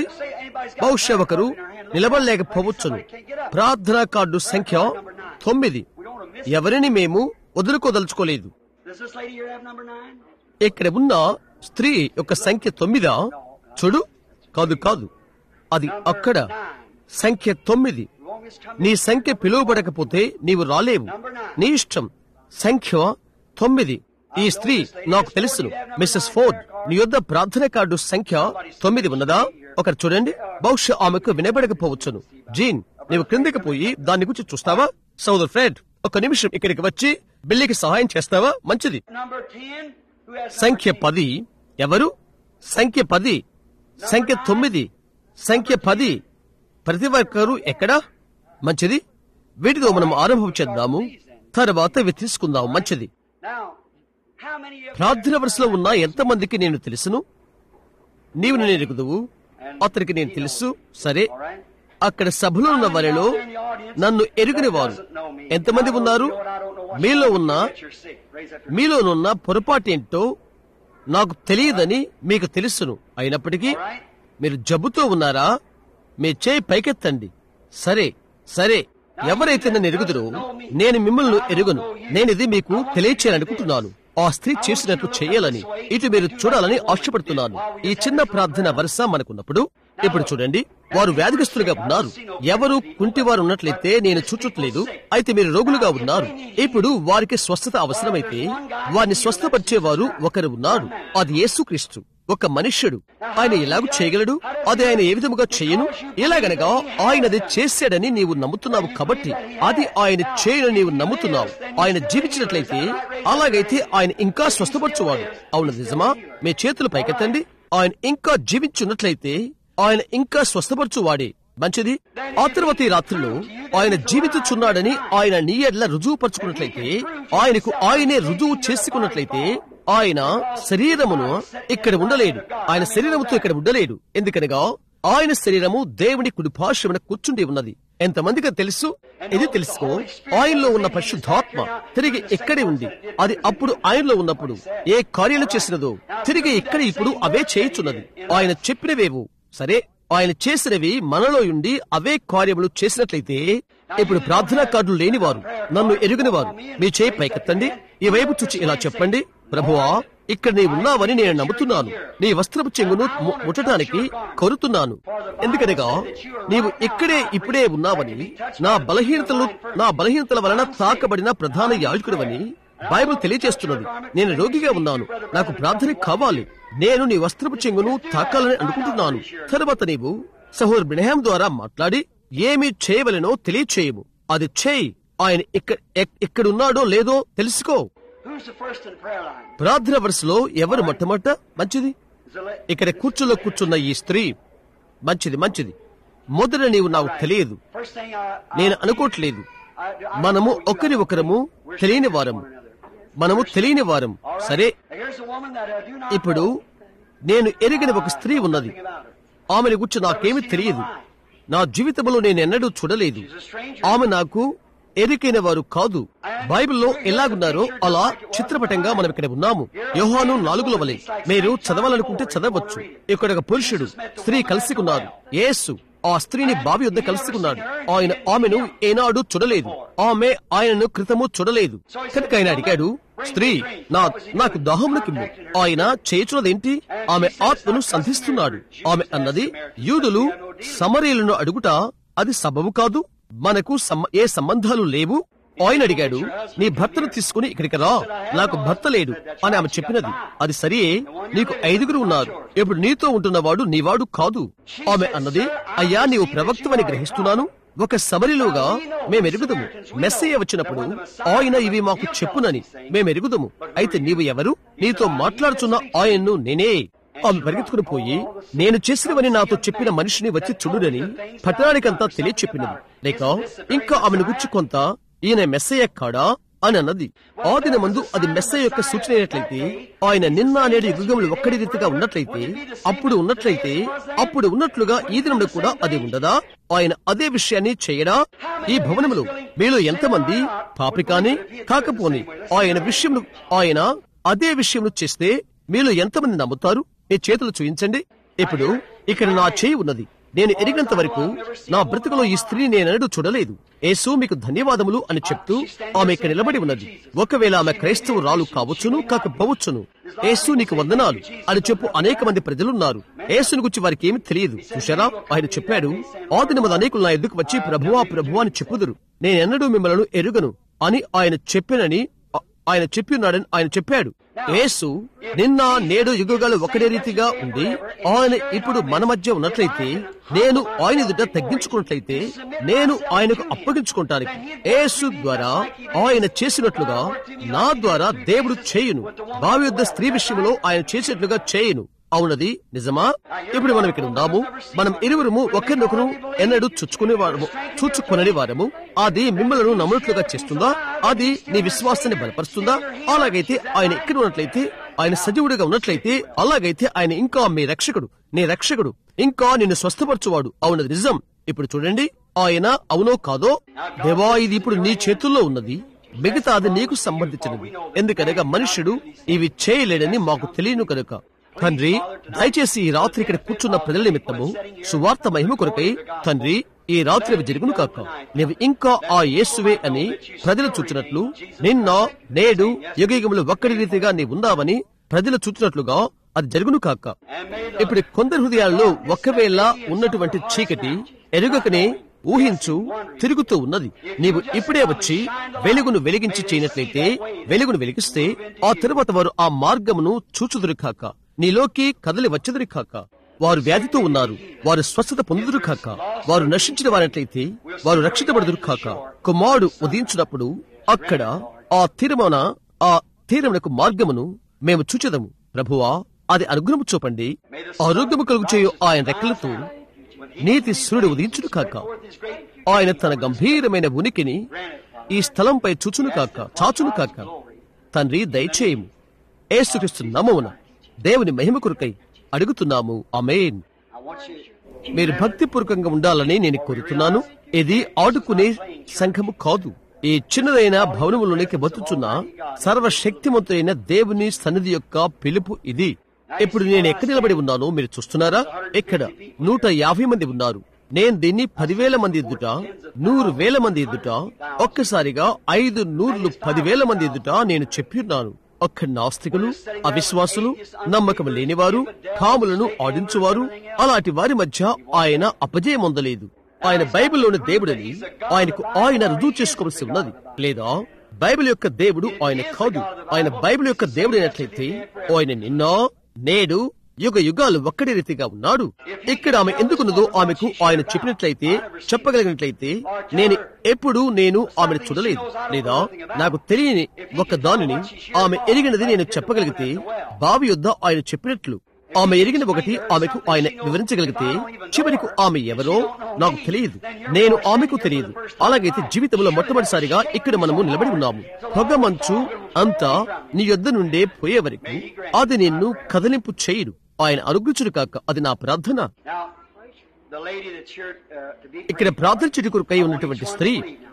బహుశా ఒకరు నిలబడలేకపోవచ్చును ప్రార్థనా కార్డు సంఖ్య తొమ్మిది ఎవరిని మేము వదులుకోదలుచుకోలేదు Does this lady here have number nine? ఇక్కడ ఉన్న స్త్రీ యొక్క సంఖ్య తొమ్మిదా చూడు కాదు కాదు అది అక్కడ సంఖ్య తొమ్మిది You won't miss coming. నీ సంఖ్య పిలువబడకపోతే నీవు రాలేవు నీ ఇష్టం సంఖ్య తొమ్మిది ఈ స్త్రీ నాకు తెలుసును మిస్సెస్ ఫోర్డ్ నీ యొద్ద ప్రార్థన కార్డు సంఖ్య తొమ్మిది ఉన్నదా ఒకరు చూడండి బహుశా ఆమెకు వినబడకపోవచ్చును జీన్ నీవు క్రిందకి పోయి దాని గురించి చూస్తావా సోదర్ ఫ్రెడ్ ఒక నిమిషం ఇక్కడికి వచ్చి బిల్లికి సహాయం చేస్తావా మంచిది Number ten. Who has సంఖ్య పది ఎవరు సంఖ్య పది సంఖ్య తొమ్మిది సంఖ్య పది ప్రతి ఒక్కరు ఎక్కడా మంచిది వీటితో మనం ఆరంభం చేద్దాము తర్వాత ఇవి తీసుకుందాం మంచిది Now, how many of ప్రార్థన వరుసలో ఉన్న ఎంతమందికి నేను తెలుసును నీవు నేను ఎరుగుదువు అతనికి నేను తెలుసు సరే all right? అక్కడ సభలో ఉన్న వారిలో నన్ను ఎరుగని వారు ఎంతమంది ఉన్నారు మీలో ఉన్న మీలోనున్న పొరపాటేంటో నాకు తెలియదని మీకు తెలుసును అయినప్పటికీ మీరు జబ్బుతో ఉన్నారా మీ చేయి పైకెత్తండి సరే సరే ఎవరైతే నన్ను ఎరుగుదురో నేను మిమ్మల్ని ఎరుగును నేనిది మీకు తెలియచేయాలనుకుంటున్నాను ఆ స్త్రీ చేసినట్లు చేయాలని ఇటు మీరు చూడాలని ఆశపడుతున్నాను ఈ చిన్న ప్రార్థన వరుస మనకున్నప్పుడు ఇప్పుడు చూడండి వారు వ్యాధిగ్రస్తులుగా ఉన్నారు ఎవరు కుంటివారు ఉన్నట్లయితే నేను చూచట్లేదు అయితే మీరు రోగులుగా ఉన్నారు ఇప్పుడు వారికి స్వస్థత అవసరమైతే వారిని స్వస్థపరిచేవారు ఒకరు ఉన్నారు అది యేసుక్రీస్తు ఒక మనుష్యుడు ఆయన ఎలాగూ చేయగలడు అది ఆయన ఏ విధముగా చేయను ఎలాగనగా ఆయన అది చేశాడని నీవు నమ్ముతున్నావు కాబట్టి అది ఆయన చేయను నీవు నమ్ముతున్నావు ఆయన జీవించినట్లయితే అలాగైతే ఆయన ఇంకా స్వస్థపరచువాడు అవును నిజమా మీ చేతులు పైకెత్తండి ఆయన ఇంకా జీవించున్నట్లయితే ఆయన ఇంకా స్వస్థపరచువాడే మంచిది ఆ తర్వాత ఈ రాత్రిలో ఆయన జీవించుచున్నాడని ఆయన నీ ఎడ్ల రుజువు పరుచుకున్నట్లయితే ఆయనకు ఆయనే రుజువు చేసుకున్నట్లయితే ఆయన శరీరమును ఇక్కడ ఉండలేడు ఆయన శరీరముతో ఇక్కడ ఉండలేడు ఎందుకనగా ఆయన శరీరము దేవుని కుడిపార్శ్వమున కూర్చుండి ఉన్నది ఎంతమందికి తెలుసు ఇది తెలుసుకో ఆయనలో ఉన్న పరిశుద్ధాత్మ తిరిగి ఇక్కడే ఉంది అది అప్పుడు ఆయనలో ఉన్నప్పుడు ఏ కార్యాలు చేసినదో తిరిగి ఇక్కడ ఇప్పుడు అవే చేయుచున్నది ఆయన చెప్పినవేవు సరే ఆయన చేసినవి మనలో ఉండి అవే కార్యములు చేసినట్లయితే ఇప్పుడు ప్రార్థనా కార్డులు లేనివారు నన్ను ఎరుగనివారు మీ చేయి పైకెత్తండి ఈ వైపు చూచి ఇలా చెప్పండి ప్రభువా ఇక్కడ నీ ఉన్నావని నేను నమ్ముతున్నాను నీ వస్త్రపు చెంగును ము- ముట్టడానికి కోరుతున్నాను ఎందుకనగా నీవు ఇక్కడే ఇప్పుడే ఉన్నావని నా బలహీనతలు నా బలహీనతల వలన తాకబడిన ప్రధాన యాజకుడవని బైబిల్ తెలియజేస్తున్నది నేను రోగిగా ఉన్నాను నాకు ప్రార్థన కావాలి నేను నీ వస్త్రపు చెంగును తాకాలని అనుకుంటున్నాను తర్వాత నీవు సహోర్ బినహాం ద్వారా మాట్లాడి ఏమి చేయవలెనో తెలియచేయము అది చేయి ఆయన ఇక్కడ ఎక్- ఎక్కడున్నాడో లేదో తెలుసుకో Who's the first in the prayer line? ప్రార్థన వరుసలో ఎవరు మొట్టమొదట మంచిది Is it let- ఇక్కడ కూర్చులో కూర్చున్న ఈ స్త్రీ మంచిది మంచిది మొదట నీవు నాకు తెలియదు First thing I, I, నేను అనుకోవట్లేదు I, I మనము ఒకరి ఒకరము తెలియని వారము మనము తెలియని వారం సరే Here's a woman that I do not ఇప్పుడు నేను ఎరిగిన ఒక స్త్రీ ఉన్నది ఆమెను గురించి నాకేమీ తెలియదు నా జీవితంలో నేను ఎన్నడూ చూడలేదు ఆమె నాకు ఎరికైన వారు కాదు బైబిల్లో ఎలాగున్నారో అలా చిత్రపటంగా మనం ఇక్కడ ఉన్నాము యోహాను నాలుగుల వలె మీరు చదవాలనుకుంటే చదవచ్చు ఇక్కడ ఒక పురుషుడు స్త్రీ కలుసుకున్నారు యేసు ఆ స్త్రీని బావి వద్ద కలుసుకున్నాడు ఆయన ఆమెను ఏనాడు చూడలేదు ఆమె ఆయనను క్రితము చూడలేదు కనుక ఆయన అడిగాడు స్త్రీ నా నాకు దాహమునకిమ్ము ఆయన చేయుచున్నదేంటి ఆమె ఆత్మను సంధిస్తున్నాడు ఆమె అన్నది యూదులు సమరీలను అడుగుట అది సబబు కాదు మనకు సమ- ఏ సంబంధాలు లేవు ఆయన అడిగాడు నీ భర్తను తీసుకుని ఇక్కడికి రా నాకు భర్త లేడు అని ఆమె చెప్పినది అది సరియే నీకు ఐదుగురు ఉన్నారు ఇప్పుడు నీతో ఉంటున్నవాడు నీవాడు కాదు ఆమె అన్నది అయ్యా నీవు ప్రవక్తవని గ్రహిస్తున్నాను ఒక సమరిలోగా మేమెరుగుదము మెస్సయ్య వచ్చినప్పుడు ఆయన ఇవి మాకు చెప్పునని మేమెరుగుదము అయితే నీవు ఎవరు నీతో మాట్లాడుచున్న ఆయన్ను నేనే ఆమె పరిగెత్తుకుని పోయి నేను చేసినవని నాతో చెప్పిన మనిషిని వచ్చి చూడునని పట్టణానికంతా తెలియచెప్పినది లేక ఇంకా ఆమెను గుచ్చి కొంత ఈయన మెస్సయ్య కాడా అని అన్నది ఆ దినమందు అది మెస్సయ్య యొక్క సూచన అయినట్లయితే ఆయన నిన్న నేడు యుగములు ఒక్కడి రీతిగా ఉన్నట్లయితే అప్పుడు ఉన్నట్లయితే అప్పుడు ఉన్నట్లుగా ఈ దినముడు కూడా అది ఉండదా ఆయన అదే విషయాన్ని చేయడా ఈ భవనములో మీలో ఎంతమంది పాపి కాని కాకపోని ఆయన విషయం ఆయన అదే విషయం చేస్తే మీలో ఎంతమంది నమ్ముతారు మీ చేతులు చూయించండి ఇప్పుడు ఇక్కడ నా చేయి ఉన్నది నేను ఎరిగినంత వరకు నా బ్రతుకులో ఈ స్త్రీని నేనడు చూడలేదు యేసు మీకు ధన్యవాదములు అని చెప్తూ ఆమె ఇక్కడ నిలబడి ఉన్నది ఒకవేళ ఆమె క్రైస్తవురాలు కావచ్చును కాకపోవచ్చును యేసు నీకు వందనాలు అని చెప్పు అనేక మంది ప్రజలున్నారు యేసుని గురించి వారికి ఏమి తెలియదు చూశారా ఆయన చెప్పాడు ఆ దినమది అనేకులు నా ఎద్దుకు వచ్చి ప్రభువా ప్రభువా అని చెప్పుదురు నేనెన్నడూ మిమ్మల్ని ఎరుగను అని ఆయన చెప్పానని ఆయన చెప్పి ఉన్నాడని ఆయన చెప్పాడు యేసు నిన్న నేడు యుగగాలు ఒకటే రీతిగా ఉండి ఆయన ఇప్పుడు మన మధ్య ఉన్నట్లయితే నేను ఆయన ఎదుట తగ్గించుకున్నట్లయితే నేను ఆయనకు అప్పగించుకుంటానికి యేసు ద్వారా ఆయన చేసినట్లుగా నా ద్వారా దేవుడు చేయును బావి యొద్ద స్త్రీ విషయంలో ఆయన చేసినట్లుగా చేయును అవునది నిజమా ఇప్పుడు మనం ఇక్కడ ఉన్నాము మనం ఇరువురము ఒకరినొకరు ఎన్నడూ చుచ్చుకునే వారము చూచుకొనని వారము అది మిమ్మల్ని నమ్మునట్లుగా చేస్తుందా అది నీ విశ్వాసాన్ని బలపరుస్తుందా అలాగైతే ఆయన ఇక్కడ ఉన్నట్లయితే ఆయన సజీవుడిగా ఉన్నట్లయితే అలాగైతే ఆయన ఇంకా మీ రక్షకుడు నీ రక్షకుడు ఇంకా నిన్ను స్వస్థపరచువాడు అవునది నిజం ఇప్పుడు చూడండి ఆయన అవునో కాదో దేవా ఇది ఇప్పుడు నీ చేతుల్లో ఉన్నది మిగతా అది నీకు సంబంధించినది ఎందుకనగా మనుష్యుడు ఇవి చేయలేడని మాకు తెలియను కనుక తండ్రి దయచేసి ఈ రాత్రి ఇక్కడ కూర్చున్న ప్రజల నిమిత్తము సువార్త మహిమ కొరకై తండ్రి ఈ రాత్రి అవి జరుగును కాక నీవు ఇంకా ఆ యేసువే అని ప్రజలు చూచినట్లు నిన్న నేడు యుగయుగములు ఒక్కడి రీతిగా నీ ఉన్నావని ప్రజలు చూచినట్లుగా అది జరుగును కాక ఇప్పుడు కొందరి హృదయాల్లో ఒకవేళ ఉన్నటువంటి చీకటి ఎరుగకనే ఊహించు తిరుగుతూ ఉన్నది నీవు ఇప్పుడే వచ్చి వెలుగును వెలిగించి చేయనట్లయితే వెలుగును వెలిగిస్తే ఆ తరువాత వారు ఆ మార్గమును చూచుదురు కాక నీలోకి కదలి వచ్చదురు కాక వారు వ్యాధితో ఉన్నారు వారు స్వస్థత పొందుదురు కాక వారు నశించిన వారినట్లయితే వారు రక్షించబడుదురు కాక కుమారుడు ఉదయించినప్పుడు అక్కడ ఆ తీరమున ఆ తీరమునకు మార్గమును మేము చూచెదము ప్రభువా అది అనుగ్రహము చూపండి ఆరోగ్యము కలుగు చేయు ఆయన రెక్కలతో నీతి సూర్యుడు ఉదయించును కాక ఆయన తన గంభీరమైన ఉనికిని ఈ స్థలంపై చూచును కాక చాచును కాక తండ్రి దయచేయము ఏసుక్రీస్తు నమమున దేవుని మహిమ కొరకై అడుగుతున్నాము అమేన్ I want you. మీరు భక్తిపూర్వకంగా ఉండాలని నేను కోరుతున్నాను ఇది ఆడుకునే సంఘము కాదు ఈ చిన్నదైన భవనములోనికి బతుచున్న సర్వశక్తిమంతుడైన దేవుని సన్నిధి యొక్క పిలుపు ఇది ఇప్పుడు నేను ఎక్కడ నిలబడి ఉన్నానో మీరు చూస్తున్నారా ఇక్కడ నూట యాభై మంది ఉన్నారు నేను దీన్ని పదివేల మంది ఎదుట నూరు వేల మంది ఎదుట ఒక్కసారిగా ఐదు నూర్లు పదివేల మంది ఎదుట నేను చెప్పిన్నాను ఒక్క నాస్తికులు అవిశ్వాసులు నమ్మకం లేనివారు కాములను ఆడించువారు అలాంటి వారి మధ్య ఆయన అపజయమొందలేదు ఆయన బైబిల్లోని దేవుడని ఆయనకు ఆయన రుజువు చేసుకోవలసి ఉన్నది లేదా బైబిల్ యొక్క దేవుడు ఆయన కాదు ఆయన బైబిల్ యొక్క దేవుడైనట్లయితే ఆయన నిన్న నేడు యుగ యుగాలు ఒక్కడి రీతిగా ఉన్నాడు ఇక్కడ ఆమె ఎందుకున్నదో ఆమెకు ఆయన చెప్పినట్లయితే చెప్పగలిగినట్లయితే నేను ఎప్పుడు నేను ఆమెను చూడలేదు లేదా నాకు తెలియని ఒక దానిని ఆమె ఎరిగినది నేను చెప్పగలిగితే బావి యొద్ద ఆయన చెప్పినట్లు ఆమె ఎరిగిన ఒకటి ఆమెకు ఆయన వివరించగలిగితే చివరికి ఆమె ఎవరో నాకు తెలియదు నేను ఆమెకు తెలియదు అలాగైతే జీవితంలో మొట్టమొదటిసారిగా ఇక్కడ మనము నిలబడి ఉన్నాము పొగ మంచు అంతా నీ యొద్ద నుండే పోయే వరకు అది నిన్ను కదలింపు చేయడు ఆయన అనుగ్రచుడు కాక అది నా ప్రార్థన Now, the lady that's here uh, to be ఇక్కడ ప్రార్థన చెట్టు కొరకై ఉన్నటువంటి స్త్రీ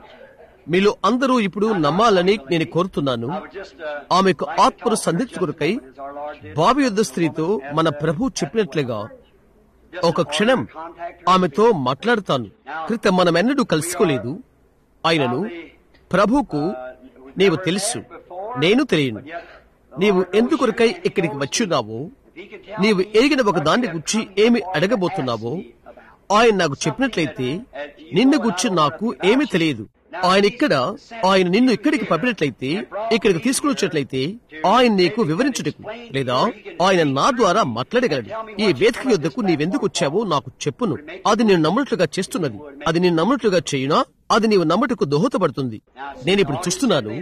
మీలో అందరూ ఇప్పుడు నమ్మాలని నేను కోరుతున్నాను I would just uh, ఆమెకు like to ఆత్మను talk సంధించు just కొరకై as our Lord did. బావి యుద్ధ స్త్రీతో మన ప్రభు చెప్పినట్లుగా Just ఒక క్షణం contact her. ఆమెతో మాట్లాడుతాను క్రితం మనమెన్నడూ కలుసుకోలేదు ఆయనను ప్రభుకు నీవు తెలుసు నేను తెలియను నీవు ఎందుకొరకై ఇక్కడికి వచ్చున్నావో If he can tell నీవు me ఎరిగిన ఒక దాన్ని గుచ్చి ఏమి అడగబోతున్నావో ఆయన నాకు చెప్పినట్లయితే నిన్ను గుచ్చి నాకు ఏమీ తెలియదు ఆయన ఇక్కడ ఆయన నిన్ను ఇక్కడికి పంపినట్లయితే ఇక్కడికి తీసుకుని వచ్చినట్లయితే ఆయన నీకు వివరించుటకు లేదా ఆయన నా ద్వారా మాట్లాడగలడు ఈ వేదిక యుద్ధకు నీవెందుకు వచ్చావో నాకు చెప్పును అది నేను నమ్మునట్లుగా చేస్తున్నది అది నేను నమ్మునట్లుగా చేయునా అది నీవు నమ్ముటకు దోహదపడుతుంది నేను ఇప్పుడు చూస్తున్నాను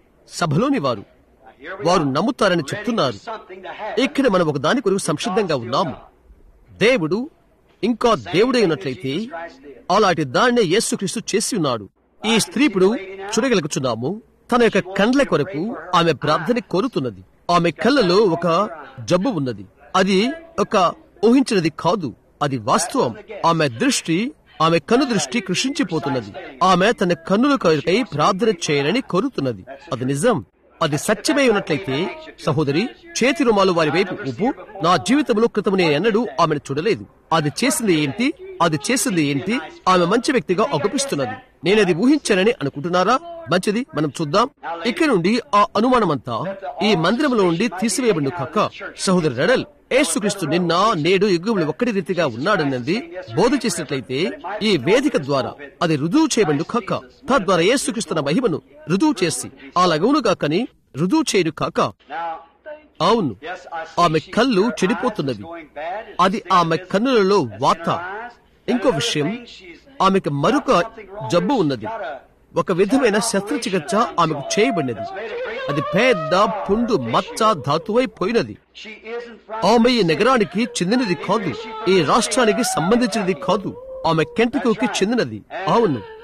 సభలోని వారు here we వారు are, నమ్ముతారని ready చెప్తున్నారు for something to happen. ఇక్కడ మనం ఒక దాని కొరకు సంసిద్ధంగా ఉన్నాము దేవుడు ఇంకా దేవుడై ఉన్నట్లయితే అలాంటి దాన్నే యేసుక్రీస్తు చేసి ఉన్నాడు ఈ స్త్రీ ఇప్పుడు చూడగలుగుచున్నాము తన యొక్క కండ్ల కొరకు ఆమె ప్రార్థన కోరుతున్నది ఆమె కళ్ళలో ఒక జబ్బు ఉన్నది అది ఒక ఊహించినది కాదు అది వాస్తవం ఆమె దృష్టి ఆమె కన్ను దృష్టి కృషించిపోతున్నది ఆమె తన కన్నుల కొరకై ప్రార్థన చేయాలని కోరుతున్నది అది నిజం అది సత్యమై ఉన్నట్లయితే సహోదరి చేతి రుమాలు వారి వైపు ఉప్పు నా జీవితంలో క్రితం నేను ఎన్నడూ ఆమెను చూడలేదు అది చేసింది ఏంటి అది చేసింది ఏంటి ఆమె మంచి వ్యక్తిగా అగుపిస్తున్నది నేను అది ఊహించానని అనుకుంటున్నారా మంచిది మనం చూద్దాం ఇక్కడ నుండి ఆ అనుమానమంతా ఈ మందిరంలో నుండి తీసివేయబడిన కక్క సహోదరి రెడల్ ఏసుక్రీస్తు నిన్న నేడు యుగములు ఒక్కడి రీతిగా ఉన్నాడన్నది బోధ చేసినట్లయితే ఈ వేదిక ద్వారా అది రుజువు చేయబడి కాక తద్వారా యేసుక్రీస్తున్న మహిమను రుజువు చేసి ఆ లగవునుగా కని రుజువు చేయడు కాక Now, అవును yes, I see ఆమె she- కళ్ళు her eyes చెడిపోతున్నవి is going bad. It's అది the ఆమె same కన్నులలో business వాత in her eyes. ఇంకో Another విషయం thing, she's ఆమెకు మరొక got something wrong జబ్బు with her. ఉన్నది She's got a- ఒక విధమైన శస్త్రచికిత్స ఆమెకు చేయబడినది అది పెద్ద పుండు మచ్చ ధాతువై పోయినది She isn't from ఆమె ఈ నగరానికి చెందినది కాదు ఈ రాష్ట్రానికి సంబంధించినది కాదు ఆమె కెంటుకోకి చెందినది అవును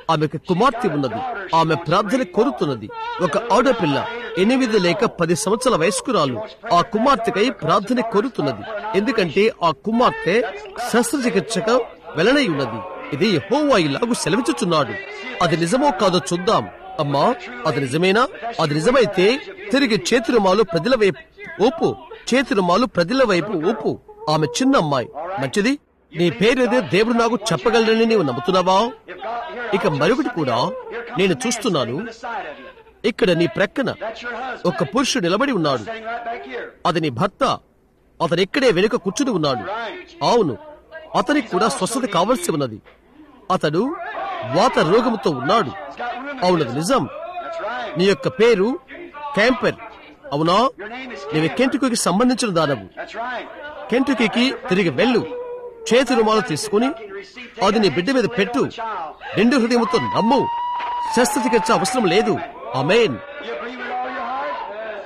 ఆమెకు కుమార్తె ఉన్నది ఆమె ప్రార్థన కోరుతున్నది ఒక ఆడపిల్ల ఎనిమిది లేక పది సంవత్సరాల వయస్కురాలు ఆ కుమార్తెకై ప్రార్థన కోరుతున్నది ఎందుకంటే ఆ కుమార్తె శస్త్రచికిత్సకు వెలనై ఉన్నది ఇది యెహోవా ఇలాగు సెలవిచ్చుచున్నాడు అది నిజమో కాదో చూద్దాం అమ్మా అది నిజమేనా అది నిజమైతే తిరిగి చేతిరుమాలు ప్రజల వైపు ఊపు చేతిరుమాలు ప్రజల వైపు ఊపు ఆమె చిన్న అమ్మాయి మంచిది నీ పేరేదే దేవుడు నాకు చెప్పగలరని నీవు నమ్ముతున్నావా If God, here, ఇక మరొకటి కూడా నేను చూస్తున్నాను the side of you. ఇక్కడ నీ ప్రక్కన That's your husband. ఒక పురుషుడు నిలబడి ఉన్నాడు Sitting right back here. అది నీ భర్త అతను ఇక్కడే వెనుక కూర్చుని ఉన్నాడు అవును అతనికి కూడా స్వస్థత కావలసి ఉన్నది అతడు వాత రోగముతో ఉన్నాడు He's got room. అవునది నిజం That's right. నీ యొక్క పేరు క్యాంపర్ అవునా Your name is నీవు Ken. కెంటుకీకి సంబంధించిన దానవు That's right. కెంటుకీకి తిరిగి వెళ్ళు చేతి రుమాలు తీసుకుని అది నీ బిడ్డ మీద పెట్టు నిండు హృదయంతో నమ్ము శస్త్రచికిత్స అవసరం లేదు అమేన్ You believe with all your heart?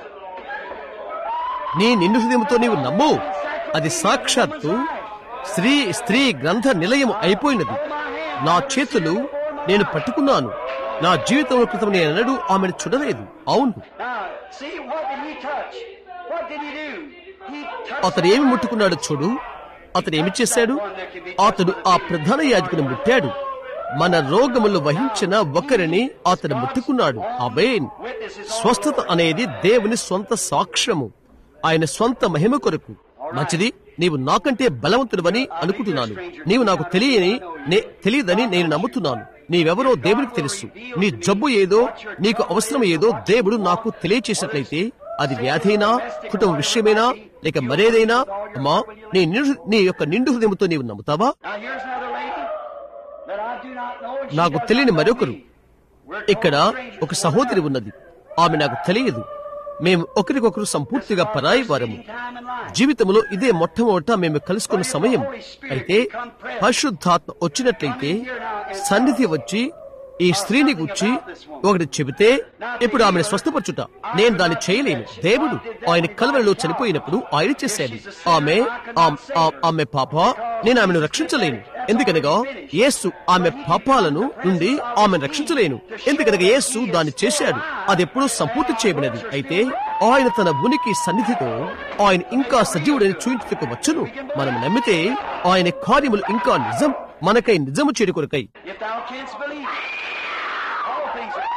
నీ నిండు హృదయంతో నీవు నమ్ము అది సాక్షాత్తు స్త్రీ స్త్రీ గ్రంథ నిలయం అయిపోయినది నా చేతులు నేను పట్టుకున్నాను నా జీవితంలో క్రితం నేను ఎన్నడూ ఆమెను చూడలేదు అవును Now, see, what did he touch? What did he do? He touched అతను ఏమి ముట్టుకున్నాడు చూడు అతను ఏమి చేశాడు అతడు ఆ ప్రధాన యాజకుని ముట్టాడు మన రోగములు వహించిన ఒకరిని అతను ముట్టుకున్నాడు అబేన్ స్వస్థత అనేది దేవుని స్వంత సాక్ష్యము ఆయన స్వంత మహిమ కొరకు మంచిది నీవు నాకంటే బలవంతుడవని అనుకుంటున్నాను నీవు నాకు తెలియని నే- తెలియదని నేను నమ్ముతున్నాను నీవెవరో దేవునికి తెలుసు నీ జబ్బు ఏదో నీకు అవసరం ఏదో దేవుడు నాకు తెలియచేసినట్లయితే అది వ్యాధైనా కుటుంబ విషయమైనా లేక మరేదైనా అమ్మా నీ నిండు నీ యొక్క నిండు హృదయంతో నీవు నమ్ముతావా Now, here's another lady that I do not know. and she నాకు does తెలియని not know మరొకరు me. We're ఇక్కడ total strangers ఒక to సహోదరి one ఉన్నది ఆమె నాకు తెలియదు మేము ఒకరికొకరు సంపూర్తిగా పరాయి వారము another. Time in life. జీవితంలో ఇదే మొట్టమొదట మేము కలుసుకున్న సమయం అయితే పరిశుద్ధాత్మ వచ్చినట్లయితే సన్నిధి వచ్చి ఈ స్త్రీని గుచ్చి ఒకటి చెబితే ఇప్పుడు ఆమెను స్వస్థపరచుట నేను దాన్ని చేయలేను దేవుడు ఆయన కలవరిలో చనిపోయినప్పుడు ఆయన చేశాడు ఆమె ఆమ్- ఆ- ఆమె పాప నేను ఆమెను రక్షించలేను ఎందుకనగా యేసు ఆమె పాపాలను నుండి ఆమెను రక్షించలేను ఎందుకనగా యేసు దాన్ని చేశాడు అది ఎప్పుడూ సంపూర్తి చేయబడినది అయితే ఆయన తన ఉనికి సన్నిధితో ఆయన ఇంకా సజీవుడని చూయించుటకు వచ్చును మనం నమ్మితే ఆయన కార్యములు ఇంకా నిజం మనకై నిజము చేడు కొరకై If thou canst believe, all things are.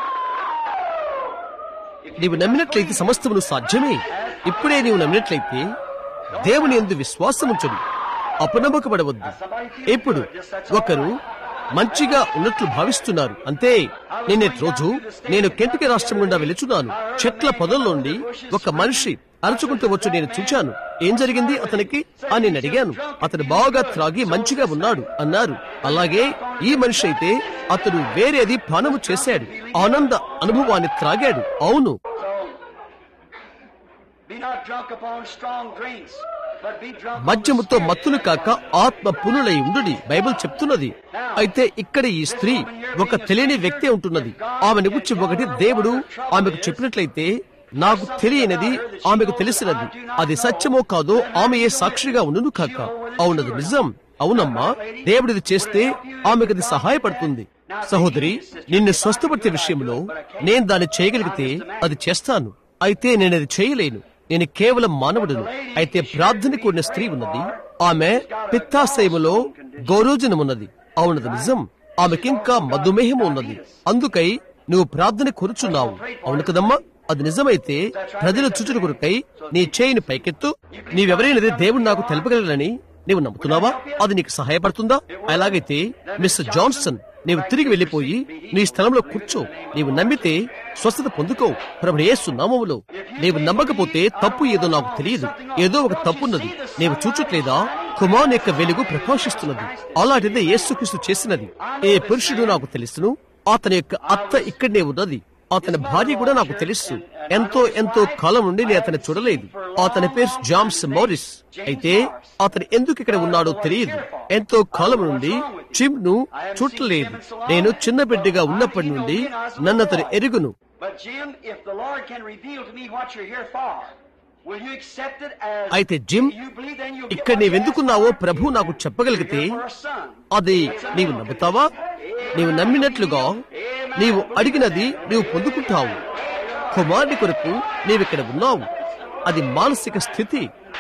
నీవు నమ్మినట్లయితే సమస్తమును సాధ్యమే ఇప్పుడే నీవు నమ్మినట్లయితే దేవుని ఎందు విశ్వాసముంచడు అపనమ్మకపడవద్దు ఇప్పుడు ఒకరు మంచిగా ఉన్నట్లు భావిస్తున్నారు అంతే నిన్నటి రోజు నేను కెంటుకి రాష్ట్రం గుండా వెళుచున్నాను చెట్ల పొదల్లోండి ఒక మనిషి అరుచుకుంటూ వచ్చు నేను చూచాను ఏం జరిగింది అతనికి అని నేను అడిగాను అతను బాగా త్రాగి మంచిగా ఉన్నాడు అన్నారు అలాగే ఈ మనిషి అయితే అతడు వేరేది పానము చేశాడు ఆనంద అనుభవాన్ని త్రాగాడు అవును So, be not drunk upon strong drinks, but be drunk on మద్యముతో the Spirit. మత్తులు కాక ఆత్మ పునులై ఉండుడి బైబిల్ చెప్తున్నది అయితే ఇక్కడ ఈ స్త్రీ ఒక తెలియని వ్యక్తి ఉంటున్నది ఆమెను గురించి ఒకటి దేవుడు ఆమెకు చెప్పినట్లయితే నాకు తెలియనిది ఆమెకు తెలిసినది అది సత్యమో కాదో ఆమె ఏ సాక్షిగా ఉండును కాక అవునది నిజం అవునమ్మా దేవుడిది చేస్తే ఆమెకు అది సహాయపడుతుంది సహోదరి నిన్ను స్వస్థపడితే విషయంలో నేను దాన్ని చేయగలిగితే అది చేస్తాను అయితే నేను అది చేయలేను నేను కేవలం మానవుడును అయితే ప్రార్థన కూడిన స్త్రీ ఉన్నది ఆమె పిత్తాశయములో గౌరోజనమున్నది అవునది నిజం ఆమెకింకా మధుమేహం ఉన్నది అందుకై నువ్వు ప్రార్థన కోరుచున్నావు అవును కదమ్మా అది నిజమైతే ప్రజల చుచుడు కొరకై నీ చేయిని పైకెత్తు నీవెవరైనది దేవుడు నాకు తెలపగలనని నీవు నమ్ముతున్నావా అది నీకు సహాయపడుతుందా అలాగైతే మిస్టర్ జాన్సన్ నీవు తిరిగి వెళ్లిపోయి నీ స్థలంలో కూర్చో నీవు నమ్మితే స్వస్థత పొందుకో ప్రభు యేసు నామములో నీవు నమ్మకపోతే తప్పు ఏదో నాకు తెలియదు ఏదో ఒక తప్పున్నది నీవు చూచట్లేదా కుమార్ యొక్క వెలుగు ప్రకాశిస్తున్నది అలాంటిదే యేసుక్రీస్తు చేసినది ఏ పురుషుడు నాకు తెలుసును అతని యొక్క అత్త ఇక్కడనే ఉన్నది అతని భార్య కూడా నాకు తెలుసు ఎంతో ఎంతో కాలం నుండి నేను అతన్ని చూడలేదు అతని పేరు జామ్స్ మోరిస్ అయితే అతను ఎందుకు ఇక్కడ ఉన్నాడో తెలియదు ఎంతో కాలం నుండి చిమ్ ను చూడలేదు నేను చిన్న బిడ్డగా ఉన్నప్పటి నుండి నన్ను అతను ఎరుగును But Jim, if the Lord can reveal to me what you're here for, will you accept it as అయితే జిమ్ you believe then you'll get ఇక్కడ what you asked నీవెందుకున్నావో for? ప్రభు నాకు చెప్పగలిగితే You're here for a son. అది నీవు నమ్ముతావా నీవు నమ్మినట్లుగా నీవు అడిగినది నీవు పొందుకుంటావు కుమారుని కొరకు నీవిక్కడ ఉన్నావు అది మానసిక స్థితి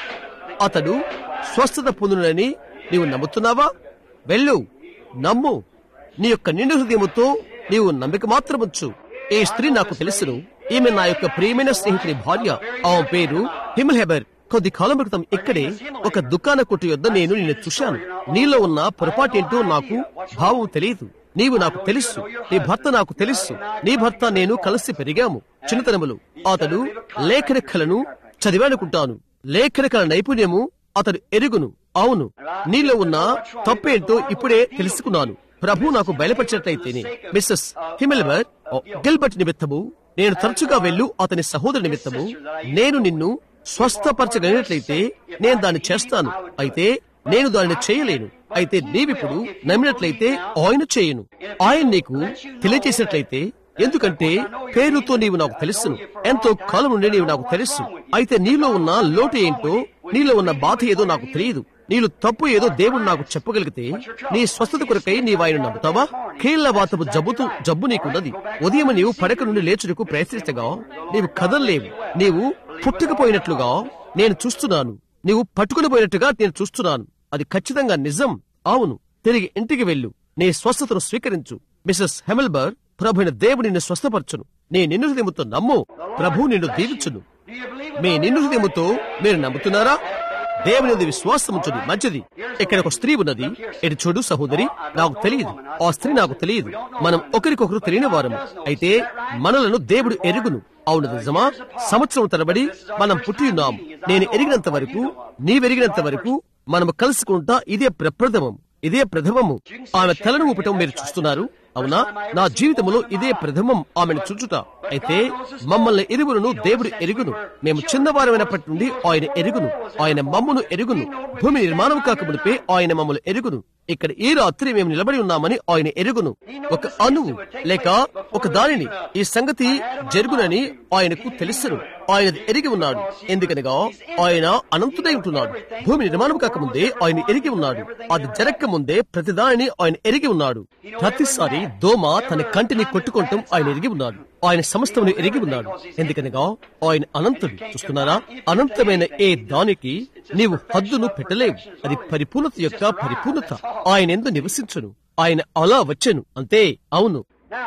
అతడు స్వస్థత పొందునని నీవు నమ్ముతున్నావా వెళ్ళు నమ్ము నీ యొక్క నిండు హృదయముతో నీవు నమ్మిక మాత్రముంచు ఈ స్త్రీ నాకు తెలుసును ఈమె నా యొక్క ప్రియమైన స్నేహితుని భార్య ఆమె పేరు హిమల్ హెబర్ కొద్ది కాలం క్రితం ఇక్కడే ఒక దుకాణ కొట్టు యొద్ద నేను నిన్ను చూశాను నీలో ఉన్న పొరపాటేంటో నాకు భావం తెలియదు నీవు నాకు తెలుసు నీ భర్త నాకు తెలుసు నీ భర్త నేను కలిసి పెరిగాము చిన్నతనములు అతడు లేఖన కళను చదివానుకుంటాను లేఖన కళ నైపుణ్యము అతడు ఎరుగును అవును నీలో ఉన్న తప్పేంటో ఇప్పుడే తెలుసుకున్నాను ప్రభు నాకు బయలుపరిచినట్లయితేనే మిస్సెస్ హిమెల్బర్ గిల్బర్ట్ నిమిత్తము నేను తరచుగా వెళ్ళు అతని సహోదరు నిమిత్తము నేను నిన్ను స్వస్థపరచగలిగినట్లయితే నేను దాన్ని చేస్తాను అయితే నేను దానిని చేయలేను అయితే నీవిప్పుడు నమ్మినట్లయితే ఆయన చేయను ఆయన నీకు తెలియజేసినట్లయితే ఎందుకంటే పేరుతో నీవు నాకు తెలుసును ఎంతో కాలం నుండి నీవు నాకు తెలుసు అయితే నీలో ఉన్న లోటు ఏంటో నీలో ఉన్న బాధ ఏదో నాకు తెలియదు నీలో తప్పు ఏదో దేవుడు నాకు చెప్పగలిగితే నీ స్వస్థత కొరకై నీవు ఆయన నమ్ముతావా కీళ్ల వాతపు జబ్బుతూ జబ్బు నీకున్నది ఉదయం నీవు పడక నుండి లేచుటకు ప్రయత్నిస్తగా నీవు కదలలేవు నీవు పుట్టుకుపోయినట్లుగా నేను చూస్తున్నాను నీవు పట్టుకుని పోయినట్టుగా నేను చూస్తున్నాను అది ఖచ్చితంగా నిజం అవును తిరిగి ఇంటికి వెళ్ళు నీ స్వస్థతను స్వీకరించు మిసెస్ హెమల్బర్ ప్రభుని దేవుడు నిన్ను స్వస్థపరచును నీ నిన్ను హృదయముతో నమ్ము ప్రభు నిన్ను దీవించును మీ నిన్ను హృదయముతో మీరు నమ్ముతున్నారా దేవుని మీద విశ్వాసం ఉంచుడి మంచిది ఇక్కడ ఒక స్త్రీ ఉన్నది ఇటు చూడు సహోదరి నాకు తెలియదు ఆ స్త్రీ నాకు తెలియదు మనం ఒకరికొకరు తెలియని వారము అయితే మనలను దేవుడు ఎరుగును అవును నిజమా సంవత్సరం తరబడి మనం పుట్టి ఉన్నాం నేను ఎరిగినంత వరకు నీవెరిగినంత వరకు మనము కలుసుకుంటా ఇదే ప్రప్రథమం ఇదే ప్రథమము ఆమె తలను ఊపటం మీరు చూస్తున్నారు అవునా నా జీవితంలో ఇదే ప్రథమం ఆమెను చూచుట అయితే మమ్మల్ని ఎరుగును దేవుడు ఎరుగును మేము చిన్నవారమైనప్పటి నుండి ఆయన ఎరుగును ఆయన మమ్మను ఎరుగును భూమి నిర్మాణం కాకముడిపే ఆయన మమ్మల్ని ఎరుగును ఇక్కడ ఈ రాత్రి మేము నిలబడి ఉన్నామని ఆయన ఎరుగును ఒక అణువు లేక ఒక దానిని ఈ సంగతి జరుగునని ఆయనకు తెలుసును ఆయన ఎరిగి ఉన్నాడు ఎందుకనగా ఆయన అనంతుడై ఉంటున్నాడు భూమి నిర్మాణం కాకముందే ఆయన ఎరిగి ఉన్నాడు అది జరగక ముందే ప్రతిదానిని ఆయన ఎరిగి ఉన్నాడు ప్రతిసారి దోమ తన కంటిని కొట్టుకోవటం ఆయన ఎరిగి ఉన్నాడు ఆయన సమస్తమును ఎరిగి ఉన్నాడు ఎందుకనగా ఆయన అనంతుడు చూస్తున్నారా అనంతమైన ఏ దానికి నీవు హద్దును పెట్టలేవు అది పరిపూర్ణత యొక్క పరిపూర్ణత ఆయన ఎందు నివసించును ఆయన అలా వచ్చెను అంతే అవును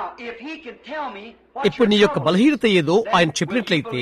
ఇప్పుడు నీ యొక్క బలహీనత ఏదో ఆయన చెప్పినట్లయితే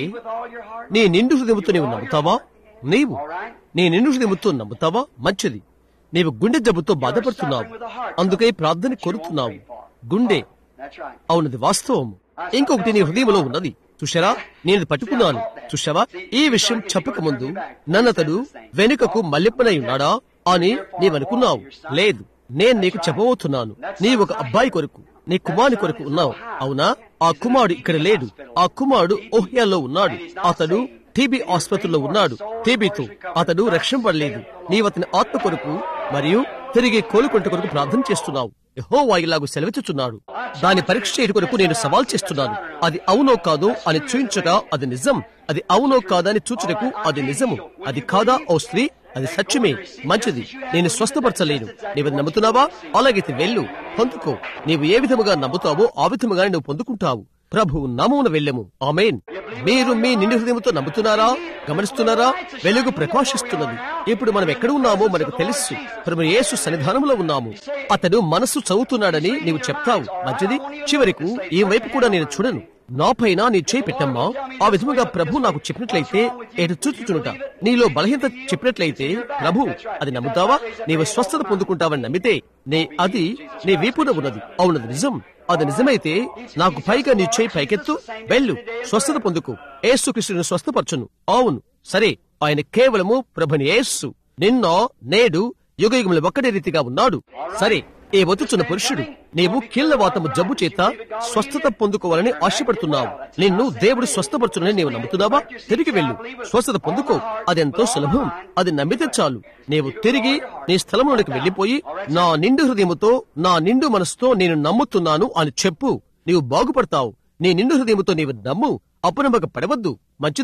నీ నిండు హృదయముతో నీవు నమ్ముతావా నీవు నీ నిండు హృదయముతో నమ్ముతావా మంచిది నీవు గుండె జబ్బుతో బాధపడుతున్నావు అందుకై ప్రార్థన కోరుతున్నావు గుండె అవునది వాస్తవం ఇంకొకటి నీ హృదయంలో ఉన్నది చూశారా నేను పట్టుకున్నాను చూశావా ఈ విషయం చెప్పక ముందు నన్నతడు వెనుకకు మల్లెప్పనై ఉన్నాడా అని నీవనుకున్నావు లేదు నేను నీకు చెప్పబోతున్నాను నీ ఒక అబ్బాయి కొరకు నీ కుమారుని కొరకు ఉన్నావు అవునా ఆ కుమారుడు ఇక్కడ లేడు ఆ కుమారుడు ఓహియాలో ఉన్నాడు అతడు టీబీ ఆసుపత్రిలో ఉన్నాడు టీబీతో అతడు రక్షింపడలేదు నీవు అతని ఆత్మ కొరకు మరియు తిరిగి కోలుకొంట కొరకు ప్రార్థన చేస్తున్నావు యెహోవా ఇలాగు సెలవిచ్చుచున్నాడు దాని పరీక్ష చేయడం కొరకు నేను సవాల్ చేస్తున్నాను అది అవునో కాదో అని చూయించగా అది నిజం అది అవునో కాదా అని చూచుటకు అది నిజము అది కాదా ఓ స్త్రీ అది సత్యమే మంచిది నేను స్వస్థపరచలేను నీవు నమ్ముతున్నావా అలాగైతే వెళ్ళు పొందుకో నీవు ఏ విధముగా నమ్ముతావో ఆ విధముగా నువ్వు పొందుకుంటావు ప్రభు నామమున వెళ్ళము ఆమెన్ మీరు మీ నిండు హృదయంతో నమ్ముతున్నారా గమనిస్తున్నారా వెలుగు ప్రకాశిస్తున్నది ఇప్పుడు మనం ఎక్కడ ఉన్నామో మనకు తెలుసు ప్రభు యేసు సన్నిధానంలో ఉన్నాము అతడు మనస్సు చదువుతున్నాడని నీవు చెప్తావు మంచిది చివరకు ఈ వైపు కూడా నేను చూడను నాపైన నీ చేయి పెట్టమ్మా ఆ విధముగా ప్రభు నాకు చెప్పినట్లయితే ఎటు చూచుచునుట నీలో బలహీనత చెప్పినట్లయితే ప్రభు అది నమ్ముతావా నీవు స్వస్థత పొందుకుంటావని నమ్మితే నే అది నీ వీపున ఉన్నది అవునది నిజం అది నిజమైతే నాకు పైగా నీ చేయి పైకెత్తు వెళ్ళు స్వస్థత పొందుకు ఏసు కృష్ణుని స్వస్థపరచును అవును సరే ఆయన కేవలము ప్రభుని యేస్సు నిన్న నేడు యుగ యుగములు ఒక్కటే రీతిగా ఉన్నాడు సరే ఏ వతుచున్న పురుషుడు నీవు కీళ్లవాతము జబ్బు చేత స్వస్థత పొందుకోవాలని ఆశపడుతున్నావు నిన్ను దేవుడు స్వస్థపరచునని నీవు నమ్ముతున్నావా తిరిగి వెళ్ళు స్వస్థత పొందుకో అదెంతో సులభం అది నమ్మితే చాలు నీవు తిరిగి నీ స్థలంలోనికి వెళ్లిపోయి నా నిండు హృదయముతో నా నిండు మనసుతో నేను నమ్ముతున్నాను అని చెప్పు నీవు బాగుపడతావు నీ నిండు హృదయముతో నీవు నమ్ము అపనమ్మక పడవద్దు మంచిదండి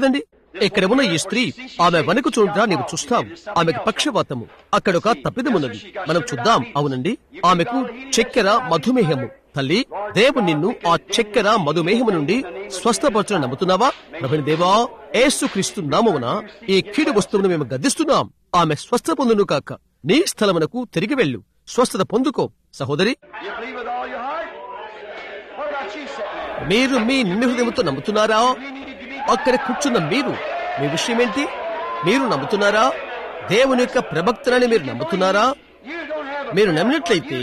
ఇక్కడ ఉన్న ఈ స్త్రీ ఆమె వెనుక చూడటా నీవు చూస్తావు ఆమెకు పక్షవాతము అక్కడ ఒక తప్పిదమున్నది మనం చూద్దాం అవునండి ఆమెకు చక్కెర మధుమేహము తల్లి దేవు నిన్ను ఆ చక్కెర మధుమేహము నుండి స్వస్థపరచడం నమ్ముతున్నావా ప్రభుని దేవా ఏసు క్రీస్తు నామమున ఈ కీడు వస్తువును మేము గద్దిస్తున్నాం ఆమె స్వస్థ పొందును కాక నీ స్థలమునకు తిరిగి వెళ్ళు స్వస్థత పొందుకో సహోదరి You believe with all your heart? What about you sitting there? మీరు మీ నిండు హృదయంతో నమ్ముతున్నారా అక్కడ కూర్చున్న మీరు మీ విషయం ఏంటి మీరు నమ్ముతున్నారా దేవుని యొక్క ప్రవక్తనని మీరు నమ్ముతున్నారా You don't have a మీరు నమ్మినట్లయితే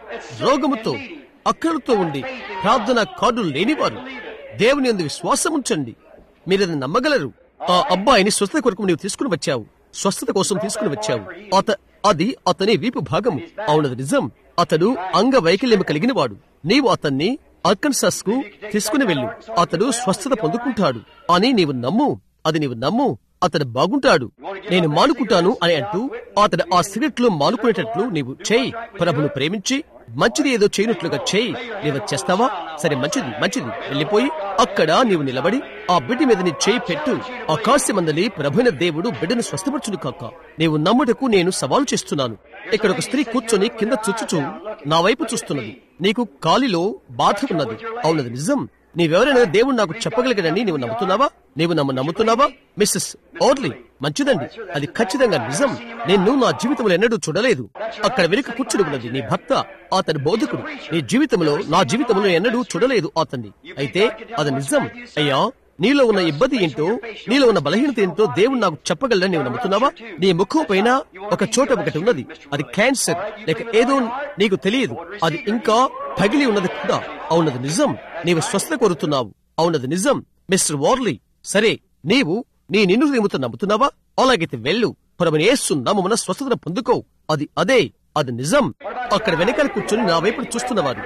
రోగముతో అక్కలతో ఉండి ప్రార్థన కార్డులు లేనివారు దేవుని అందు విశ్వాసం ఉంచండి మీరు అది నమ్మగలరు ఆ అబ్బాయిని స్వస్థత కొరకు నీవు తీసుకుని వచ్చావు స్వస్థత కోసం తీసుకుని వచ్చావు అత అది అతని వీపు భాగము అవునది నిజం అతడు అంగవైకల్యం కలిగిన వాడు నీవు అతన్ని అర్కన్సస్ కు తీసుకుని వెళ్ళు అతడు స్వస్థత పొందుకుంటాడు అని నీవు నమ్ము అది నీవు నమ్ము అతడు బాగుంటాడు నేను మానుకుంటాను అని అంటూ అతడు ఆ సిగరెట్ లో మానుకునేటట్లు నీవు చేయి ప్రభును ప్రేమించి మంచిది ఏదో చేయనట్లుగా చేయి నీవు అది చేస్తావా సరే మంచిది మంచిది వెళ్ళిపోయి అక్కడ నీవు నిలబడి ఆ బిడ్డ మీద నీ చేయి పెట్టు ఆకాశమందలి ప్రభుైన దేవుడు బిడ్డను స్వస్థపరచును కాక నీవు నమ్ముటకు నేను సవాలు చేస్తున్నాను ఇక్కడ ఒక స్త్రీ కూర్చొని కింద చుచ్చుచూ నా వైపు చూస్తున్నది నీకు కాలిలో బాధ ఉన్నది అవునది నిజం నీవెవరైనా దేవుడు నాకు చెప్పగలిగాడని నీవు నమ్ముతున్నావా నీవు నమ్ము నమ్ముతున్నావా మిస్సెస్ ఓర్లీ మంచిదండి అది ఖచ్చితంగా నిజం నేను నా జీవితంలో ఎన్నడూ చూడలేదు అక్కడ వెనుక కూర్చుని ఉన్నది నీ భర్త అతని బోధకుడు నీ జీవితంలో నా జీవితంలో ఎన్నడూ చూడలేదు అతన్ని అయితే అది నిజం అయ్యా నీలో ఉన్న ఇబ్బంది ఏంటో నీలో ఉన్న బలహీనత ఏంటో దేవుడు నాకు చెప్పగలడని నీవు నమ్ముతున్నావా నీ ముఖం పైన ఒక చోట ఒకటి ఉన్నది అది క్యాన్సర్ లేక ఏదో నీకు తెలియదు అది ఇంకా పగిలి ఉన్నది కూడా అవునది నిజం నీవు స్వస్థత కోరుతున్నావు అవునది నిజం మిస్టర్ వార్లీ సరే నీవు నీ నిన్ను నిమిత్తం నమ్ముతున్నావా అలాగైతే వెళ్ళు పరమని యేసు నామమున స్వస్థతను పొందుకో అది అదే అది నిజం అక్కడ వెనకాల కూర్చొని నా వైపు చూస్తున్నవారు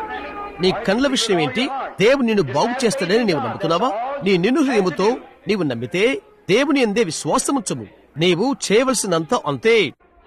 నీ కళ్ళ విషయం ఏంటి దేవుడు నిన్ను బాగు చేస్తాడని నీవు నమ్ముతున్నావా నీ నిన్ను హృదయముతో నీవు నమ్మితే దేవుని అందే విశ్వాసముంచము నీవు చేయవలసినంత అంతే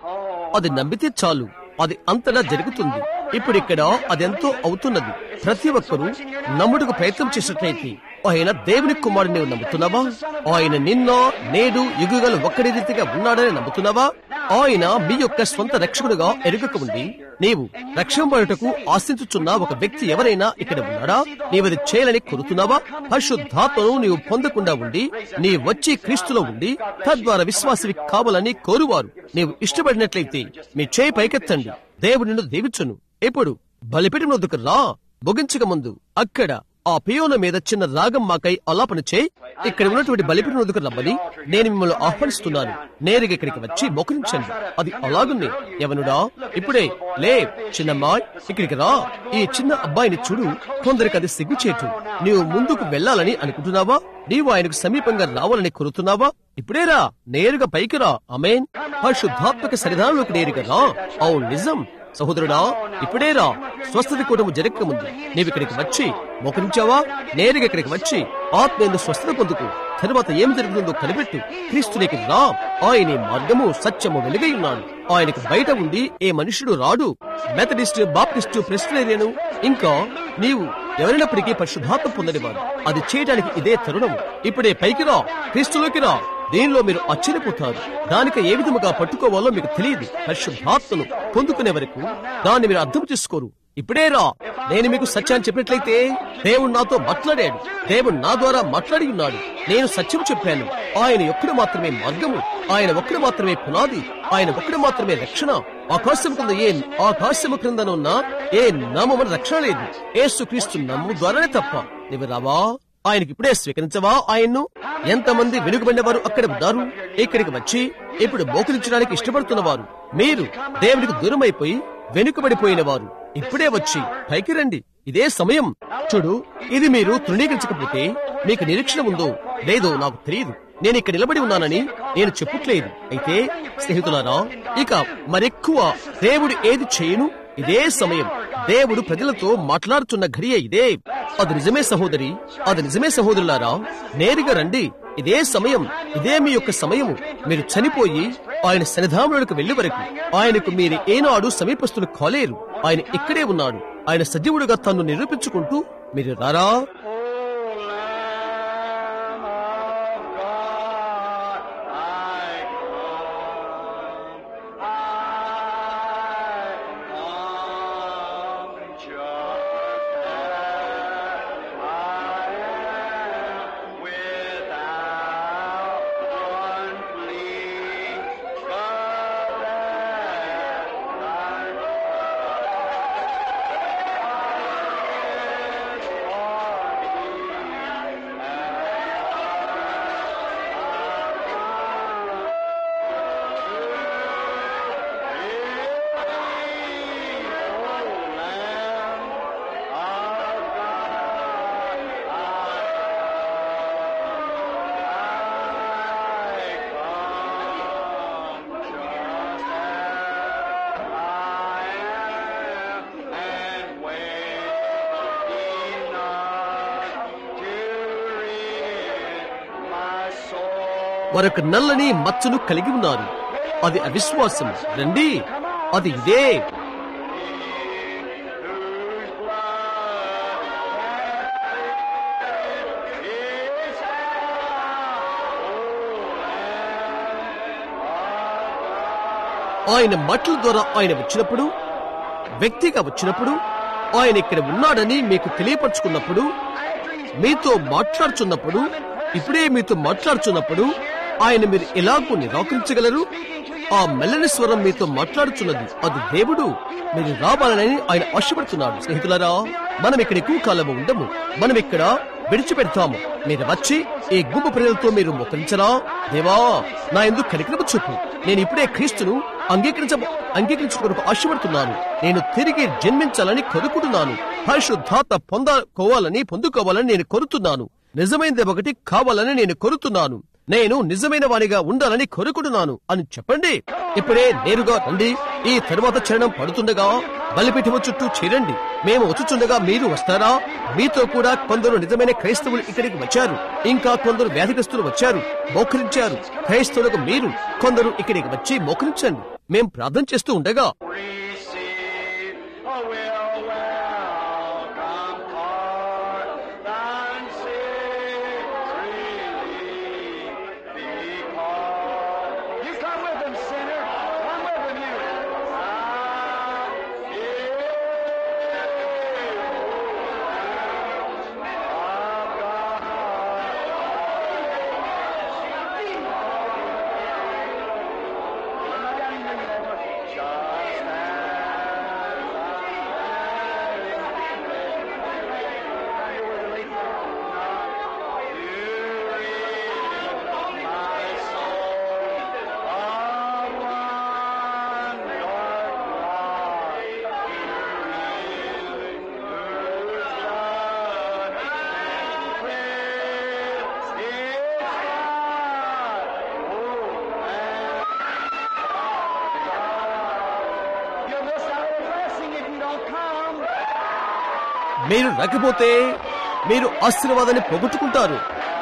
అది నమ్మితే చాలు అది అంతటా జరుగుతుంది ఇప్పుడు ఇక్కడ అదెంతో అవుతున్నది ప్రతి ఒక్కరూ నమ్ముడుకు ప్రయత్నం చేసినట్లయితే ఆయన దేవుని కుమారుడు నీవు నమ్ముతున్నావా ఆయన నిన్న నేడు యుగుగలు ఒక్కడి రీతిగా ఉన్నాడని నమ్ముతున్నావా ఆయన మీ యొక్క స్వంత రక్షకుడుగా ఎరుగక ఉండి నీవు రక్షింపబడుటకు ఆశించుచున్న ఒక వ్యక్తి ఎవరైనా ఇక్కడ ఉన్నాడా నీవది చేయాలని కోరుతున్నావా పరిశుద్ధాత్మను నీవు పొందకుండా ఉండి నీ వచ్చి క్రీస్తులో ఉండి తద్వారా విశ్వాసవి కావాలని కోరువారు నీవు ఇష్టపడినట్లయితే మీ చేయి పైకెత్తండి దేవుడు నిన్ను దీవించును ఇప్పుడు బలిపీఠం వద్దకు రా ముగించక ముందు అక్కడ ఆ పియోన మీద చిన్న రాగం మాకై ఆలాపన చేయి ఇక్కడ ఉన్నటువంటి బలిపీఠం వద్దకు రమ్మని నేను మిమ్మల్ని ఆహ్వానిస్తున్నాను నేరుగా ఇక్కడికి వచ్చి మోకరించండి అది అలాగుంది యవనుడా ఇప్పుడే లే చిన్నమ్మాయి ఇక్కడికి రా ఈ చిన్న అబ్బాయిని చూడు కొందరికి అది సిగ్గుచేటు నీవు ముందుకు వెళ్ళాలని అనుకుంటున్నావా నీవు ఆయనకు సమీపంగా రావాలని కోరుతున్నావా ఇప్పుడే రా నేరుగా పైకి రా అమేన్ పరిశుద్ధాత్మక సరిధానంలోకి నేరుగా రా అవును నిజం సహోదరుడా ఇప్పుడే రా స్వస్థత కూటము జరగక ముందు నీవు ఇక్కడికి వచ్చి మోకరించావా నేరుగా ఇక్కడికి వచ్చి ఆత్మీయందు స్వస్థత పొందుకు తరువాత ఏం జరుగుతుందో కనిపెట్టు క్రీస్తునికి రా ఆయన ఈ మార్గము సత్యము వెలుగై ఉన్నాడు ఆయనకు బయట ఉండి ఏ మనుషుడు రాడు మెథడిస్ట్ బాప్టిస్టు ప్రెస్టేరియను ఇంకా నీవు ఎవరినప్పటికీ పరిశుద్ధాత్మ పొందనివారు అది చేయడానికి ఇదే తరుణం ఇప్పుడే పైకి రా క్రీస్తులోకి రా దీనిలో మీరు ఆశ్చర్యపోతారు దానికి ఏ విధముగా పట్టుకోవాలో మీకు తెలియదు పరిశుద్ధాత్మను పొందుకునే వరకు దాన్ని మీరు అర్థం చేసుకోరు ఇప్పుడే రా నేను మీకు సత్యాన్ని చెప్పినట్లయితే దేవుడు నాతో మాట్లాడాడు దేవుడు నా ద్వారా మాట్లాడి ఉన్నాడు నేను సత్యం చెప్పాను ఆయన ఒక్కడు మాత్రమే మార్గము ఆయన ఒక్కడు మాత్రమే పునాది ఆయన ఒక్కడు మాత్రమే రక్షణ ఆకాశం కింద ఏ ఆకాశము క్రిందన ఉన్న ఏ నామమున రక్షణ లేదు ఏసు క్రీస్తు నమ్ము ద్వారానే తప్ప నీవు రావా ఆయనకి ఇప్పుడే స్వీకరించవా ఆయన్ను ఎంతమంది వెనుకబడిన వారు అక్కడ ఉన్నారు ఇక్కడికి వచ్చి ఇప్పుడు మోకరించడానికి ఇష్టపడుతున్న వారు మీరు దేవునికి దూరమైపోయి వెనుకబడిపోయిన వారు ఇప్పుడే వచ్చి పైకి రండి ఇదే సమయం చూడు ఇది మీరు తృణీకరించకపోతే మీకు నిరీక్షణ ఉందో లేదో నాకు తెలియదు నేను ఇక్కడ నిలబడి ఉన్నానని నేను చెప్పట్లేదు అయితే స్నేహితులారా ఇక మరెక్కువ దేవుడు ఏది చేయను ఇదే సమయం దేవుడు ప్రజలతో మాట్లాడుతున్న ఘడియ ఇదే అది నిజమే సహోదరి అది నిజమే సహోదరులారా నేరుగా రండి ఇదే సమయం ఇదే మీ యొక్క సమయము మీరు చనిపోయి ఆయన సన్నిధానంలోకి వెళ్లి వరకు ఆయనకు మీరు ఏనాడు సమీపస్తులు కాలేరు ఆయన ఇక్కడే ఉన్నాడు ఆయన సజీవుడుగా తన్ను నిరూపించుకుంటూ మీరు రారా O Lamb of God, మరొక నల్లని మచ్చను కలిగి ఉన్నారు అది అవిశ్వాసం రండి అది ఇదే whose blood is ఆయన మాటల ద్వారా ఆయన వచ్చినప్పుడు వ్యక్తిగా వచ్చినప్పుడు ఆయన ఇక్కడ ఉన్నాడని మీకు తెలియపరుచుకున్నప్పుడు మీతో మాట్లాడుచున్నప్పుడు ఇప్పుడే మీతో మాట్లాడుచున్నప్పుడు ఆయన మీరు ఎలాగూ నిరాకరించగలరు ఆ మెల్లని స్వరం మీతో మాట్లాడుచున్నది అది దేవుడు మీరు రావాలని ఆయన ఆశపడుతున్నాడు స్నేహితులారా మనం ఇక్కడ ఎక్కువ కాలము ఉండము మనం ఇక్కడ విడిచిపెడతాము మీరు వచ్చి ఈ గుంపు ప్రజలతో మీరు మోకరించరా దేవా నా ఎందుకు కనికరము చూపు నేను ఇప్పుడే క్రీస్తును అంగీకరించ అంగీకరించుకోవడానికి ఆశపడుతున్నాను నేను తిరిగి జన్మించాలని కోరుకుంటున్నాను పరిశుద్ధాత్మ పొందుకోవాలని పొందుకోవాలని నేను కోరుతున్నాను నిజమైనది ఒకటి కావాలని నేను కోరుతున్నాను నేను నిజమైన వానిగా ఉండాలని కోరుకుంటున్నాను అని చెప్పండి ఇప్పుడే నేరుగా రండి ఈ తరువాత చరణం పడుతుండగా బలిపీఠము చుట్టూ చేరండి మేము వచ్చుచుండగా మీరు వస్తారా మీతో కూడా కొందరు నిజమైన క్రైస్తవులు ఇక్కడికి వచ్చారు ఇంకా కొందరు వ్యాధిగ్రస్తులు వచ్చారు మోకరించారు క్రైస్తవులకు మీరు కొందరు ఇక్కడికి వచ్చి మోకరించండి మేం ప్రార్థన చేస్తూ ఉండగా receive a will welcome pardon freely because you come with him, sinner. Come with him, you. You'll miss out on a blessing if you don't come. మీరు రాకపోతే మీరు ఆశీర్వాదాన్ని పోగొట్టుకుంటారు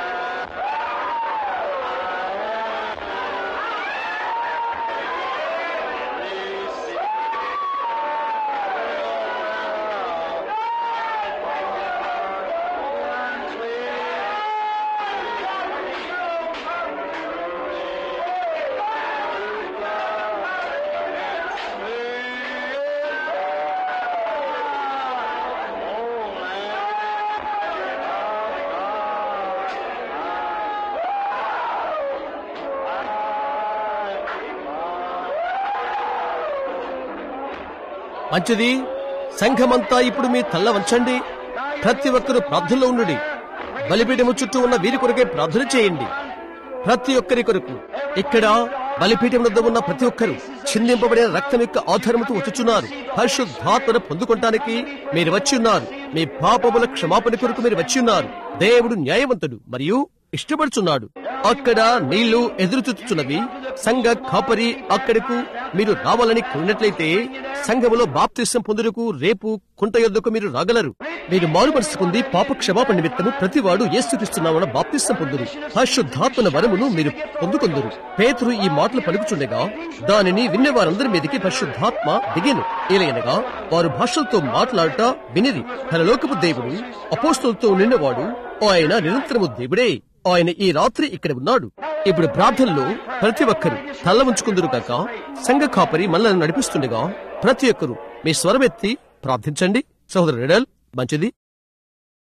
మంచిది సంఘమంతా ఇప్పుడు మీ తల్ల వంచండి ప్రతి ఒక్కరు ప్రార్థనలో ఉండుడి బలిపీఠము చుట్టూ ఉన్న వీరి కొరకే ప్రార్థన చేయండి ప్రతి ఒక్కరి కొరకు ఇక్కడ బలిపీఠం వద్ద ఉన్న ప్రతి ఒక్కరు చిందింపబడిన రక్తం యొక్క ఆధారముతో వచ్చుచున్నారు పరిశుద్ధాత్మను పొందుకోవటానికి మీరు వచ్చి ఉన్నారు మీ పాపముల క్షమాపణ కొరకు మీరు వచ్చి ఉన్నారు దేవుడు న్యాయవంతుడు మరియు ఇష్టపడుచున్నాడు అక్కడ నీళ్లు ఎదురు చూచుచున్నవి సంఘ కాపరి అక్కడకు మీరు రావాలని కోరినట్లయితే సంఘములో బాప్తిసం పొందుటకు రేపు కుంట యొద్దకు మీరు రాగలరు మీరు మారు మనసుకుంది పాప క్షమాపణ నిమిత్తము ప్రతివాడు ఏసుక్రీస్తున్నామన్న బాప్తిసం పొందురు పరిశుద్ధాత్మన వరమును మీరు పొందుకొందురు పేతురు ఈ మాటలు పలుకుచుండగా దానిని విన్న వారందరి మీదకి పరిశుద్ధాత్మ దిగేను ఏలయనగా వారు భాషలతో మాట్లాడట వినిరి పరలోకపు దేవుడు అపోస్తులతో నిన్నవాడు ఆయన నిరంతరము దేవుడే ఆయన ఈ రాత్రి ఇక్కడ ఉన్నాడు ఇప్పుడు ప్రార్థనలో ప్రతి ఒక్కరు తల్ల ఉంచుకుందరు కాక సంఘ కాపరి మనల్ని నడిపిస్తుండగా ప్రతి ఒక్కరు మీ స్వరమెత్తి ప్రార్థించండి సహోదరు రెడల్ మంచిది